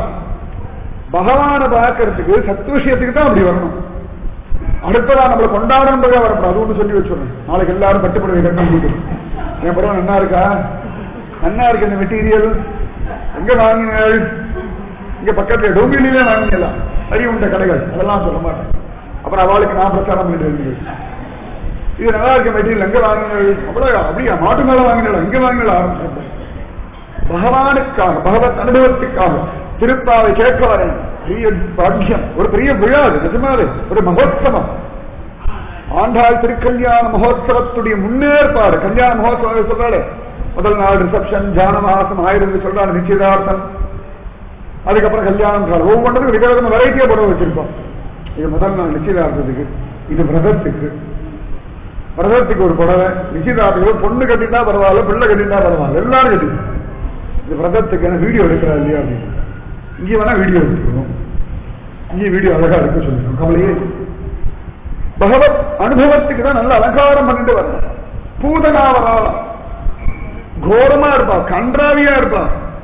பகவானை பார்க்கறதுக்கு சத்துவஷயத்துக்கு தான் அப்படி வரணும் அடுத்ததா நம்மளை கொண்டாடுறதுக்காக வரப்படும் அது ஒன்று சொல்லி வச்சுடுறேன் நாளைக்கு எல்லாரும் பட்டுப்புடவை கட்டணும் கூட்டம் என் படம் நல்லா இருக்கா நல்லா இருக்கு இந்த மெட்டீரியல் எங்க வாங்கினாள் இங்க பக்கத்துல டோங்கிலிலே வாங்கினலாம் அறிவு உண்ட கடைகள் அதெல்லாம் சொல்ல மாட்டேன் அப்புறம் அவளுக்கு நான் பிரச்சாரம் பண்ணிட்டு இருந்தேன் இது நல்லா இருக்க மெட்டீரியல் எங்க வாங்கினாள் அவ்வளவு அப்படியா மாட்டு மேல வாங்கினாள் எங்க வாங்கினாள் ஆரம்பிச்சிருந்தேன் பகவானுக்காக பகவத் அனுபவத்துக்காக திருப்பாவை கேட்க வரேன் பெரிய பாக்கியம் ஒரு பெரிய விழா அது நிஜமாவே ஒரு மகோத்சவம் ஆண்டாள் திருக்கல்யாண மகோத்சவத்துடைய முன்னேற்பாடு கல்யாண மகோத்சவம் சொல்றாரு முதல் நாள் ரிசப்ஷன் ஜான மாசம் ஆயிரம் சொல்றாரு நிச்சயதார்த்தம் அதுக்கப்புறம் கல்யாணம் சொல்றாரு ஒவ்வொன்றுக்கும் விதவிதமா வெரைட்டியா புடவை வச்சிருக்கோம் இது முதல் நாள் நிச்சயதார்த்தத்துக்கு இது விரதத்துக்கு விரதத்துக்கு ஒரு புடவை நிச்சயதார்த்தத்துக்கு பொண்ணு கட்டிட்டா பரவாயில்ல பிள்ளை கட்டிட்டா பரவாயில்ல எல்லாரும் கட்டிக்கணும் இது விரதத்துக்கு என்ன வீடியோ எடுக்கிறா இல்லையா அப்படின்னு இங்கே வேணா வீடியோ எடுத்துக்கணும் இங்கே வீடியோ அழகா இருக்க சொல்லிக்கணும் கவலையே இல்லை. பகவத் அனுபவத்துக்கு தான் நல்ல அலங்காரம் பண்ணிட்டு வரணும் பூதனா வராலாம் கோரமா இருப்பா கன்றாவியா இருப்பா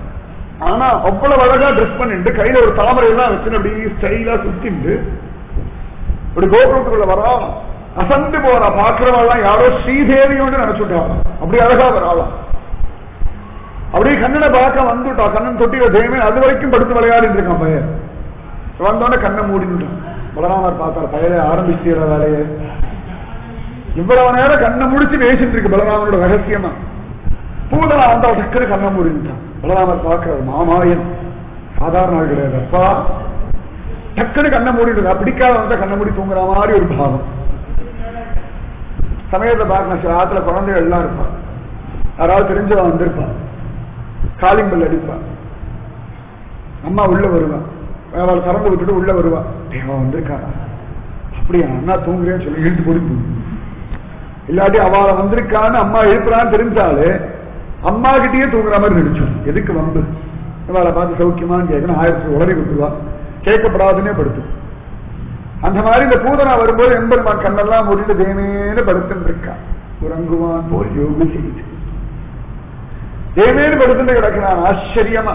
ஆனா அவ்வளவு அழகா ட்ரெஸ் பண்ணிட்டு கையில ஒரு தாமரை எல்லாம் வச்சு அப்படி ஸ்டைலா சுத்திட்டு இப்படி கோபுரத்துக்குள்ள வராலாம் அசந்து போறா பாக்குறவாள்லாம் யாரோ ஸ்ரீதேவியோடு நினைச்சுட்டாங்க அப்படி அழகா வராலாம் அப்படியே கண்ணனை பார்க்க வந்துட்டா கண்ணன் தொட்டியில தெய்வமே அது வரைக்கும் படுத்து விளையாடிட்டு இருக்கான் பையன் வந்தோடனே கண்ணை மூடிட்டான் பலராமர் பார்த்தார் பையனை ஆரம்பிச்சுற வேலையை இவ்வளவு நேரம் கண்ணை முடிச்சு பேசிட்டு இருக்கு பலராமனோட ரகசியமா பூதனா வந்தா டக்குனு கண்ணை மூடிட்டான் பலராமர் பார்க்கிறார் மாமாயன் சாதாரண ஆள் கிடையாது அப்பா டக்குனு கண்ணை மூடிட்டு பிடிக்காத வந்தா கண்ணை மூடி தூங்குற மாதிரி ஒரு பாவம் சமயத்தை பார்க்கணும் சில ஆத்துல குழந்தைகள் எல்லாம் இருப்பான் யாராவது தெரிஞ்சவன் வந்திருப்பான் காலிங் பெல் அடிப்பான் அம்மா உள்ள வருவான் அவள் கறந்து விட்டுட்டு உள்ள வருவா தேவன் வந்திருக்காரா அப்படியா அண்ணா தூங்குறேன்னு சொல்லி இழுத்து போட்டு தூங்கு இல்லாட்டி அவளை வந்திருக்கான்னு அம்மா எழுப்புறான்னு தெரிஞ்சாலே அம்மா கிட்டயே தூங்குற மாதிரி நடிச்சோம் எதுக்கு வம்பு இவளை பார்த்து சௌக்கியமான்னு கேட்கணும் ஆயிரத்தி உடனே கொடுத்துருவா கேட்கப்படாதுன்னே படுத்து அந்த மாதிரி இந்த பூதனா வரும்போது எம்பெருமான் கண்ணெல்லாம் மூடிட்டு தேமேனு படுத்துட்டு இருக்கான் உறங்குவான் போல் யோகி செய்து தேவேனு படுத்துட்டு கிடக்கிறான் ஆச்சரியமா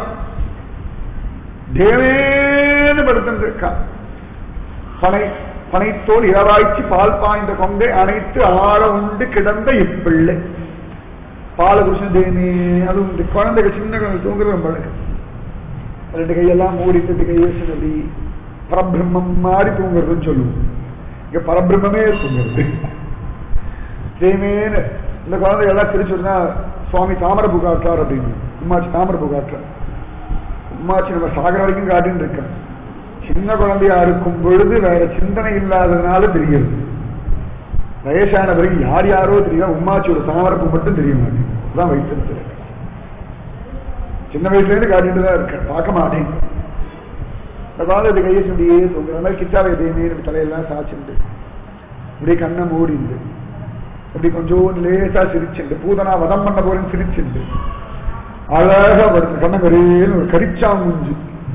தேவேனு படுத்துட்டு இருக்கான் பனை பனைத்தோல் இரவாய்ச்சி பால் பாய்ந்த கொங்கை அனைத்து ஆழ உண்டு கிடந்த இப்பிள்ளை பால குடிச்சு தேனே அது இந்த குழந்தைகள் சின்ன குழந்தை தூங்குறது பழக்கம் ரெண்டு கையெல்லாம் மூடிட்டு கையை அப்படி பரபிரம்மம் மாதிரி தூங்குறதுன்னு சொல்லுவோம் இங்க பரபிரம்மே தூங்குறது தேமேன்னு இந்த குழந்தை எல்லாம் சிரிச்சுன்னா சுவாமி தாமர புகாட்டார் அப்படின்னு உமாச்சி தாமர புகாட்டார் உமாச்சி நம்ம சாகர வரைக்கும் காட்டின்னு இருக்கேன் சின்ன குழந்தையா இருக்கும் பொழுது வேற சிந்தனை இல்லாததுனால தெரியுது வயசான பிறகு யார் யாரோ தெரியும் உமாச்சியோட தாமரப்பு மட்டும் தெரிய மாட்டேங்குது அதான் வைத்திருக்கிறேன் சின்ன வயசுல இருந்து காட்டிட்டு தான் இருக்கேன் பார்க்க மாட்டேன் இந்த குழந்தை இது கையை சுண்டியே தூங்குற மாதிரி கிச்சாவை தேமே தலையெல்லாம் சாச்சுண்டு இப்படி கண்ணை மூடிண்டு அப்படி கொஞ்சம் லேசா சிரிச்சுண்டு பூதனா வதம் பண்ண போறேன்னு சிரிச்சுண்டு அழகா வருது கண்ணங்கரேன்னு ஒரு கரிச்சா முஞ்சு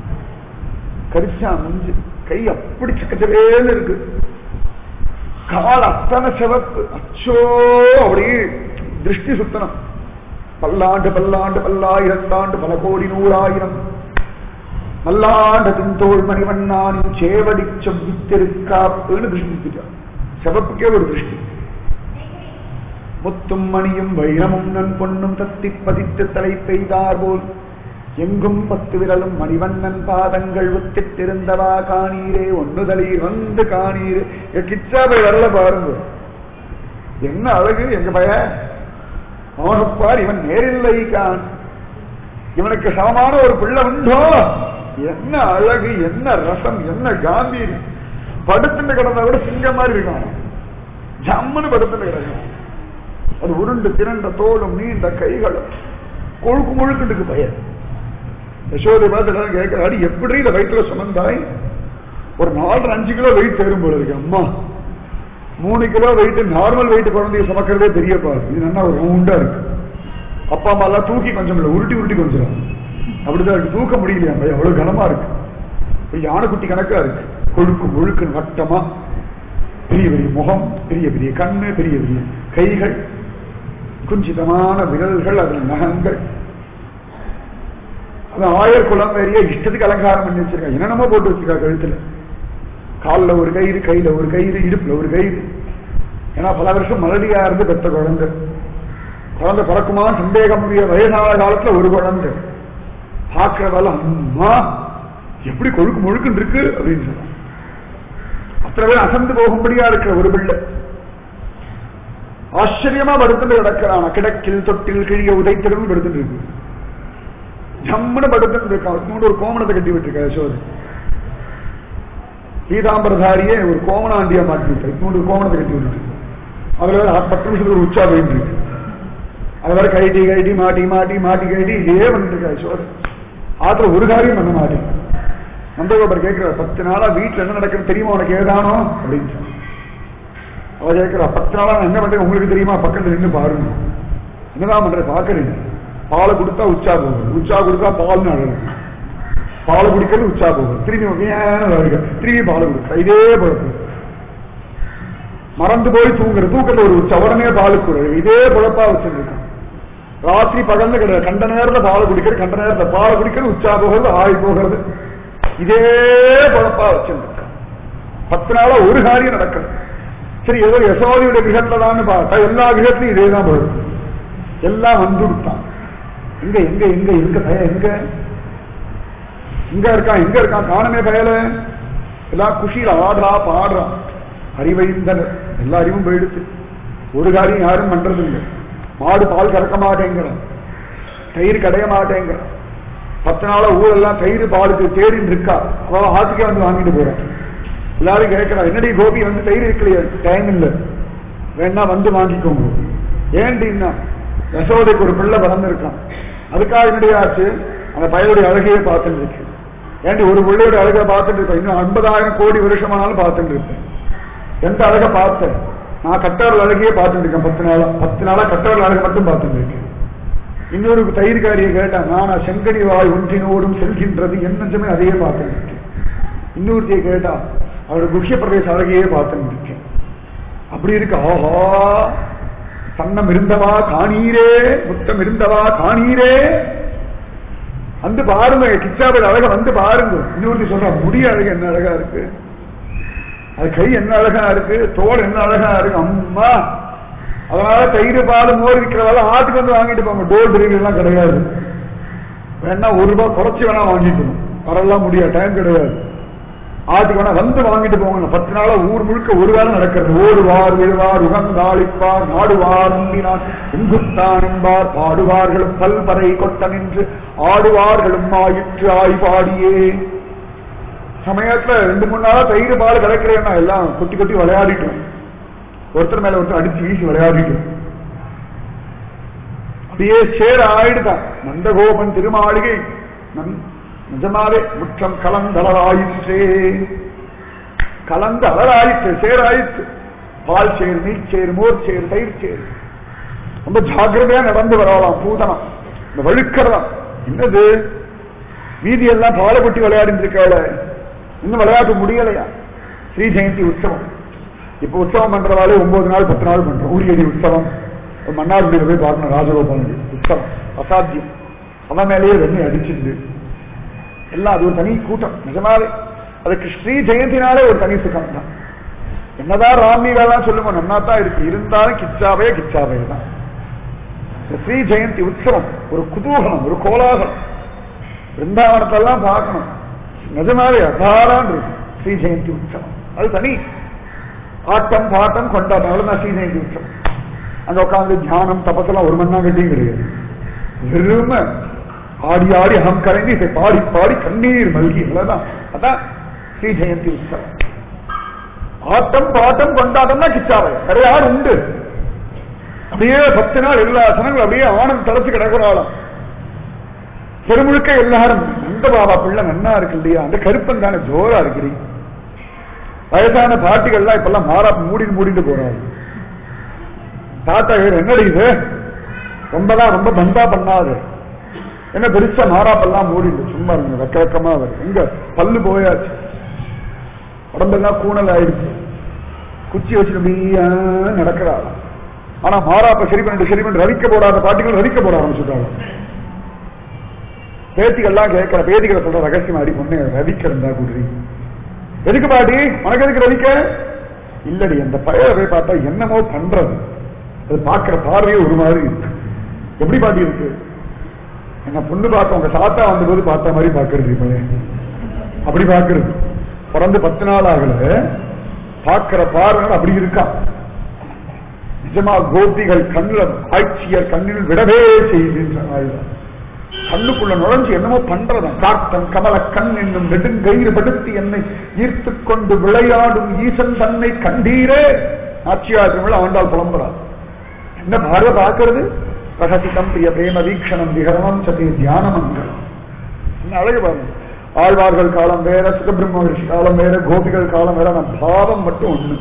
கரிச்சா முஞ்சு கை அப்படி சக்கச்சவேன்னு இருக்கு கால் அத்தனை சிவப்பு அச்சோ அப்படி திருஷ்டி சுத்தனம் பல்லாண்டு பல்லாண்டு பல்லாயிரத்தாண்டு பல கோடி நூறாயிரம் நல்லாண்ட தின்தோள் மணிவண்ணானின் சேவடி செவ்வித்திருக்காப்புன்னு திருஷ்டி சுத்திட்டார் சிவப்புக்கே ஒரு திருஷ்டி முத்தும் மணியும் வைரமும் நன் பொன்னும் தத்தி பதித்து தலை பெய்தார் போல் எங்கும் பத்து விரலும் மணிவண்ணன் பாதங்கள் ஒத்திட்டிருந்தவா காணீரே ஒண்ணுதலீர் வந்து காணீரே கிச்சா போய் வரல பாருங்க என்ன அழகு எங்க பய அவனுப்பார் இவன் நேரில்லை கான் இவனுக்கு சமமான ஒரு பிள்ளை உண்டோ என்ன அழகு என்ன ரசம் என்ன காம்பீரியம் படுத்துட்டு கிடந்தா விட சிங்கம் மாதிரி இருக்கான் ஜம்முன்னு படுத்துட்டு கிடக்கும் அது உருண்டு திரண்ட தோளும் நீண்ட கைகளும் கொழுக்கு முழுக்கிட்டு பையன் யசோதை பார்த்து கேட்கிறாரு எப்படி இந்த வயிற்றுல சுமந்தாய் ஒரு நாலு அஞ்சு கிலோ வெயிட் சேரும் போல இருக்கு அம்மா மூணு கிலோ வெயிட் நார்மல் வெயிட் குழந்தைய சுமக்கிறதே பெரிய பாரு இது நல்லா ஒரு ரவுண்டா இருக்கு அப்பா அம்மா எல்லாம் தூக்கி கொஞ்சம் இல்லை உருட்டி உருட்டி கொஞ்சம் அப்படிதான் இருக்கு தூக்க முடியலையா பையன் அவ்வளவு கனமா இருக்கு ஒரு யானைக்குட்டி கணக்கா இருக்கு கொழுக்கு முழுக்கு வட்டமா பெரிய பெரிய முகம் பெரிய பெரிய கண்ணு பெரிய பெரிய கைகள் குஞ்சிதமான விரல்கள் அதில் நகங்கள் அது ஆயர் குளம் வேறிய இஷ்டத்துக்கு அலங்காரம் பண்ணி வச்சிருக்காங்க என்னென்னமோ போட்டு வச்சிருக்கா கழுத்துல காலில் ஒரு கயிறு கையில ஒரு கயிறு இடுப்புல ஒரு கயிறு ஏன்னா பல வருஷம் மலடியா இருந்து பெற்ற குழந்தை குழந்தை பிறக்குமா சந்தேகம் முடிய வயசான காலத்துல ஒரு குழந்தை பார்க்கறதால அம்மா எப்படி கொழுக்கு முழுக்குன்னு இருக்கு அப்படின்னு சொல்றாங்க அத்தனை பேர் அசந்து போகும்படியா இருக்கிற ஒரு பிள்ளை ஆச்சரியமா படுத்துட்டு கிடக்கிறான் கிடக்கில் தொட்டில் கிழிய உதைத்திடும் படுத்துட்டு இருக்கு ஜம்முன்னு படுத்துட்டு இருக்கான் இன்னொன்று ஒரு கோமணத்தை கட்டி விட்டுருக்கா யசோதை பீதாம்பரதாரியே ஒரு கோமணாண்டியா மாட்டி விட்டார் இன்னொன்று கோமணத்தை கட்டி விட்டுருக்கு அதுல வேற பத்து நிமிஷத்துக்கு ஒரு உச்சா போயிட்டு இருக்கு அது வேற கைட்டி கைட்டி மாட்டி மாட்டி மாட்டி கைட்டி இதே பண்ணிட்டு இருக்கா யசோதை ஆத்துல ஒரு காரியம் பண்ண மாட்டேன் நந்தகோபர் கேட்கிறார் பத்து நாளா வீட்டுல என்ன நடக்குது தெரியுமா உனக்கு ஏதானோ அப்படின்னு சொன்னான். அவ கேட்கிறா பத்து நாளா நான் என்ன பண்றேன் உங்களுக்கு தெரியுமா பக்கத்துல நின்று பாருங்க என்னதான் பண்ற பாக்குறீங்க பாலை கொடுத்தா உச்சா போகும் உச்சா கொடுத்தா பால் நடக்கும் பாலை குடிக்கிறது உச்சா போகும் திரும்பி ஏன்னு வருக திரும்பி பால் கொடுக்க இதே பழக்கம் மறந்து போய் தூங்குற தூக்கத்துல ஒரு உச்சா உடனே பாலுக்கு ஒரு இதே குழப்பா வச்சிருக்கான் ராத்திரி பகல்ல கிடையாது கண்ட நேரத்துல பால் குடிக்கிறது கண்ட நேரத்துல பால் குடிக்கிறது உச்சா போகிறது ஆய் போகிறது இதே குழப்பா வச்சிருக்கான் பத்து நாளா ஒரு காரியம் நடக்கல சரி ஏதோ யசோதையுடைய கிரகத்துல தான் பார்த்தா எல்லா கிரகத்திலையும் இதே தான் போகுது எல்லாம் வந்து விட்டான் எங்க எங்க எங்க எங்க பய எங்க எங்க இருக்கான் எங்க இருக்கான் காணமே பயல எல்லாம் குஷியில ஆடுறா பாடுறான் அறிவைந்தனர் எல்லா அறிவும் போயிடுச்சு ஒரு காரியம் யாரும் பண்றது இல்லை மாடு பால் கறக்க மாட்டேங்கிறான் தயிர் கடைய மாட்டேங்கிறான் பத்து நாளா ஊரெல்லாம் தயிர் பாலுக்கு தேடின்னு இருக்கா அவ ஆத்துக்கே வந்து வாங்கிட்டு போறான் எல்லாரும் கேட்கிறா என்னடி கோபி வந்து தயிர் இருக்கலையே டைம் இல்ல வேணா வந்து வாங்கிக்கோங்க ஏன்டின்னா யசோதைக்கு ஒரு பிள்ளை பிறந்திருக்கான் அதுக்காக என்னுடைய ஆச்சு அந்த பையனுடைய அழகையே பார்த்துட்டு இருக்கு ஏண்டி ஒரு பிள்ளையோட அழகை பார்த்துட்டு இருப்பேன் இன்னும் ஐம்பதாயிரம் கோடி வருஷமானாலும் பார்த்துட்டு இருப்பேன் எந்த அழகை பார்த்தேன் நான் கட்டவர்கள் அழகையே பார்த்துட்டு இருக்கேன் பத்து நாளா பத்து நாளா கட்டவர்கள் அழகை மட்டும் பார்த்துட்டு இருக்கேன் இன்னொரு தயிர்காரியை கேட்டேன் நானா செங்கடி வாய் ஒன்றினோடும் செல்கின்றது என்னஞ்சமே அதையே பார்த்துட்டு இருக்கேன் இன்னொருத்தையை கேட்டா அவரோட குஷ்ய பிரதேச அழகையே பார்த்துட்டு இருக்கேன் அப்படி இருக்கு ஆஹா சன்னம் இருந்தவா காணீரே முத்தம் இருந்தவா காணீரே வந்து பாருங்க கிச்சாபர் அழக வந்து பாருங்க இன்னொருத்தி சொல்ற முடி அழகு என்ன அழகா இருக்கு அது கை என்ன அழகா இருக்கு தோல் என்ன அழகா இருக்கு அம்மா அதனால தயிர் பால் மோர் விற்கிறதால ஆட்டுக்கு வந்து வாங்கிட்டு போங்க டோர் டெலிவரி எல்லாம் கிடையாது வேணா ஒரு ரூபாய் குறைச்சி வேணா வாங்கிட்டு வரலாம் முடியாது டைம் கிடையாது ஆட்டுக்கு வேணா வந்து வாங்கிட்டு போங்க பத்து நாளா ஊர் முழுக்க ஒரு வேலை நடக்கிறது ஓடுவார் விழுவார் உகந்தாளிப்பார் நாடுவார் நம்பினார் எங்குத்தான் என்பார் பாடுவார்களும் பல்பறை கொட்ட நின்று ஆடுவார்களும் ஆயிற்று ஆய்வாடியே சமயத்துல ரெண்டு மூணு நாளா தயிர் பால் கிடைக்கிறேன்னா எல்லாம் கொட்டி கொட்டி விளையாடிட்டோம் ஒருத்தர் மேல ஒருத்தர் அடிச்சு வீசி விளையாடிட்டோம் அப்படியே சேர ஆயிடுதான் நந்தகோபன் திருமாளிகை நன்- நிஜமாவே முற்றம் கலந்தளராயிற்றே கலந்து அலராயிற்று சேராயிற்று பால் சேர் நீர் சேர் மோர் சேர் தயிர் சேர் ரொம்ப ஜாக்கிரதையா நடந்து வரலாம் பூதனம் இந்த வழுக்கிறதாம் என்னது வீதி எல்லாம் பாலை கொட்டி விளையாடிட்டு இருக்காள இன்னும் விளையாட்டு முடியலையா ஸ்ரீ ஜெயந்தி உற்சவம் இப்ப உற்சவம் பண்றதாலே ஒன்பது நாள் பத்து நாள் பண்றோம் ஊரியடி உற்சவம் மன்னார்குடியில போய் பார்க்கணும் ராஜகோபாலனுடைய உற்சவம் அசாத்தியம் அவன் மேலேயே வெண்ணெய் அடிச்சிருந்து எல்லாம் அது ஒரு தனி கூட்டம் நிஜமாவே அதுக்கு ஸ்ரீ ஜெயந்தினாலே ஒரு தனி சுகம் தான் என்னதான் ராம்லீலாம் சொல்லுவோம் நன்னா தான் இருக்கு இருந்தாலும் கிச்சாவே கிச்சாவே தான் இந்த ஸ்ரீ ஜெயந்தி உற்சவம் ஒரு குதூகலம் ஒரு கோலாகலம் பிருந்தாவனத்தெல்லாம் பார்க்கணும் நிஜமாவே அபாரான் இருக்கு ஸ்ரீ ஜெயந்தி உற்சவம் அது தனி ஆட்டம் பாட்டம் கொண்டாட்டம் அவ்வளவுதான் ஸ்ரீ ஜெயந்தி உற்சவம் அங்க உட்காந்து தியானம் தபசெல்லாம் ஒரு மணி நேரம் கட்டியும் கிடையாது வெறும ஆடி ஆடி அகம் கரைந்து இதை பாடி பாடி கண்ணீர் மல்கி அவ்வளவுதான் அதான் ஸ்ரீ ஜெயந்தி உற்சவம் ஆட்டம் பாட்டம் கொண்டாட்டம்னா கிச்சாவை வேற யார் உண்டு அப்படியே பத்து நாள் எல்லா சனங்களும் அப்படியே ஆனந்த் தலைச்சு கிடக்கிறாளாம் பெருமுழுக்க எல்லாரும் நந்த பாபா பிள்ளை நன்னா இருக்கு இல்லையா அந்த கருப்பன் தானே ஜோரா இருக்கிறீங்க வயசான பாட்டிகள்லாம் இப்பெல்லாம் மாறாப்பு மூடிட்டு மூடிட்டு போறாங்க தாத்தா இவர் என்னடி இது ரொம்பதான் ரொம்ப தந்தா பண்ணாது என்ன பெருசா மாறாப்பெல்லாம் மூடிட்டு சும்மா இருங்க வெக்க வெக்கமா வருது எங்க பல்லு போயாச்சு உடம்பெல்லாம் கூணல் ஆயிடுச்சு குச்சி வச்சுட்டு அப்படியே நடக்கிறாள் ஆனா மாறாப்ப சரி பண்ணிட்டு சரி பண்ணி ரவிக்க போடாத பாட்டிகள் ரவிக்க போட ஆரம்பிச்சுட்டாங்க பேத்திகள்லாம் கேட்கிற பேத்திகளை சொல்ற ரகசியம் அடி பொண்ணு ரவிக்க இருந்தா குடுறி எதுக்கு பாட்டி உனக்கு எதுக்கு ரவிக்க இல்லடி அந்த பழைய போய் பார்த்தா என்னமோ பண்றது அது பார்க்கிற பார்வையே ஒரு மாதிரி இருக்கு எப்படி பாட்டி இருக்கு என்ன பொண்ணு பார்த்த உங்க தாத்தா வந்தபோது பார்த்த மாதிரி பாக்குறது பையன் அப்படி பாக்குறது பிறந்து பத்து நாள் ஆகல பார்க்கிற பார்வை அப்படி இருக்கான் நிஜமா கோபிகள் கண்ணுல ஆட்சியர் கண்ணில் விடவே செய்கின்ற கண்ணுக்குள்ள நுழைஞ்சு என்னமோ பண்றதான் கார்த்தன் கமல கண் என்னும் நெடுங்கயிறு படுத்தி என்னை ஈர்த்து கொண்டு விளையாடும் ஈசன் தன்னை கண்டீரே ஆட்சியாளர்கள் ஆண்டாள் புலம்புறார் என்ன பார்வை பார்க்கிறது ரகசிதம் பிரிய பிரேம வீக்ஷணம் விகரணம் சதி தியானமங்கலம் என்ன அழகு பாருங்க ஆழ்வார்கள் காலம் வேற சுகபிரம்ம ரிஷி காலம் வேற கோபிகள் காலம் வேற ஆனா பாவம் மட்டும் ஒண்ணு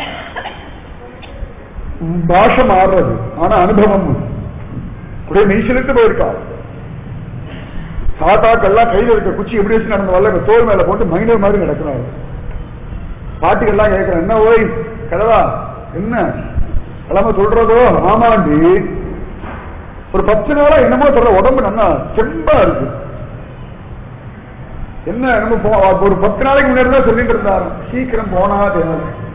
பாஷை மாறுறது ஆனா அனுபவம் ஒண்ணு. அப்படியே மெய்சிலிட்டு போயிருக்கா தாத்தாக்கெல்லாம் கையில இருக்க குச்சி எப்படி வச்சு நடந்த வரல தோல் மேல போட்டு மைனர் மாதிரி நடக்கிறாரு பாட்டிகள்லாம் கேட்கிறேன் என்ன ஓய் கதவா என்ன கிளம்ப சொல்றதோ ஆமாண்டி ஒரு பத்து நாளா என்னமோ சொல்ற உடம்பு நல்லா செம்பா இருக்கு என்ன நம்ம போ- ஒரு பத்து நாளைக்கு முன்னாடி தான் சொல்லிட்டு இருந்தாரு சீக்கிரம் போனா தேவை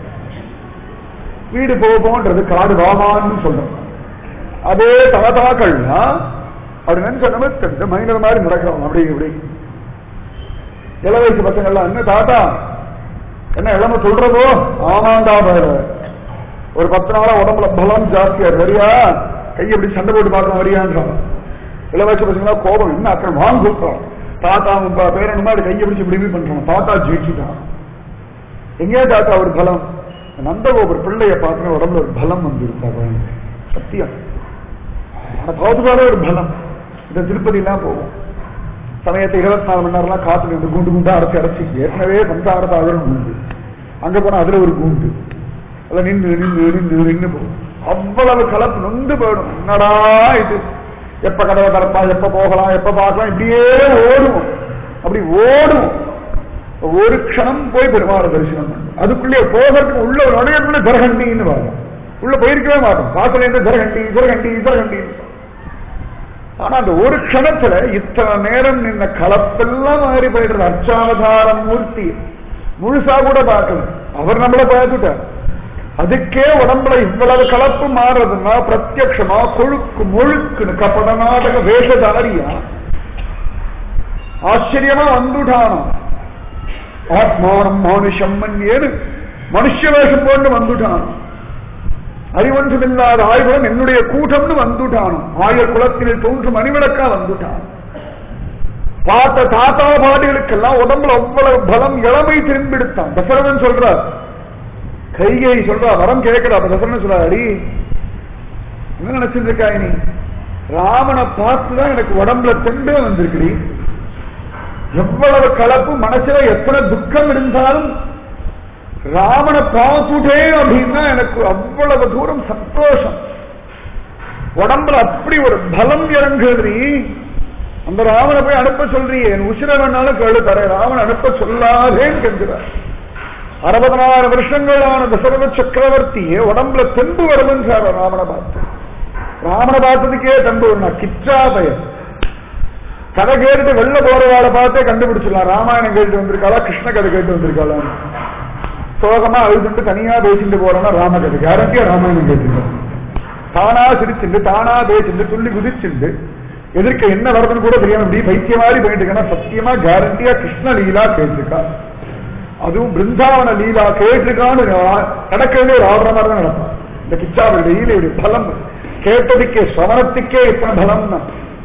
வீடு போகும்ன்றது காடு வாமான்னு சொல்றோம் அதே தாத்தாக்கள்னா அப்படி நினைச்ச நம்ம மைனர் மாதிரி நடக்கிறோம் அப்படி இப்படி இள வயசு பசங்கள்லாம் என்ன தாத்தா என்ன இளம சொல்றதோ ஆமாண்டா வேற ஒரு பத்து நாளா உடம்புல பலம் ஜாஸ்தியா இருக்கு வரியா கை எப்படி சண்டை போட்டு பார்க்க வரியான்றான் இள வயசு பசங்களா கோபம் என்ன அக்கறை வாங்க கூப்பிட்டான் தாத்தா உங்க பேரனுமா அது கையை பிடிச்சு இப்படி இப்படி பண்றான் தாத்தா ஜெயிச்சுட்டான் எங்கே தாத்தா ஒரு பலம் நந்தகோபுர பிள்ளைய பார்க்கிற உடம்புல ஒரு பலம் வந்து இருக்கா சத்தியம் ஆனா பௌத்தகால ஒரு பலம் இந்த திருப்பதி எல்லாம் போகும் சமயத்தை இருபத்தி நாலு மணி நேரம்லாம் காத்து நின்று குண்டு குண்டா அரைச்சி அரைச்சி ஏற்கனவே சம்சாரத்தை அதில் குண்டு அங்க போனா அதுல ஒரு குண்டு அதுல நின்று நின்று நின்று நின்று போகும் அவ்வளவு கலப்பு நொந்து போயிடும் என்னடா இது எப்ப கதவை திறப்பா எப்ப போகலாம் எப்ப பார்க்கலாம் இப்படியே ஓடுவோம் அப்படி ஓடுவோம் ஒரு க்ஷணம் போய் பெருமாள் தரிசனம் பண்ணும் அதுக்குள்ளே போகிறதுக்கு உள்ள நுழையக்குள்ள ஜரகண்டின்னு வரும் உள்ள போயிருக்கவே மாட்டோம் வாசல இருந்து ஜரகண்டி ஜரகண்டி ஜரகண்டி ஆனா அந்த ஒரு க்ஷணத்துல இத்தனை நேரம் நின்ன கலப்பெல்லாம் மாறி போயிடுறது அர்ச்சாவதாரம் மூர்த்தி முழுசா கூட பார்க்கல அவர் நம்மள பார்த்துட்டார் அதுக்கே உடம்புல இவ்வளவு கலப்பு மாறுறதுன்னா பிரத்யக்ஷமா கொழுக்கு முழுக்குன்னு கபட நாடக வேஷதாரியா ஆச்சரியமா வந்துட்டானோ ஆத்மானம் மானுஷம் ஏது மனுஷ வேஷம் போட்டு வந்துட்டானோ அறிவொன்றுமில்லாத ஆய்வுடன் என்னுடைய கூட்டம்னு வந்துட்டானோ ஆயர் குலத்தில் தோன்றும் மணிவிளக்கா வந்துட்டான் பார்த்த தாத்தா பாட்டிகளுக்கெல்லாம் உடம்புல அவ்வளவு பலம் இளமை திரும்பிடுத்தான் தசரதன் சொல்றார் கைகை சொல்றா வரம் கேட்கிறா அப்ப தசரதன் சொல்றா அடி என்ன நினைச்சிட்டு இருக்கா நீ ராமனை பார்த்துதான் எனக்கு உடம்புல தெம்பே வந்திருக்குடி எவ்வளவு கலப்பு மனசுல எத்தனை துக்கம் இருந்தாலும் ராமனை பார்த்துட்டேன் அப்படின்னா எனக்கு அவ்வளவு தூரம் சந்தோஷம் உடம்புல அப்படி ஒரு பலம் இறங்குது அந்த ராமனை போய் அனுப்ப சொல்றியே என் உசிர வேணாலும் கேளு தர ராமன் அனுப்ப சொல்லாதேன்னு கேட்கிறார் அறுபதனாயிரம் வருஷங்களான தசரத சக்கரவர்த்தியே உடம்புல தெம்பு வருதுன்றார் ராமனை பார்த்து ராமனை பார்த்ததுக்கே தெம்பு வரணும் கிச்சா பையன் கதை கேட்டு வெளில போறவாளை பார்த்தே கண்டுபிடிச்சிடலாம் ராமாயணம் கேட்டு வந்திருக்காளா கிருஷ்ண கதை கேட்டு வந்திருக்காளா சோகமா அழுதுட்டு தனியா பேசிட்டு போறோம்னா ராமகதை கேரண்டியா ராமாயணம் கேட்டுருக்கோம் தானா சிரிச்சுண்டு தானா பேசிண்டு துள்ளி குதிச்சுண்டு எதிர்க்க என்ன வருதுன்னு கூட தெரியாம இப்படி பைத்திய மாதிரி போயிட்டு இருக்கா சத்தியமா கேரண்டியா கிருஷ்ண லீலா கேட்டிருக்கா அதுவும் பிருந்தாவன லீலா கேட்டிருக்கான்னு நடக்கிறதே ஒரு ஆடுற மாதிரி தான் நடப்பான் இந்த கிச்சாவுடைய லீலையுடைய பலம் கேட்டதுக்கே சவனத்துக்கே எத்தனை பலம்னா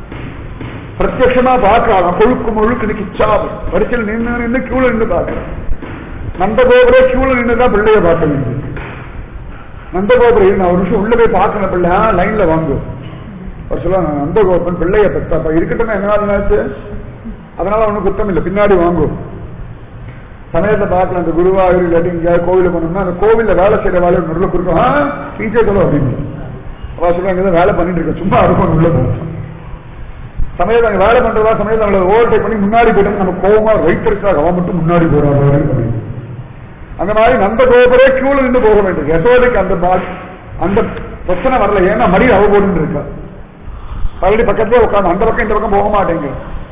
பிரத்யமா பார்க்கலாம் கொழுக்கு முழுக்கு கிச்சாவு வரிசையில் நின்று நின்று கியூல நின்று பார்க்கிறேன் நந்தகோபுரே கியூல நின்றுதான் பிள்ளைய பார்க்க வேண்டியது நந்தகோபுரம் நான் ஒரு நிமிஷம் உள்ள போய் பார்க்கணும் பிள்ளை லைன்ல வாங்கும் அவர் சொல்ல நந்தகோபன் பிள்ளைய பெத்தப்ப இருக்கட்டும் என்ன நினைச்சு அதனால ஒன்றும் குத்தம் இல்லை பின்னாடி வாங்கும் சமயத்தை பார்க்கலாம் அந்த குருவாயூர் இல்லாட்டி எங்கேயாவது கோவில போனோம்னா அந்த கோவில்ல வேலை செய்யற வேலை நடுவில் கொடுக்கும் டீச்சர் சொல்லும் அப்படின்னு அவ சொல்லுவாங்க வேலை பண்ணிட்டு இருக்க சும்மா இருக்கும் உள்ள போகும் சமயத்தை அங்க வேலை பண்றதா சமயத்தை அவங்களை ஓவர் டேக் பண்ணி முன்னாடி போயிட்டு நம்ம கோபமா வைத்திருக்காக அவன் மட்டும் முன்னாடி போறாரு அப்படின்னு அந்த மாதிரி நந்த கோபுரே கியூல நின்று போக வேண்டும் யசோதைக்கு அந்த அந்த பிரச்சனை வரல ஏன்னா மடி அவ போட்டு இருக்கா மறுபடி பக்கத்திலே உட்காந்து அந்த பக்கம் இந்த பக்கம் போக மாட்டேங்க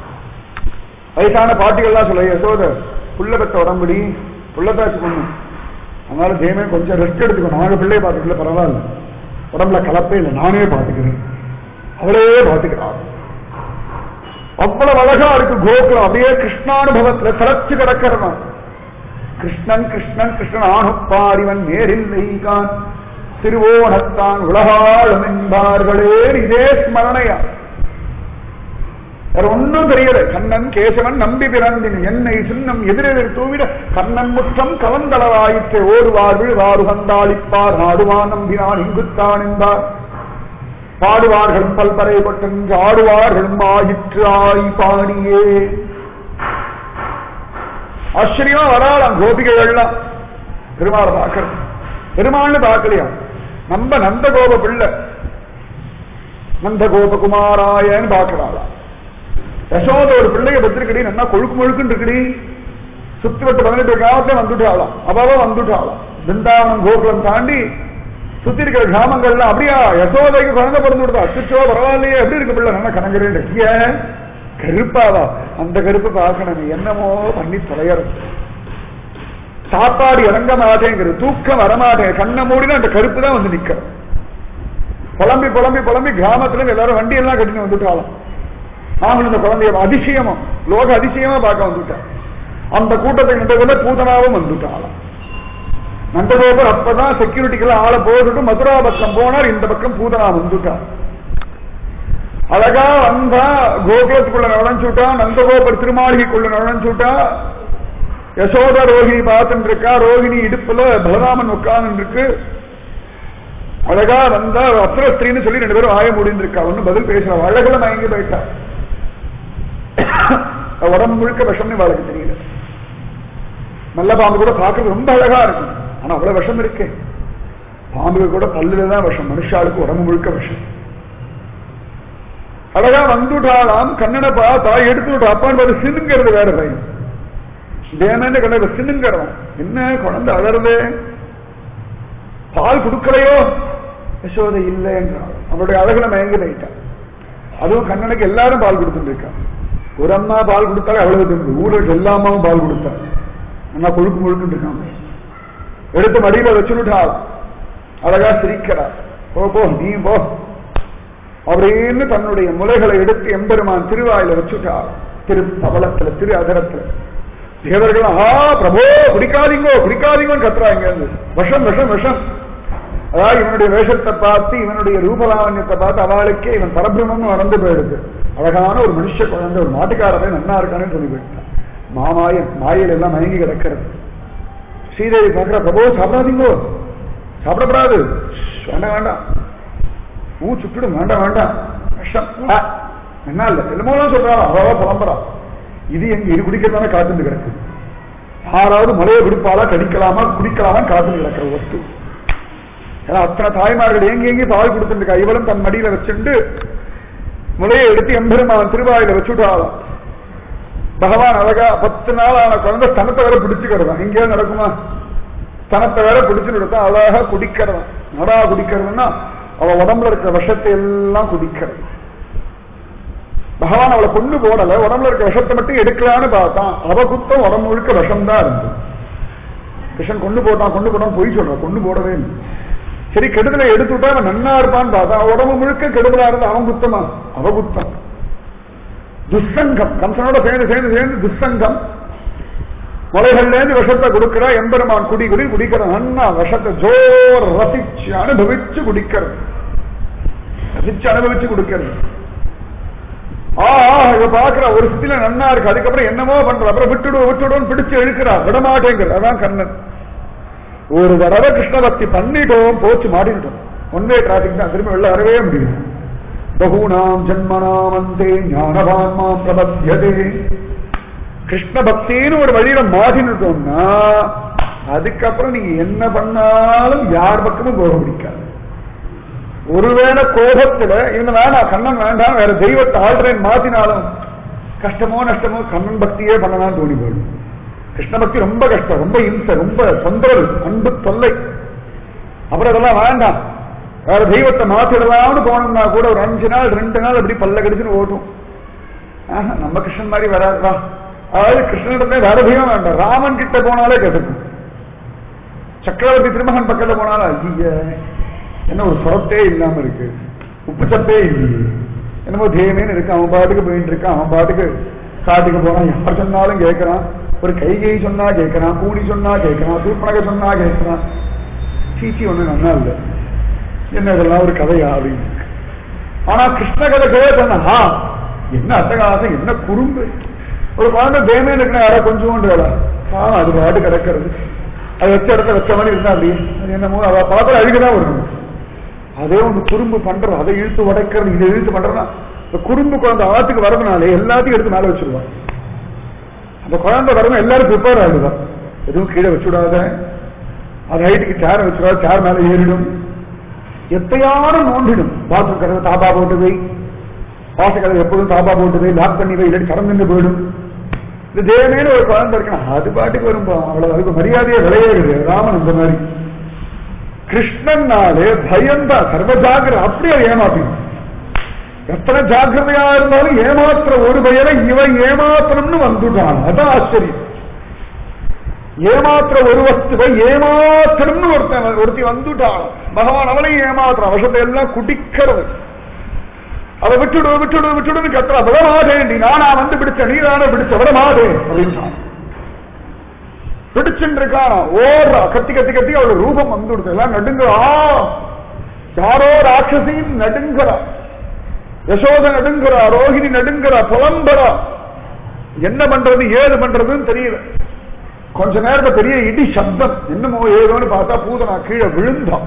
வயசான பாட்டிகள்லாம் சொல்ல யசோத புள்ள பெத்த உடம்புடி புள்ள பேச்சு பண்ணு அதனால தேமே கொஞ்சம் ரெஸ்ட் எடுத்துக்கோ நாங்க பிள்ளைய பார்த்துக்கல பரவாயில்ல உடம்புல கலப்பே இல்லை நானே பார்த்துக்கிறேன் அவளே பார்த்துக்கிறாள் அவ்வளவு அழகா இருக்கு கோகுலம் அப்படியே கிருஷ்ணானுபவத்துல திறச்சு கிடக்கிறவன் கிருஷ்ணன் கிருஷ்ணன் கிருஷ்ணன் ஆணுப்பாரிவன் நேரில் நெய்கான் திருவோணத்தான் உலகாளும் என்பார்களே இதே ஸ்மரணையா வேற ஒன்னும் தெரியல கண்ணன் கேசவன் நம்பி பிறந்தின் என்னை சின்னம் எதிரெதிர் தூவிட கண்ணன் முற்றம் கலந்தளவாயிற்று ஓடுவார் விழுவாறு வந்தாளிப்பார் நாடுவான் நம்பினான் இங்குத்தான் என்பார் பாடுவார்களும் பல்பறைப்பட்டு ஆடுவார்களும் ஆயிற்று ஆய் பாடியே ஆச்சரியமா வராளாம் கோபிகைகள்லாம் பெருமாளை பார்க்கறது பெருமாள்னு பார்க்கலையா நம்ம நந்தகோப பிள்ளை நந்தகோபகுமாராயன்னு பார்க்கிறாளா யசோத ஒரு பிள்ளைய பத்திருக்கடி நல்லா கொழுக்கு முழுக்குன்னு இருக்குடி சுத்தி வட்டு பதினெட்டு கிராமத்துல வந்துட்டாளாம் அவாவ வந்துட்டாளாம் பிருந்தாவனம் கோகுலம் தாண்டி சுத்தி இருக்கிற கிராமங்கள்ல அப்படியா யசோதைக்கு குழந்தை பிறந்து விடுதா அச்சுச்சோ பரவாயில்லையே எப்படி இருக்கு பிள்ளை நல்லா கணங்குறேன் ஏன் கருப்பாவா அந்த கருப்பு பார்க்கணும் என்னமோ பண்ணி தொலையறது சாப்பாடு இறங்க மாட்டேங்கிறது தூக்கம் வரமாட்டேன் கண்ணை மூடினா அந்த கருப்பு தான் வந்து நிக்க புலம்பி புலம்பி புலம்பி கிராமத்துல எல்லாரும் வண்டி எல்லாம் கட்டின்னு வந்துட்டாலும் நாங்களும் இந்த குழந்தைய அதிசயமா லோக அதிசயமா பார்க்க வந்துட்டேன் அந்த கூட்டத்தை நின்றதுல பூதனாவும் வந்துட்டாளாம் நந்தகோபர் அப்பதான் செக்யூரிட்டிக்கெல்லாம் ஆளை போட்டுட்டு மதுரா பக்கம் போனார் இந்த பக்கம் பூதனா வந்துட்டார் அழகா வந்தா கோகுலத்துக்குள்ள நுழைஞ்சுட்டா நந்தகோபர் திருமாளிகைக்குள்ள நுழைஞ்சுட்டா யசோதா ரோஹிணி பார்த்துட்டு இருக்கா ரோஹிணி இடுப்புல பலராமன் உட்கார்ந்து இருக்கு அழகா வந்தா அப்ரஸ்திரின்னு சொல்லி ரெண்டு பேரும் ஆய முடிந்து இருக்கா ஒன்னும் பதில் பேசுறா அழகுல மயங்கி போயிட்டா உடம்பு முழுக்க விஷம்னு வாழ்க்கை தெரியல நல்ல பாம்பு கூட பார்க்கறது ரொம்ப அழகா இருக்கும் ஆனா அவ்வளவு விஷம் இருக்கு பாம்புக்கு கூட பல்லுல தான் விஷம் மனுஷாளுக்கு உடம்பு முழுக்க விஷம் அழகா வந்துட்டாளாம் கண்ணனை பார்த்தா எடுத்து விட்டா அப்பான்னு பார்த்து சின்னுங்கிறது வேற பையன் தேனன்னு கண்ண சின்னுங்கிறவன் என்ன குழந்தை அலருது பால் கொடுக்கலையோ யசோதை இல்லை என்றாள் அவருடைய அழகுல மயங்கி போயிட்டான் அதுவும் கண்ணனுக்கு எல்லாரும் பால் கொடுத்துட்டு இருக்கா ஒரு அம்மா பால் கொடுத்தாலே அவ்வளவு தெரிஞ்சு ஊருக்கு எல்லா அம்மாவும் பால் கொடுத்தா அம்மா கொழுக்கு முழுக்குன்னு இருக்காங்க எடுத்து மடியில வச்சுட்டாள் அழகா சிரிக்கிறார் போ போ நீ போ அப்படின்னு தன்னுடைய முலைகளை எடுத்து எம்பெருமான் திருவாயில வச்சுட்டார் திரு பவளத்துல திரு அதரத்துல தேவர்கள் ஆ பிரபோ குடிக்காதீங்கோ குடிக்காதீங்கன்னு கத்துறாங்க விஷம் விஷம் விஷம் அதாவது இவனுடைய வேஷத்தை பார்த்து இவனுடைய ரூபலாவண்யத்தை பார்த்து அவளுக்கே இவன் பரபிரமம் நடந்து போயிடுது அழகான ஒரு மனுஷ குழந்தை ஒரு மாட்டுக்காரவே நன்னா இருக்கான்னு சொல்லி போயிட்டான் மாமாயன் மாயில் எல்லாம் மயங்கி கிடக்கிறது ஸ்ரீதேவி பார்க்கிற பிரபோ சாப்பிடாதீங்கோ சாப்பிடப்படாது வேண்டாம் வேண்டாம் ஊ சுட்டுடும் வேண்டாம் வேண்டாம் விஷம் ஆ, என்ன இல்ல என்னமோலாம் சொல்றாங்க அவ்வளவா புலம்புறா இது எங்க இது குடிக்கிறதான காத்துட்டு கிடக்கு யாராவது மலையை குடிப்பாலா கடிக்கலாமா குடிக்கலாமா காத்துட்டு கிடக்கிற வஸ்து ஏன்னா அத்தனை தாய்மார்கள் எங்க எங்கே பால் கொடுத்துருக்கா இவளும் தன் மடியில வச்சுண்டு முளையை எடுத்து எம்பெருமான் திருவாயில வச்சுட்டாளாம் பகவான் அழகா பத்து நாள் ஆன குழந்தை ஸ்தனத்தை வேற பிடிச்சுக்கிறதான் இங்கே நடக்குமா ஸ்தனத்தை வேற பிடிச்சு நடத்தா அழகா குடிக்கிறதான் நடா குடிக்கிறதுன்னா அவ உடம்புல இருக்கிற விஷத்தை எல்லாம் குடிக்கிறது பகவான் அவளை கொண்டு போடல உடம்புல இருக்க விஷத்தை மட்டும் எடுக்கலான்னு பார்த்தான் அவ குத்தம் உடம்பு முழுக்க விஷம் தான் இருந்தது கிருஷ்ணன் கொண்டு போட்டான் கொண்டு போட்டான் பொய் சொல்றான் கொண்டு போடவே இல்லை சரி கெடுதலை எடுத்து விட்டா அவன் நன்னா இருப்பான்னு பார்த்தா அவன் உடம்பு முழுக்க கெடுதலா இருந்து அவன் குத்தமா அவ குத்தம் துஸ்சங்கம் கம்சனோட சேர்ந்து சேர்ந்து சேர்ந்து துஸ்சங்கம் மலைகள்ல இருந்து விஷத்தை கொடுக்கிறா எம்பெருமான் குடி குடி குடிக்கிற நன்னா விஷத்தை ஜோர் ரசிச்சு அனுபவிச்சு குடிக்கிறது ரசிச்சு அனுபவிச்சு குடிக்கிறது ஆ ஆ, இவ பாக்குற ஒரு ஸ்தில நன்னா இருக்கு அதுக்கப்புறம் என்னமோ பண்ற அப்புறம் விட்டுடு விட்டுடுன்னு பிடிச்சு இழுக்கிறா விடமாட்டேங்கிற அதான் கண்ணன் ஒரு தடவை கிருஷ்ண பக்தி பண்ணிட்டோம் போச்சு மாட்டிக்கிட்டோம் ஒன்வே டிராபிக் தான் திரும்ப வெளில வரவே முடியும் பகூனாம் ஜன்மனாம் அந்தே ஞானவான்மா பிரபத்தியதே கிருஷ்ண பக்தின்னு ஒரு வழியில மாட்டினுட்டோம்னா அதுக்கப்புறம் நீங்க என்ன பண்ணாலும் யார் பக்கமும் போக முடிக்காது ஒருவேளை கோபத்துல இவன் வேணாம் கண்ணன் வேண்டாம் வேற தெய்வத்தை ஆல்ரெயின் மாத்தினாலும் கஷ்டமோ நஷ்டமோ கண்ணன் பக்தியே பண்ணலாம் தோணி போயிடும் கிருஷ்ண பக்தி ரொம்ப கஷ்டம் ரொம்ப இம்சை ரொம்ப தொந்தரவு அன்பு தொல்லை அப்புறம் அதெல்லாம் வேண்டாம் வேற தெய்வத்தை மாத்திடலாம்னு போனோம்னா கூட ஒரு அஞ்சு நாள் ரெண்டு நாள் அப்படி பல்ல கடிச்சுன்னு ஓட்டும் ஆஹா, நம்ம கிருஷ்ணன் மாதிரி வராது வா அதாவது கிருஷ்ணனிடமே வேற தெய்வம் வேண்டாம் ராமன் கிட்ட போனாலே கெட்டுக்கும் சக்கரவர்த்தி திருமகன் பக்கத்துல போனாலும் ஐய என்ன ஒரு சொரத்தே இல்லாம இருக்கு உப்பு சப்பே இல்லையே என்னமோ தேமேன்னு இருக்கு அவன் பாட்டுக்கு போயிட்டு இருக்கான் அவன் பாட்டுக்கு காட்டுக்கு போனான் யார் சொன்னாலும் கேட்கறான் ஒரு கைகை சொன்னா கேட்கறான் கூடி சொன்னா கேட்கறான் சூப்பனக சொன்னா கேட்கறான் சீச்சி ஒண்ணு நல்லா இல்லை என்ன இதெல்லாம் ஒரு கதையா அப்படின்னு ஆனா கிருஷ்ண கதை கேட்டா ஆ என்ன அட்டகாசம் என்ன குறும்பு ஒரு குழந்தை தேமேன்னு இருக்கணும் யாரா கொஞ்சோண்டு வேலை ஆனா அது பாட்டு கிடக்கிறது அது வச்ச இடத்த வச்ச மாதிரி இருந்தா அப்படி அது என்னமோ அவ பார்க்கற அழுகுதான் வரும் அதே ஒண்ணு குறும்பு பண்றது அதை இழுத்து உடைக்கிறது இதை இழுத்து பண்றதுனா இந்த குறும்பு குழந்தை ஆத்துக்கு வரதுனாலே எல்லாத்தையும் எடுத்து மேல வச்சிருவான் அந்த குழந்தை வரணும் எல்லாரும் ப்ரிப்பேர் ஆகுதான் எதுவும் கீழே வச்சுடாத அது ஹைட்டுக்கு சேர் வச்சுடாத சேர் மேல ஏறிடும் எத்தையாரும் நோண்டிடும் பாத்ரூம் கதவை தாபா போட்டு போய் வாச கதவை எப்போதும் தாபா போட்டு போய் லாக் பண்ணி போய் இல்லாட்டி கடந்து போயிடும் இந்த தேவனேன்னு ஒரு குழந்தை இருக்கணும் அது பாட்டுக்கு வரும் அவ்வளவு அதுக்கு மரியாதையே விளையாடுது ராமன் அந்த மாதிரி கிருஷ்ணன்னாலே பயம்தான் சர்வ ஜாகிர அப்படியே ஏமாத்திடும் எத்தனை ஜாக்கிரதையா இருந்தாலும் ஏமாத்துற ஒரு பெயரை இவன் ஏமாத்தணும்னு வந்துட்டான் அதான் ஆச்சரியம் ஏமாத்துற ஒரு வஸ்துவை ஏமாத்தணும்னு ஒருத்தன் ஒருத்தி வந்துட்டான் பகவான் அவனையும் ஏமாத்துறான் விஷத்தை எல்லாம் குடிக்கிறது அதை விட்டுடு விட்டுடு விட்டுடுன்னு கத்துறா விடமாதேன் நீ நானா வந்து பிடிச்ச நீ தானே பிடிச்ச விடமாதேன் அப்படின்னு பிடிச்சுட்டு இருக்கானா ஓடுறா கத்தி கத்தி கத்தி அவளோட ரூபம் வந்து விடுது எல்லாம் நடுங்குறா யாரோ ராட்சசியும் நடுங்குறா யசோத நடுங்குறா ரோஹிணி நடுங்குறா புலம்புறா என்ன பண்றது ஏது பண்றதுன்னு தெரியல கொஞ்ச நேரத்துல பெரிய இடி சப்தம் என்னமோ ஏதோன்னு பார்த்தா பூதனா கீழே விழுந்தான்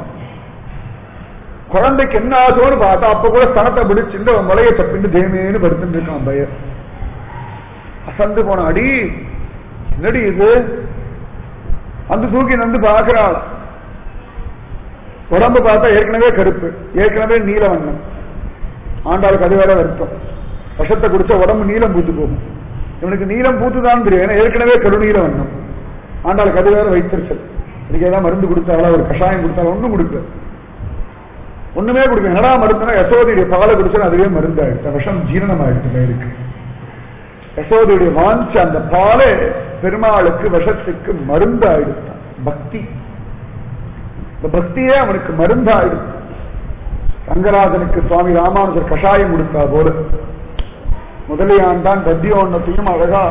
குழந்தைக்கு என்ன ஆகும்னு பார்த்தா அப்ப கூட ஸ்தனத்தை பிடிச்சிட்டு அவன் முளைய தப்பிட்டு தேமேன்னு படுத்துட்டு இருக்கான் பையன் அசந்து போன அடி என்னடி இது வந்து தூக்கி வந்து பாக்குறாள் உடம்பு பார்த்தா ஏற்கனவே கருப்பு ஏற்கனவே நீலவண்ணம் ஆண்டாளுக்கு அது வேற வருத்தம் விஷத்தை குடிச்சா உடம்பு நீலம் பூத்து போகும் இவனுக்கு நீலம் பூத்துதான் தெரியும் ஏன்னா ஏற்கனவே கருநீல வண்ணம் ஆண்டாளுக்கு அது வேற வைத்திருச்சல் இதுக்கு ஏதாவது மருந்து கொடுத்தாலும் ஒரு கஷாயம் கொடுத்தாலும் ஒன்றும் கொடுக்கல ஒண்ணுமே கொடுக்க என்னடா மருந்துனா யசோதையுடைய பாலை குடிச்சா அதுவே மருந்தாயிடுச்சு விஷம் ஜீரணமாயிடுச்சு இருக்கு யசோதையுடைய வாஞ்ச அந்த பாலே பெருமாளுக்கு விஷத்துக்கு மருந்தாயிடுத்தான் பக்தி இந்த பக்தியே அவனுக்கு மருந்தாயிடுச்சு ரங்கராஜனுக்கு சுவாமி ராமானுஜர் கஷாயம் கொடுத்தா போல முதலியாண்டான் தத்தியோன்னத்தையும் அழகா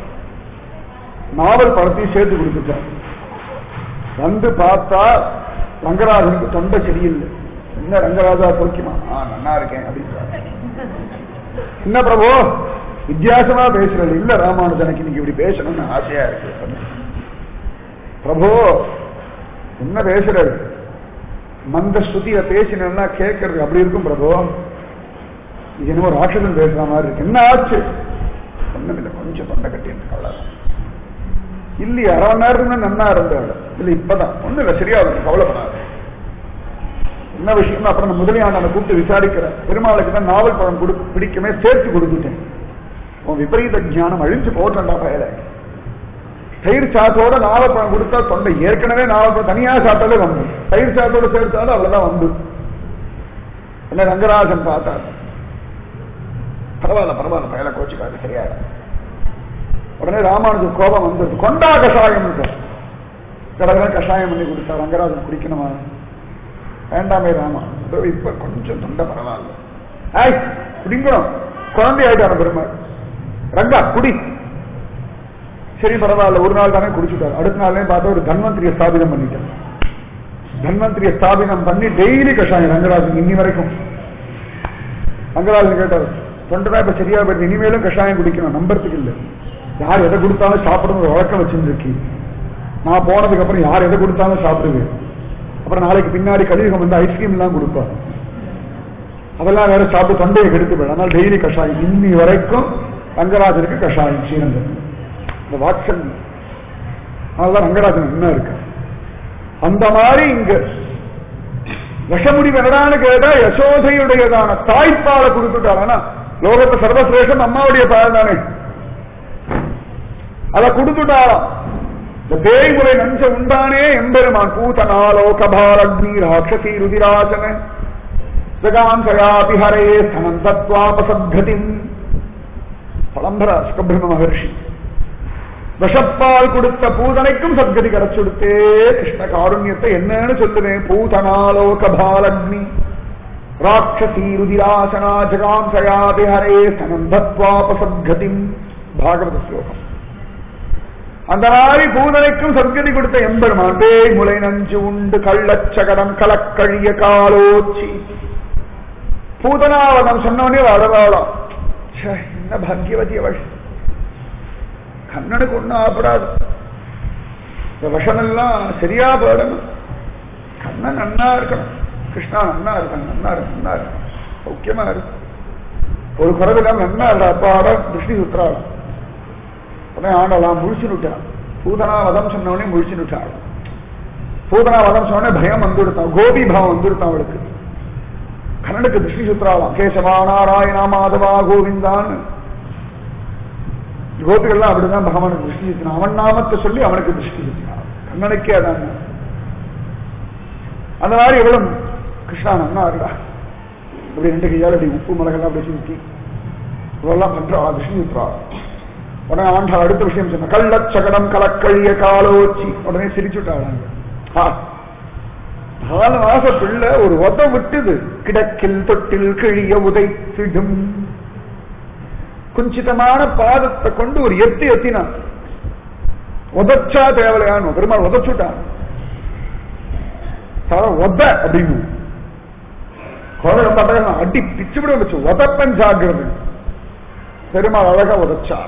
நாவல் படத்தையும் சேர்த்து கொடுத்துட்டார் வந்து பார்த்தா ரங்கராஜனுக்கு தொண்டை சரியில்லை என்ன ரங்கராஜா சௌக்கியமா ஆ நன்னா இருக்கேன் அப்படின்றார் என்ன பிரபு வித்தியாசமா பேசுறது இல்ல ராமானுஜனுக்கு இன்னைக்கு இப்படி பேசணும்னு ஆசையா இருக்கு பிரபு என்ன பேசுறது மந்த ஸ்ருதியில பேசினா கேட்கறது அப்படி இருக்கும் பிரபு இது என்னமோ ராட்சசன் பேசுற மாதிரி இருக்கு என்ன ஆச்சு ஒண்ணும் இல்லை கொஞ்சம் தொண்டை கட்டி இருக்கு அவ்வளவுதான் இல்லையா அரை மணி நேரம் தான் நன்னா இருந்தாள் இல்ல இப்பதான் ஒண்ணும் இல்லை சரியா இருக்கு கவலைப்படாது என்ன விஷயம் அப்புறம் முதலியாண்ட கூப்பிட்டு விசாரிக்கிறேன் பெருமாளுக்கு தான் நாவல் பழம் கொடு பிடிக்குமே சேர்த்து கொடுத்துட்டேன் உன் விபரீத ஞானம் அழிஞ்சு போட்டா பயல தயிர் சாத்தோட நாவல் பழம் கொடுத்தா தொண்டை ஏற்கனவே நாவல் பழம் தனியா சாப்பிட்டாலே வந்து தயிர் சாத்தோட சேர்த்தாலும் அவ்வளவுதான் வந்து என்ன ரங்கராஜன் பார்த்தாரு பரவாயில்ல பரவாயில்ல பயல கோச்சுக்காது சரியா உடனே ராமானுஜர் கோபம் வந்தது கொண்டா கஷாயம் கடற்கரை கஷாயம் பண்ணி கொடுத்தா ரங்கராஜன் குடிக்கணுமா வேண்டாமே ராமா இப்ப கொஞ்சம் தொண்டை பரவாயில்ல ஆய் குடிங்கணும் குழந்தை ஆயிட்டான பெருமாள் ரங்கா குடி சரி பரவாயில்ல ஒரு நாள் தானே குடிச்சுட்டார் அடுத்த நாளே பார்த்தா ஒரு தன்வந்திரியை ஸ்தாபிதம் பண்ணிட்டார் தன்வந்திரியை ஸ்தாபிதம் பண்ணி டெய்லி கஷாயம் ரங்கராஜன் இன்னி வரைக்கும் ரங்கராஜன் கேட்டார் தொண்டை இப்ப சரியா போயிட்டு இனிமேலும் கஷாயம் குடிக்கணும் நம்புறதுக்கு இல்லை யார் எதை கொடுத்தாலும் சாப்பிடணும் ஒரு வழக்கம் வச்சிருந்துருக்கு நான் போனதுக்கு அப்புறம் யார் எதை கொடுத்தாலும் சாப்பிடுவேன் அப்புறம் நாளைக்கு பின்னாடி கலியுகம் வந்து ஐஸ்கிரீம் எல்லாம் கொடுப்பா அதெல்லாம் வேற சாப்பிட்டு தொண்டையை கெடுத்து போயிடும் அதனால டெய்லி கஷாயம் இன்னி வரைக்கும் ரங்கராஜனுக்கு கஷாயம் ஸ்ரீரங்கன் இந்த வாட்சன் அதனாலதான் ரங்கராஜன் என்ன இருக்கு அந்த மாதிரி இங்க விஷமுடிவு என்னடான்னு கேட்டா யசோதையுடையதான தாய்ப்பாலை கொடுத்துட்டார் ஆனா லோகத்தை சர்வசிரேஷம் அம்மாவுடைய பால் தானே அதை கொடுத்துட்டாராம் இந்த பேய்முறை நஞ்ச உண்டானே எம்பெருமான் பூதனாலோ கபாலக்னி ராட்சசி ருதிராஜன ஜகாம் சயாபி ஹரே ஸ்தனந்தத்வாபசத்கதிம் பழம்பர சுகபிரம மகர்ஷி விஷப்பால் கொடுத்த பூதனைக்கும் சத்கதி கிடைச்சுடுத்தே கிருஷ்ண காருண்யத்தை என்னன்னு சொல்லுவேன் பூதனாலோ கபாலக்னி ராட்சசி ருதிராசனா ஜகாம் சயாபி ஹரே ஸ்தனந்தத்வாபசத்கதிம் பாகவத ஸ்லோகம் அந்த மாதிரி பூதனைக்கும் சத்கதி கொடுத்த எம்பெருமான் பேய் முளை நஞ்சு உண்டு கள்ளச்சகடம் கலக்கழிய காலோச்சி பூதனாவதம் சொன்னவனே அழகாளாம் என்ன பாக்கியவதி அவள் கண்ணனுக்கு ஒன்றும் ஆப்படாது இந்த விஷமெல்லாம் சரியா போடணும் கண்ணன் நன்னா இருக்கணும் கிருஷ்ணா நன்னா இருக்கணும் நன்னா இருக்கு நன்னா இருக்கு சௌக்கியமா இருக்கு ஒரு குறவிலாம் நன்னா இல்ல அப்பாட திருஷ்டி சுத்திராளம் உடனே ஆண்டலாம் முழிச்சுட்டான் பூதனா வதம் சொன்னவனே முழிச்சுட்டாள் பூதனா வதம் சொன்னே பயம் வந்துடுத்தான் கோபி பாவம் வந்துடுத்தான் அவளுக்கு கண்ணனுக்கு திருஷ்டி சுத்திராளாம் கேசவா நாராயணா மாதவா கோவிந்தான்னு கோபிகள்லாம் அப்படிதான் பகவானுக்கு திருஷ்டி சுத்தினான் அவன் நாமத்தை சொல்லி அவனுக்கு திருஷ்டி சுத்தினான் கண்ணனுக்கே அதான் அந்த மாதிரி எவ்வளவு கிருஷ்ணா நன்னா இருக்கா இப்படி ரெண்டு கையால் அப்படி உப்பு மிளகெல்லாம் அப்படி சுத்தி இவெல்லாம் பண்றா திருஷ்டி சுத்திரா உடனே ஆண்டாள் அடுத்த விஷயம் சொன்ன கள்ளச்சகடம் கலக்கழிய காலோச்சி உடனே சிரிச்சுட்டாங்க நாலு மாச பிள்ளை ஒரு உத விட்டுது கிடக்கில் தொட்டில் கிழிய உதைத்திடும் குஞ்சிதமான பாதத்தை கொண்டு ஒரு எத்து எத்தினான் உதச்சா தேவலையான்னு பெருமாள் உதச்சுட்டான் உத அப்படின்னு குழந்தை ரொம்ப அழகா அடி பிச்சு விட வச்சு உதப்பன் ஜாகிறது பெருமாள் அழகா உதச்சார்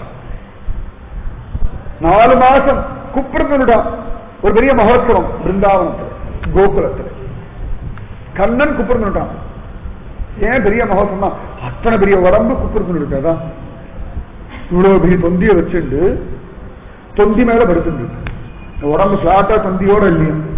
நாலு மாசம் குப்பிரத்தனுடான் ஒரு பெரிய மகோத்சவம் பிருந்தாவனத்தில் கோகுலத்தில் கண்ணன் குப்பிரத்தனுட்டான் ஏன் பெரிய மகோத்சவம் அத்தனை பெரிய உடம்பு குப்பிரத்தன் இருக்காதா இவ்வளவு பெரிய தொந்திய வச்சுண்டு தொந்தி மேல படுத்துண்டு உடம்பு பிளாட்டா தொந்தியோட இல்லையா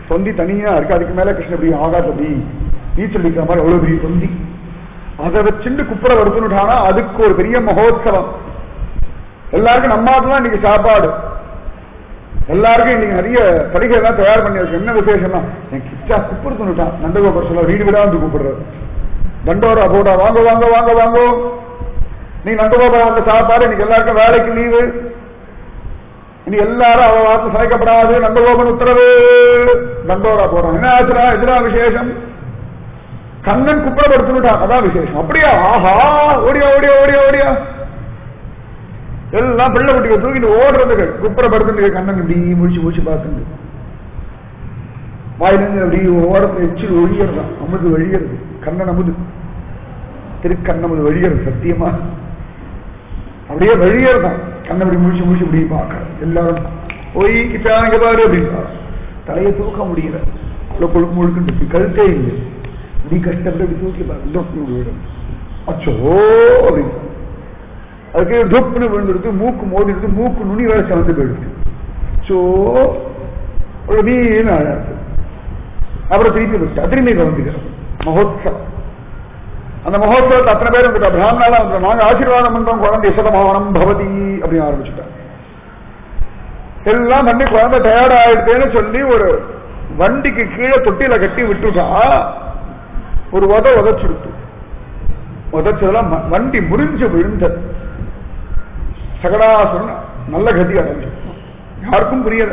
தொந்தி தனியா இருக்கு அதுக்கு மேல கிருஷ்ண இப்படி ஆகாத அப்படி நீச்சல் அடிக்கிற மாதிரி அவ்வளவு பெரிய தொந்தி அதை வச்சுட்டு குப்புற வருதுன்னுட்டானா அதுக்கு ஒரு பெரிய மகோத்சவம் எல்லாருக்கும் நம்மாதான் இன்னைக்கு சாப்பாடு எல்லாருக்கும் இன்னைக்கு நிறைய படிகை எல்லாம் தயார் பண்ணி வச்சு என்ன விசேஷம்னா என் கிச்சா கூப்பிடுத்துட்டான் நந்தகோபுரம் சொல்ல வீடு வீடா வந்து கூப்பிடுறாரு தண்டோரா போடா வாங்க வாங்க வாங்க வாங்க நீ நந்தகோபுரம் வந்த சாப்பாடு இன்னைக்கு எல்லாருக்கும் வேலைக்கு லீவு இனி எல்லாரும் அவ வார்த்தை சமைக்கப்படாது நந்தகோபன் உத்தரவு தண்டோரா போறான் என்ன ஆச்சுடா எதுனா விசேஷம் கண்ணன் குப்புறப்படுத்தினுட்டான் அதான் விசேஷம் அப்படியா ஆஹா ஓடியா ஓடியா ஓடியா ஓடியா எல்லாம் பிள்ளை குட்டிங்க தூக்கிட்டு ஓடுறதுக்கு குப்புறப்படுத்துட்டு கண்ணன் இப்படி முடிச்சு முடிச்சு பார்த்துட்டு வாயிலிருந்து அப்படி ஓரத்தை எச்சில் ஒழியறதான் அமுது வழியறது கண்ணன் அமுது திருக்கண்ணமுது வழியறது சத்தியமா அப்படியே வழியறதான் கண்ணை இப்படி முடிச்சு முடிச்சு இப்படி பார்க்க எல்லாரும் போய் இப்ப இங்க பாரு அப்படின்னு தலையை தூக்க முடியல அவ்வளவு கொழுக்கு முழுக்குன்னு இருக்கு. கழுத்தே இல்லை இப்படி கஷ்டப்பட்டு இப்படி தூக்கி பாருங்க அச்சோ அப்படின்னு அதுக்கு துப்புன்னு விழுந்துருக்கு மூக்கு மோதிருக்கு மூக்கு நுனி வேலை சமந்து போயிடுச்சு சோ ஒரு வீண் அழகு அப்புறம் திருப்பி விட்டு திரும்பி கவனிக்கிறோம் மகோத்சவம் அந்த மகோத்சவத்தை அத்தனை பேரும் வந்துட்டா பிராமணாலாம் வந்து நாங்க ஆசீர்வாதம் பண்றோம் குழந்தை சதமானம் பவதி அப்படின்னு ஆரம்பிச்சுட்டாங்க எல்லாம் பண்ணி குழந்தை டயர்ட் ஆயிடுதேன்னு சொல்லி ஒரு வண்டிக்கு கீழே தொட்டியில கட்டி விட்டுட்டா ஒரு உத உதச்சுடுத்து உதச்சதெல்லாம் ம- வண்டி முறிஞ்சு விழுந்தது சகடாசுரன் நல்ல கதி அடைஞ்சு யாருக்கும் புரியல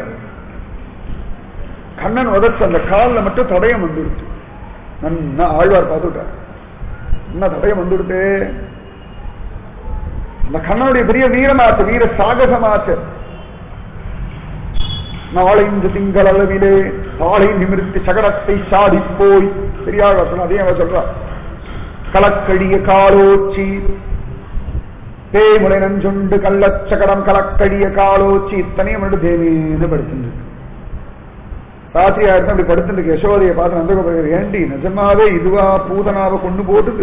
கண்ணன் உதச்ச அந்த காலில் மட்டும் தடயம் வந்துடுச்சு நன்னா ஆழ்வார் பார்த்துட்டார் என்ன தடயம் வந்துடுத்து அந்த கண்ணனுடைய பெரிய வீரமாச்சு வீர சாகசமாச்சு நாளை இந்த திங்கள் அளவிலே தாளை நிமிர்த்தி சகடத்தை சாடி போய் பெரியார் வசனம் அதே அவர் சொல்றார் கலக்கடிய காலோச்சி தேய்முறை நஞ்சுண்டு கள்ளச்சகடம் கலக்கடிய காலோச்சி இத்தனையும் ரெண்டு தேவின்னு படுத்துட்டு ராத்திரி ஆயிரத்தி அப்படி படுத்துட்டு இருக்கு. யசோதையை பார்த்து நந்தகோபுரம் ஏண்டி நிஜமாவே இதுவா பூதனாவை கொண்டு போட்டுது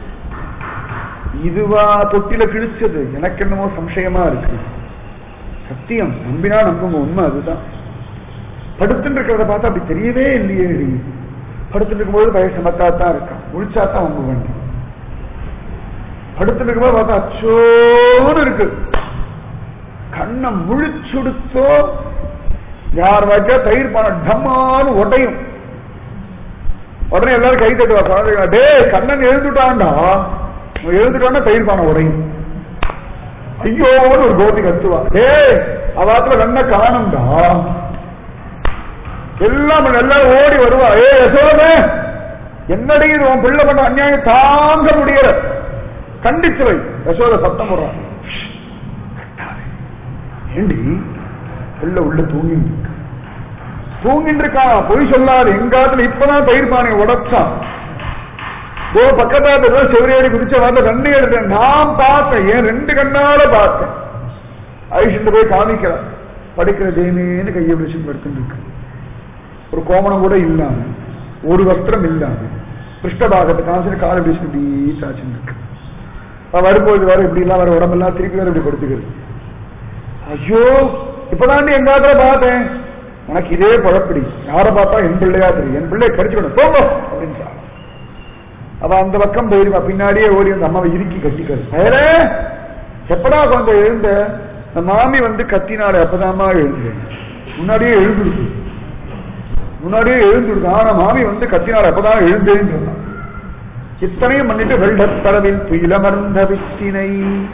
இதுவா தொட்டில கிழிச்சது எனக்கு என்னமோ சம்சயமா இருக்கு சத்தியம் நம்பினா நம்புங்க உண்மை அதுதான் படுத்துட்டு இருக்கிறத பார்த்தா அப்படி தெரியவே இல்லையே படுத்துட்டு இருக்கும்போது பய சமத்தா தான் இருக்கான் முழிச்சா தான் வம்பு வண்டி படுத்துட்டு இருக்கும்போது பார்த்தா அச்சோன்னு இருக்கு கண்ணை முழிச்சுடுத்தோ யார் வாச்சா தயிர் பானம் டம்மான்னு ஒட்டையும் உடனே எல்லாரும் கை தட்டுவா குழந்தைங்க டே கண்ணன் எழுந்துட்டான்டா அவன் எழுந்துட்டான்னா தயிர் பானம் உடையும் ஐயோன்னு ஒரு கோபி கத்துவா டேய் அவாத்துல கண்ண காணும்டா எல்லாம் பண்ண- எல்லாரும் ஓடி வருவா ஏ யசோதே என்னடி இது உன் பிள்ளை பண்ண அநியாயம் தாங்க முடியல கண்டிச்சு வை யசோத சத்தம் போடுறான் கட்டாதே. ஏண்டி பிள்ளை உள்ள தூங்கிட்டு இருக்கு தூங்கிட்டு இருக்கான் பொய் சொல்லாது எங்காத்துல இப்பதான் தயிர் பானை உடைச்சான் ஓ பக்கத்தாத்துல செவரேறி குதிச்ச வார்த்தை ரெண்டு எடுத்தேன் நான் பார்த்தேன் ஏன் ரெண்டு கண்ணால பார்த்தேன் ஐஷன் போய் காமிக்கிறான் படிக்கிற தேமேன்னு கையை பிடிச்சு படுத்துட்டு இருக்கு ஒரு கோமணம் கூட இல்லாம ஒரு வஸ்திரம் இல்லாம பிருஷ்டபாகத்தை காமிச்சு காலை பிடிச்சு இப்படி சாச்சுட்டு இருக்கு அவ வரும்போது வர இப்படி எல்லாம் வர உடம்பெல்லாம் திருப்பி வர இப்படி படுத்துக்கிறது ஐயோ இப்பதாண்டி எங்காத்துல பார்த்தேன் உனக்கு இதே பழப்படி யாரை பார்த்தா என் பிள்ளையா தெரியும் என் பிள்ளைய கடிச்சுக்கணும் போங்க அப்படின்னு சொல்றான். அவ அந்த பக்கம் போயிருவா பின்னாடியே ஓடி அந்த அம்மாவை இறுக்கி கட்டிக்கிறது வேறே எப்படா குழந்தை எழுந்த இந்த மாமி வந்து கத்தினாரு அப்பதாம்மா எழுந்தேன் முன்னாடியே எழுந்துடுது முன்னாடியே எழுந்துடுது ஆனா மாமி வந்து கத்தினாரு அப்பதான் எழுந்தேன்னு சொன்னான் இத்தனையும் பண்ணிட்டு வெள்ளத்தளவில் துயிலமர்ந்த வித்தினை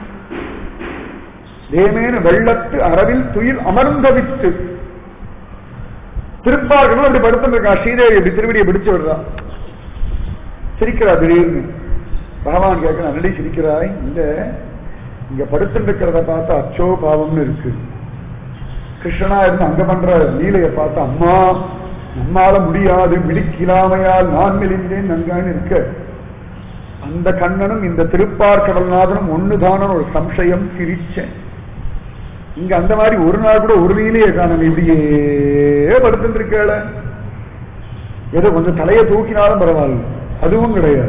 தேமேனு வெள்ளத்து அரவில் துயில் அமர்ந்த வித்து திருப்பார்க்கணும் அப்படி படுத்துட்டு இருக்கா ஸ்ரீதேவி இப்படி திருவடியை பிடிச்சு விடுறா சிரிக்கிறா திடீர்னு பகவான் கேட்க நல்லடி சிரிக்கிறாய் இந்த இங்க படுத்துட்டு இருக்கிறத பார்த்தா அச்சோ பாவம்னு இருக்கு கிருஷ்ணனா இருந்து அங்க பண்ற லீலைய பார்த்தா அம்மா நம்மால முடியாது மிடிக்கிலாமையால் நான் மெலிந்தேன் நன்கான்னு இருக்க அந்த கண்ணனும் இந்த திருப்பார்கடல்நாதனும் ஒண்ணுதான ஒரு சம்சயம் சிரிச்சேன் இங்க அந்த மாதிரி ஒரு நாள் கூட ஒரு லீலையை காணல இப்படியே படுத்துட்டு இருக்கல ஏதோ கொஞ்சம் தலையை தூக்கினாலும் பரவாயில்ல அதுவும் கிடையாது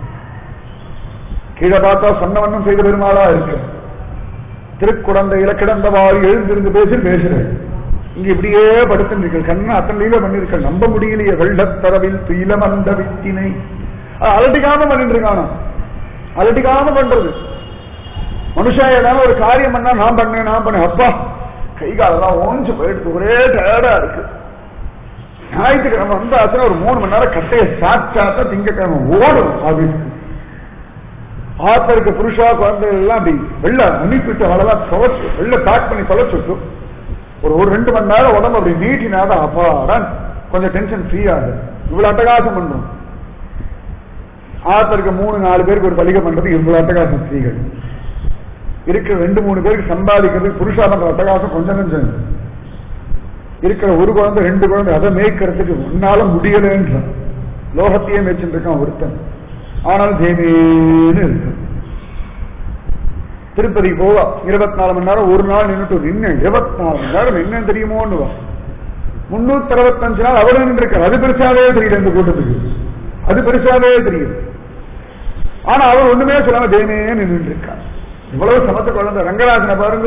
கீழே பார்த்தா சொன்னவண்ணம் செய்த பெருமாளா இருக்கு திருக்குழந்தையில கிடந்தவாறு எழுந்திருந்து பேசி பேசுறேன் இங்க இப்படியே படுத்துருக்கள் கண்ணு அத்தனை லீல பண்ணிருக்க நம்ப முடியலையே வெள்ளத்தரவில் துயிலமந்த வித்தினை அது அலட்டிக்காம பண்ணிட்டு இருக்கானோ அலட்டிக்காம பண்றது மனுஷன் ஏதாவது ஒரு காரியம் பண்ணா நான் பண்ணேன் நான் பண்ணேன் அப்பா கை காலெல்லாம் ஓஞ்சு போயிடுது ஒரே டயர்டா இருக்கு ஞாயிற்றுக்கிழமை வந்தாச்சுன்னா ஒரு மூணு மணி நேரம் கட்டையை சாச்சாத்தான் திங்கக்கிழமை ஓடும் ஆபீஸ்க்கு ஆத்த இருக்க புருஷா குழந்தைகள் எல்லாம் அப்படி வெள்ள அனுப்பிட்டு அவ்வளவுதான் தொலைச்சு வெள்ள பேக் பண்ணி தொலைச்சுட்டு ஒரு ஒரு ரெண்டு மணி நேரம் உடம்பு அப்படி நீட்டினாதான் அப்பாடான் கொஞ்சம் டென்ஷன் ஃப்ரீ ஆகுது இவ்வளவு அட்டகாசம் பண்றோம் ஆத்த இருக்க மூணு நாலு பேருக்கு ஒரு பலிகை பண்றது இவ்வளவு அட்டகாசம் ஸ்திரீகள் இருக்கிற ரெண்டு மூணு பேருக்கு சம்பாதிக்கிறதுக்கு புருஷா பண்ற அட்டகாசம் கொஞ்சம் கொஞ்சம் இருக்கிற ஒரு குழந்தை ரெண்டு குழந்தை அதை மேய்க்கிறதுக்கு உன்னால முடியலன்ற லோகத்தையே மேய்ச்சிட்டு இருக்கான் ஒருத்தன் ஆனால் தேவேன்னு இருக்கு திருப்பதி போவா இருபத்தி நாலு மணி நேரம் ஒரு நாள் நின்றுட்டு நின்று இருபத்தி நாலு மணி நேரம் என்னன்னு தெரியுமோன்னு முன்னூத்தி அறுபத்தஞ்சு நாள் அவரு நின்று இருக்காரு அது பெருசாவே தெரியல இந்த கூட்டத்துக்கு அது பெருசாவே தெரியுது ஆனா அவர் ஒண்ணுமே சொல்லாம தேமே நின்று இருக்கார் இவ்வளவு சமத்த குழந்தை ரங்கராஜனை பாருங்க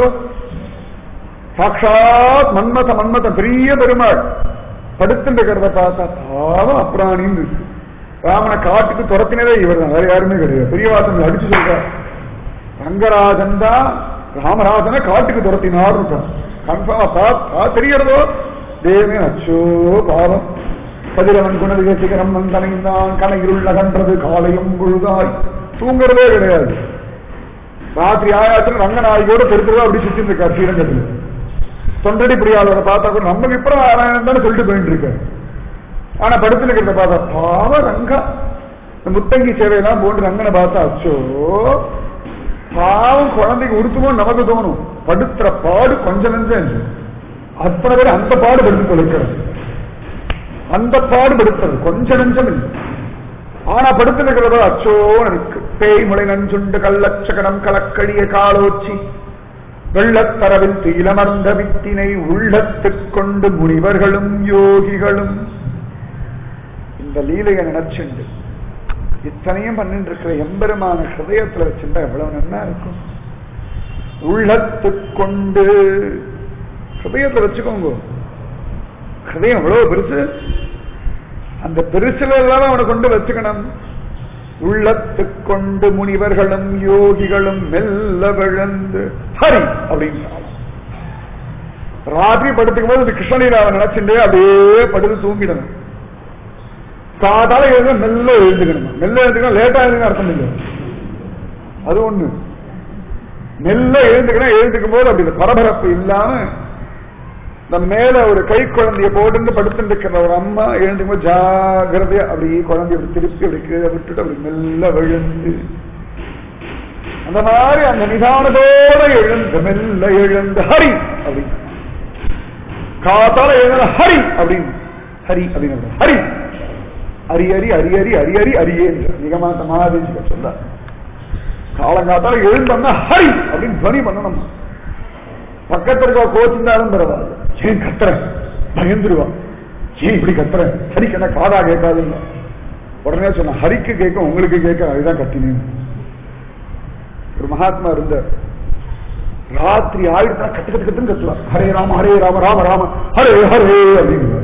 சாட்சாத் மன்மத மன்மத பெரிய பெருமாள் படுத்துட்டு இருக்கிறத பார்த்தா பாவம் அப்ராணின்னு இருக்கு ராமனை காட்டுக்கு துரத்தினதே இவர் தான் வேற யாருமே கிடையாது பெரியவாசன் அடிச்சு சொல்றார் ரங்கராஜன் தான் ராமராஜனை காட்டுக்கு துரத்தினார் கன்ஃபார்மா பார்த்தா தெரியறதோ தேவமே அச்சோ பாவம் கதிரவன் குணதிக சிகரம் வந்தனைந்தான் கனையிருள்ள கன்றது காலையும் பொழுதாய் தூங்குறதே கிடையாது ராத்திரி ஆயாச்சுன்னு ரங்கநாயகியோட பெருக்கிறதா அப்படி சுத்தி இருக்கார் ஸ்ரீரங்கத்தில் தொண்டடி பிரியாளரை பார்த்தா கூட நம்ம விப்ரம் ஆராயணம் தானே சொல்லிட்டு போயிட்டு இருக்காரு ஆனா படுத்து இருக்கிறத பார்த்தா பாவ ரங்கா இந்த முத்தங்கி சேவையெல்லாம் போட்டு ரங்கனை பார்த்தா அச்சோ பாவம் குழந்தைக்கு உடுத்துமோ நமக்கு தோணும் படுத்துற பாடு கொஞ்சம் நெஞ்சம் அத்தனை பேர் அந்த பாடு படுத்து தொலைக்கிறது அந்த பாடு படுத்துறது கொஞ்சம் நெஞ்சம் இல்லை ஆனா படுத்து இருக்கிறதோ அச்சோ இருக்கு பேய் முளை நஞ்சுண்டு கள்ளச்சகடம் கலக்கடிய காலோச்சி வெள்ளத்தரவில் தீலமர்ந்த வித்தினை உள்ளத்துக் கொண்டு முனிவர்களும் யோகிகளும் இந்த லீலையை நினைச்சுண்டு இத்தனையும் பண்ணிட்டு இருக்கிற எம்பெருமான ஹிருதயத்துல வச்சுட்டா எவ்வளவு நன்னா இருக்கும் உள்ளத்துக் கொண்டு ஹிருதயத்துல வச்சுக்கோங்க ஹிருதயம் எவ்வளவு பெருசு அந்த பெருசுல எல்லாம் அவனை கொண்டு வச்சுக்கணும் உள்ளத்துக் கொண்டு முனிவர்களும் யோகிகளும் மெல்ல விழுந்து ஹரி அப்படின்னு ராத்திரி படுத்துக்கும் போது இந்த கிருஷ்ணலீலாவை நினைச்சுட்டே அப்படியே படுத்து தூங்கிடணும் காதால எழுத மெல்ல எழுந்துக்கணும் மெல்ல எழுந்துக்கணும் லேட்டா எழுதுங்க அர்த்தம் இல்லை அது ஒண்ணு மெல்ல எழுந்துக்கணும் எழுந்துக்கும் போது அப்படி இந்த பரபரப்பு இல்லாம இந்த மேல ஒரு கை குழந்தைய போட்டு படுத்துட்டு இருக்கிற ஒரு அம்மா எழுந்துக்கும் போது ஜாகிரதையா அப்படி குழந்தைய அப்படி திருப்பி அப்படி கீழே விட்டுட்டு அப்படி மெல்ல விழுந்து அந்த மாதிரி அந்த நிதானத்தோட எழுந்து மெல்ல எழுந்து ஹரி அப்படின்னு காத்தால எழுந்த ஹரி அப்படின்னு ஹரி அப்படின்னு ஹரி ஹரி ஹரி ஹரி ஹரி ஹரி ஹரி ஹரியே நிகமாந்த மகாதேசிக சொல்ல காலங்காத்தால எழுந்தோம்னா ஹரி அப்படின்னு துவனி பண்ணணும் பக்கத்துல இருக்க கோச்சிருந்தாலும் பரவாயில்ல ஏன் கத்துறேன் பயந்துருவான் ஏன் இப்படி கத்துறேன் ஹரிக்கு என்ன காதா கேட்காதுங்க உடனே சொன்ன ஹரிக்கு கேட்கும் உங்களுக்கு கேட்க அதுதான் கத்தினேன் ஒரு மகாத்மா இருந்தார் ராத்திரி ஆயிடுத்தா கத்து கத்து கத்துன்னு கத்துவார் ஹரே ராம ஹரே ராம ராம ராம ஹரே ஹரே அப்படின்னு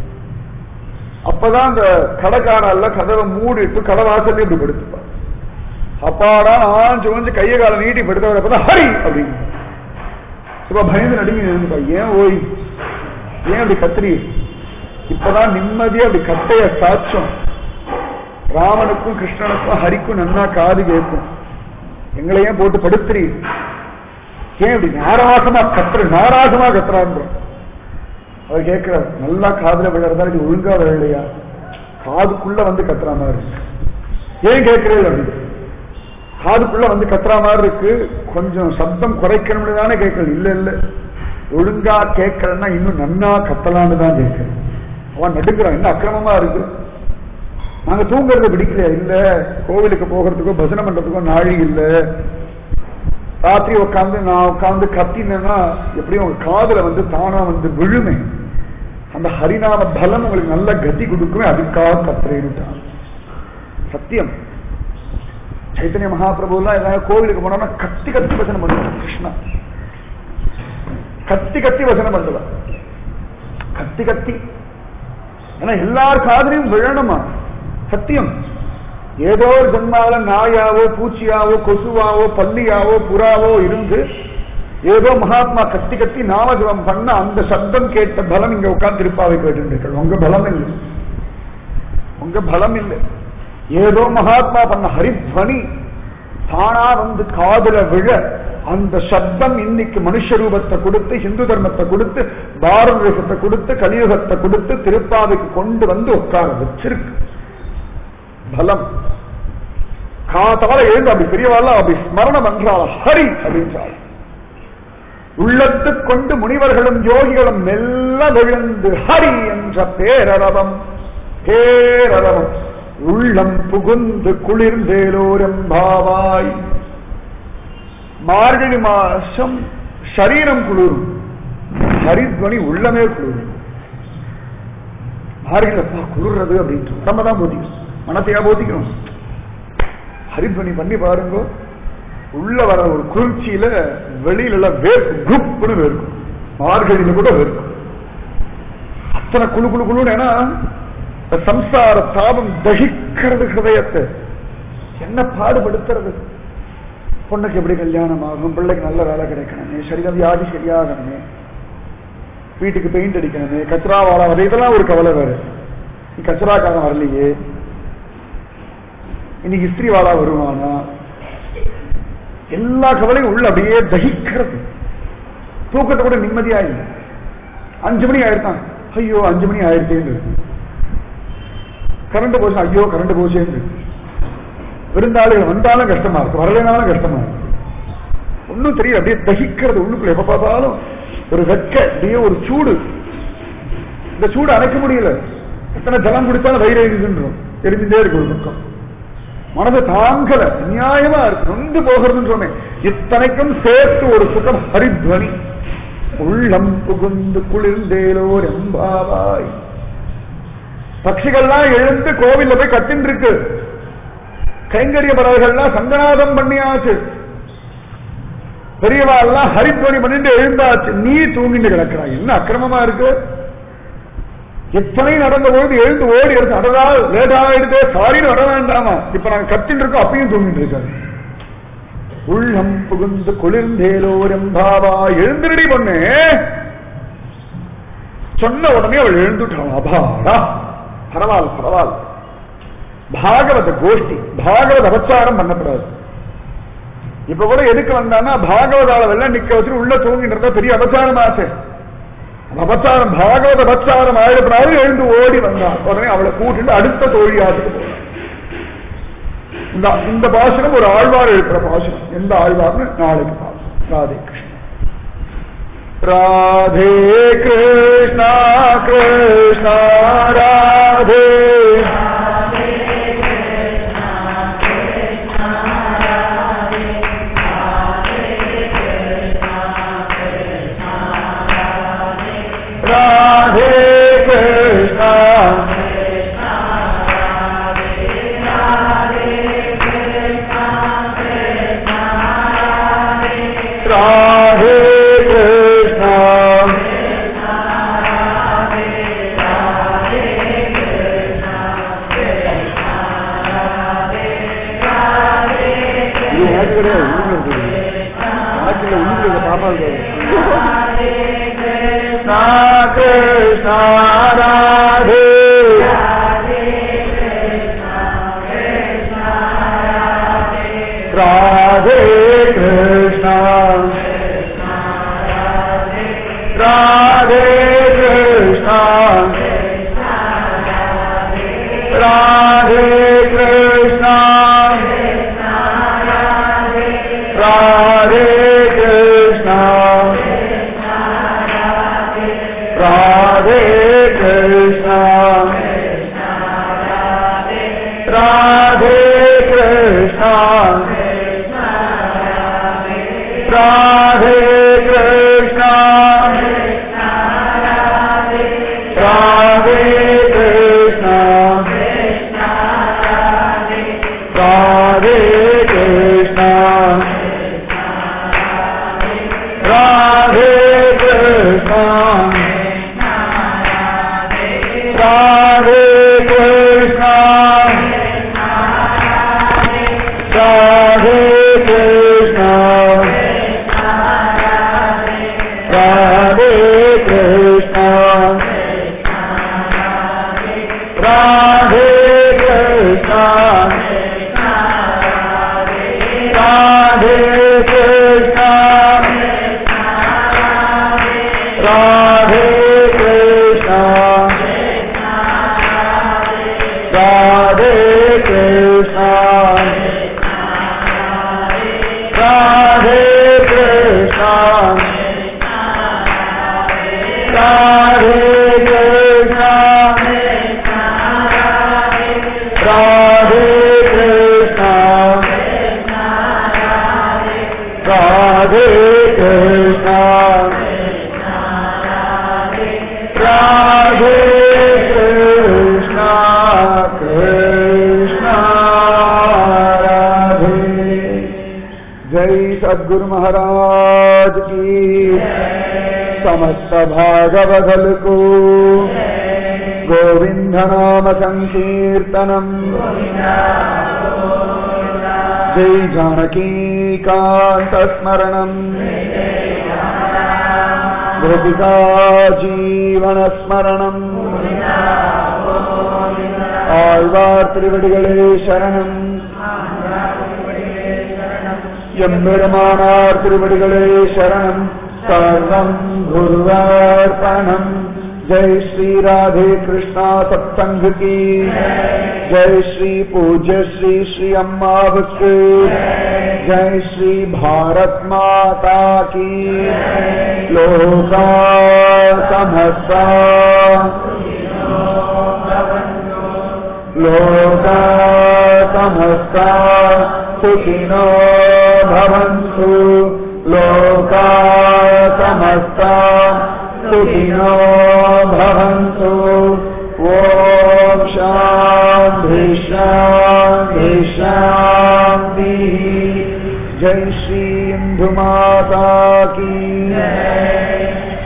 அப்பதான் அந்த கடைக்காரல்ல கதவை மூடிட்டு கடை வாசல்ல இப்படி படுத்துப்பார் அப்பாடா ஆஞ்சு கொஞ்சம் கையை கால நீட்டி படுத்தவர் அப்பதான் ஹரி அப்படின்னு இப்ப பயந்து நடுங்கி நின்றுப்பா ஏன் ஓய் ஏன் அப்படி கத்திரி இப்பதான் நிம்மதியா அப்படி கட்டைய சாட்சம் ராமனுக்கும் கிருஷ்ணனுக்கும் ஹரிக்கும் நன்னா காது கேட்கும் எங்களை ஏன் போட்டு படுத்துறீ ஏன் இப்படி நாராசமா கத்துற நாராசமா கத்துறான்ற அவர் கேட்கிறார் நல்லா காதுல விழறதா இது ஒழுங்கா விழலையா காதுக்குள்ள வந்து கத்துற மாதிரி இருக்கு ஏன் கேட்கிறேன் அப்படி காதுக்குள்ள வந்து கத்துற மாதிரி இருக்கு கொஞ்சம் சப்தம் குறைக்கணும்னு தானே கேட்கறது இல்ல இல்ல ஒழுங்கா கேட்கறன்னா இன்னும் நன்னா கத்தலான்னு தான் கேட்கிறேன் அவன் நடுக்கிறான் என்ன அக்கிரமமா இருக்கு நாங்க தூங்குறது பிடிக்கல இல்ல கோவிலுக்கு போகிறதுக்கோ பஜனை பண்றதுக்கோ நாழி இல்ல ராத்திரி உட்காந்து நான் உட்காந்து கத்தினேன்னா எப்படியும் உங்க காதுல வந்து தானா வந்து விழுமே அந்த ஹரிநாம பலம் உங்களுக்கு நல்ல கதி கொடுக்குமே அதுக்காக கத்துறேன்னுட்டான் சத்தியம் சைத்தன்ய மகாபிரபு எல்லாம் ஏதாவது கோவிலுக்கு போனோம்னா கத்தி கத்தி வசனம் பண்ணுவான் கிருஷ்ணா கத்தி கத்தி வசனம் பண்ணுவான் கத்தி கத்தி ஏன்னா எல்லார் காதலையும் விழணுமா சத்தியம் ஏதோ ஒரு ஜென்மாவில நாயாவோ பூச்சியாவோ கொசுவாவோ பல்லியாவோ புறாவோ இருந்து ஏதோ மகாத்மா கத்தி கத்தி நாமஜபம் பண்ண அந்த சப்தம் கேட்ட பலம் இங்க உட்கார்ந்து இருப்பாவை கேட்டு உங்க பலம் இல்லை உங்க பலம் இல்லை ஏதோ மகாத்மா பண்ண ஹரித்வனி தானா வந்து காதுல விழ அந்த சப்தம் இன்னைக்கு மனுஷ ரூபத்தை கொடுத்து இந்து தர்மத்தை கொடுத்து பாரத தேசத்தை கொடுத்து கலியுகத்தை கொடுத்து திருப்பாவைக்கு கொண்டு வந்து உட்கார வச்சிருக்கு பலம் காத்தால எழுந்து அப்படி பெரியவாள் அப்படி ஸ்மரணம் என்றால் ஹரி அப்படின்றாள் உள்ளத்து கொண்டு முனிவர்களும் யோகிகளும் மெல்ல விழுந்து ஹரி என்ற பேரரவம் பேரரவம் உள்ளம் புகுந்து குளிர்ந்தேலோரெம்பாவாய் மார்கழி மாசம் சரீரம் குளிரும் ஹரித்வனி உள்ளமே குளிரும் மார்கழப்பா குளிர்றது அப்படின்ட்டு நம்ம தான் போதிக்கணும் மனத்தையா போதிக்கணும் ஹரித்வனி பண்ணி பாருங்க உள்ள வர ஒரு குளிர்ச்சியில வெளியில எல்லாம் வேர்க்கும் குரூப்னு வேர்க்கும் மார்கழியில கூட வேர்க்கும் அத்தனை குழு குழு குழுன்னு ஏன்னா இந்த சம்சார தாபம் தகிக்கிறது ஹிருதயத்தை என்ன பாடுபடுத்துறது பொண்ணுக்கு எப்படி கல்யாணம் ஆகும் பிள்ளைக்கு நல்ல வேலை கிடைக்கணுமே சரீரம் வியாதி சரியாகணுமே வீட்டுக்கு பெயிண்ட் அடிக்கணுமே கச்சரா வாழ வர இதெல்லாம் ஒரு கவலை வேறு நீ கச்சராக்காரன் வரலையே இன்னைக்கு இஸ்திரி வாழா வருவானா எல்லா கவலையும் உள்ள அப்படியே தகிக்கிறது தூக்கத்தை கூட நிம்மதியா இல்லை அஞ்சு மணி ஆயிருத்தான் ஐயோ அஞ்சு மணி ஆயிடுச்சேன்னு கரண்ட் போச்சு ஐயோ கரண்ட் போச்சேன்னு விருந்தாளிகள் வந்தாலும் கஷ்டமா இருக்கு வரலைனாலும் கஷ்டமா இருக்கு ஒன்னும் தெரியல அப்படியே தகிக்கிறது உள்ளுக்குள்ள எப்ப பார்த்தாலும் ஒரு வெக்க அப்படியே ஒரு சூடு இந்த சூடு அணைக்க முடியல எத்தனை ஜலம் குடித்தாலும் வயிறு எழுதுன்றோம் எரிஞ்சுட்டே இருக்கு ஒரு பக்கம் மனது தாங்கல நியாயமா இருக்கு நொந்து போகிறதுன்னு சொன்னேன் இத்தனைக்கும் சேர்த்து ஒரு சுகம் ஹரித்வனி உள்ளம் புகுந்து குளிர்ந்தேலோர் எம்பாவாய் பட்சிகள்லாம் எழுந்து கோவில்ல போய் கத்தின்னு இருக்கு கைங்கரிய பறவைகள்லாம் சங்கநாதம் பண்ணியாச்சு பெரியவா எல்லாம் ஹரித்வனி பண்ணிட்டு எழுந்தாச்சு நீ தூங்கிட்டு கிடக்கிறாய் என்ன அக்கிரமமா இருக்கு எத்தனை நடந்த பொழுது எழுந்து ஓடி எடுத்து அடடா லேட் ஆயிடுது சாரின்னு வர வேண்டாமா இப்ப நாங்க கத்தின்னு இருக்கோம் அப்பயும் தூங்கிட்டு இருக்காரு உள்ளம் புகுந்து குளிர்ந்தேலோரெம்பாவா எழுந்திரடி பொண்ணு சொன்ன உடனே அவள் எழுந்துட்டான் அபாடா பரவாயில்ல பரவாயில்ல பாகவத கோஷ்டி பாகவத அபச்சாரம் பண்ணக்கூடாது இப்ப கூட எதுக்கு வந்தான்னா பாகவத அளவெல்லாம் நிக்க வச்சு உள்ள தூங்கிட்டு இருந்தா பெரிய அபச்சாரம் ஆச்சு அபச்சாரம் பாகவத அபச்சாரம் ஆயிரப்படாது எழுந்து ஓடி வந்தான் உடனே அவளை கூட்டிட்டு அடுத்த தோழியாட்டுக்கு போனான் இந்த இந்த பாசனம் ஒரு ஆழ்வார் இருக்கிற பாசனம் எந்த ஆழ்வார்னு நாளைக்கு பார்ப்போம் ராதே கிருஷ்ணா ராதே கிருஷ்ணா ராதே ராதே கிருஷ்ணா ராதே கிருஷ்ணா இது எனக்கு கிடையாது உள்ளுக்குள்ள இருக்குது எனக்கு இல்லை உள்ளுக்குள்ள இருக்க பாப்பா கிருஷ்ணா கிருஷ்ணா ராதே ராதே கிருஷ்ணா ராதே கிருஷ்ணா ராதே கிருஷ்ணா ராதே கிருஷ்ணா ராதே கிருஷ்ணா ராதே கிருஷ்ணா ராதே கிருஷ்ணா ராதே கிருஷ்ணா ராதே கிருஷ்ணா ராதே கிருஷ்ணா कृष्णा राधे कृष्णा राधे कृष्णा राधे कृष्णा राधे कृष्णा राधे कृष्णा राधे कृष्णा राधे कृष्णा राधे कृष्णा कृष्णा राधे जय सद्गुरु महाराज की समस्त भागवदल को गोविंद नाम संकीर्तनम जय जानकी कांत स्मरणम गोपिका जीवन स्मरणम ஆழ்வார் திருவடிகளே சரணம் எம்பெருமானார் திருவடிகளே சரணம் சர்வம் குருவார்ப்பணம் जय श्री राधे कृष्णा सत्संग की जय श्री पूज्य श्री श्री अम्मा के जय श्री भारत माता की लोका समस्ता लोका समस्ता सुखिनो भवन्तु लोका समस्ता सुखिनो भवन्तु ॐ शान्ति शान्ति शान्तिः जय श्री இந்துமாதா கி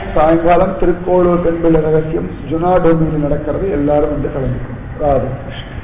சாயங்காலம் திருக்கோளூர் பெண்பிள்ளை ரகசியம் ஜுனா டோமியில் நடக்கிறது எல்லாரும் வந்து கலந்துக்கணும் ராதே கிருஷ்ணன்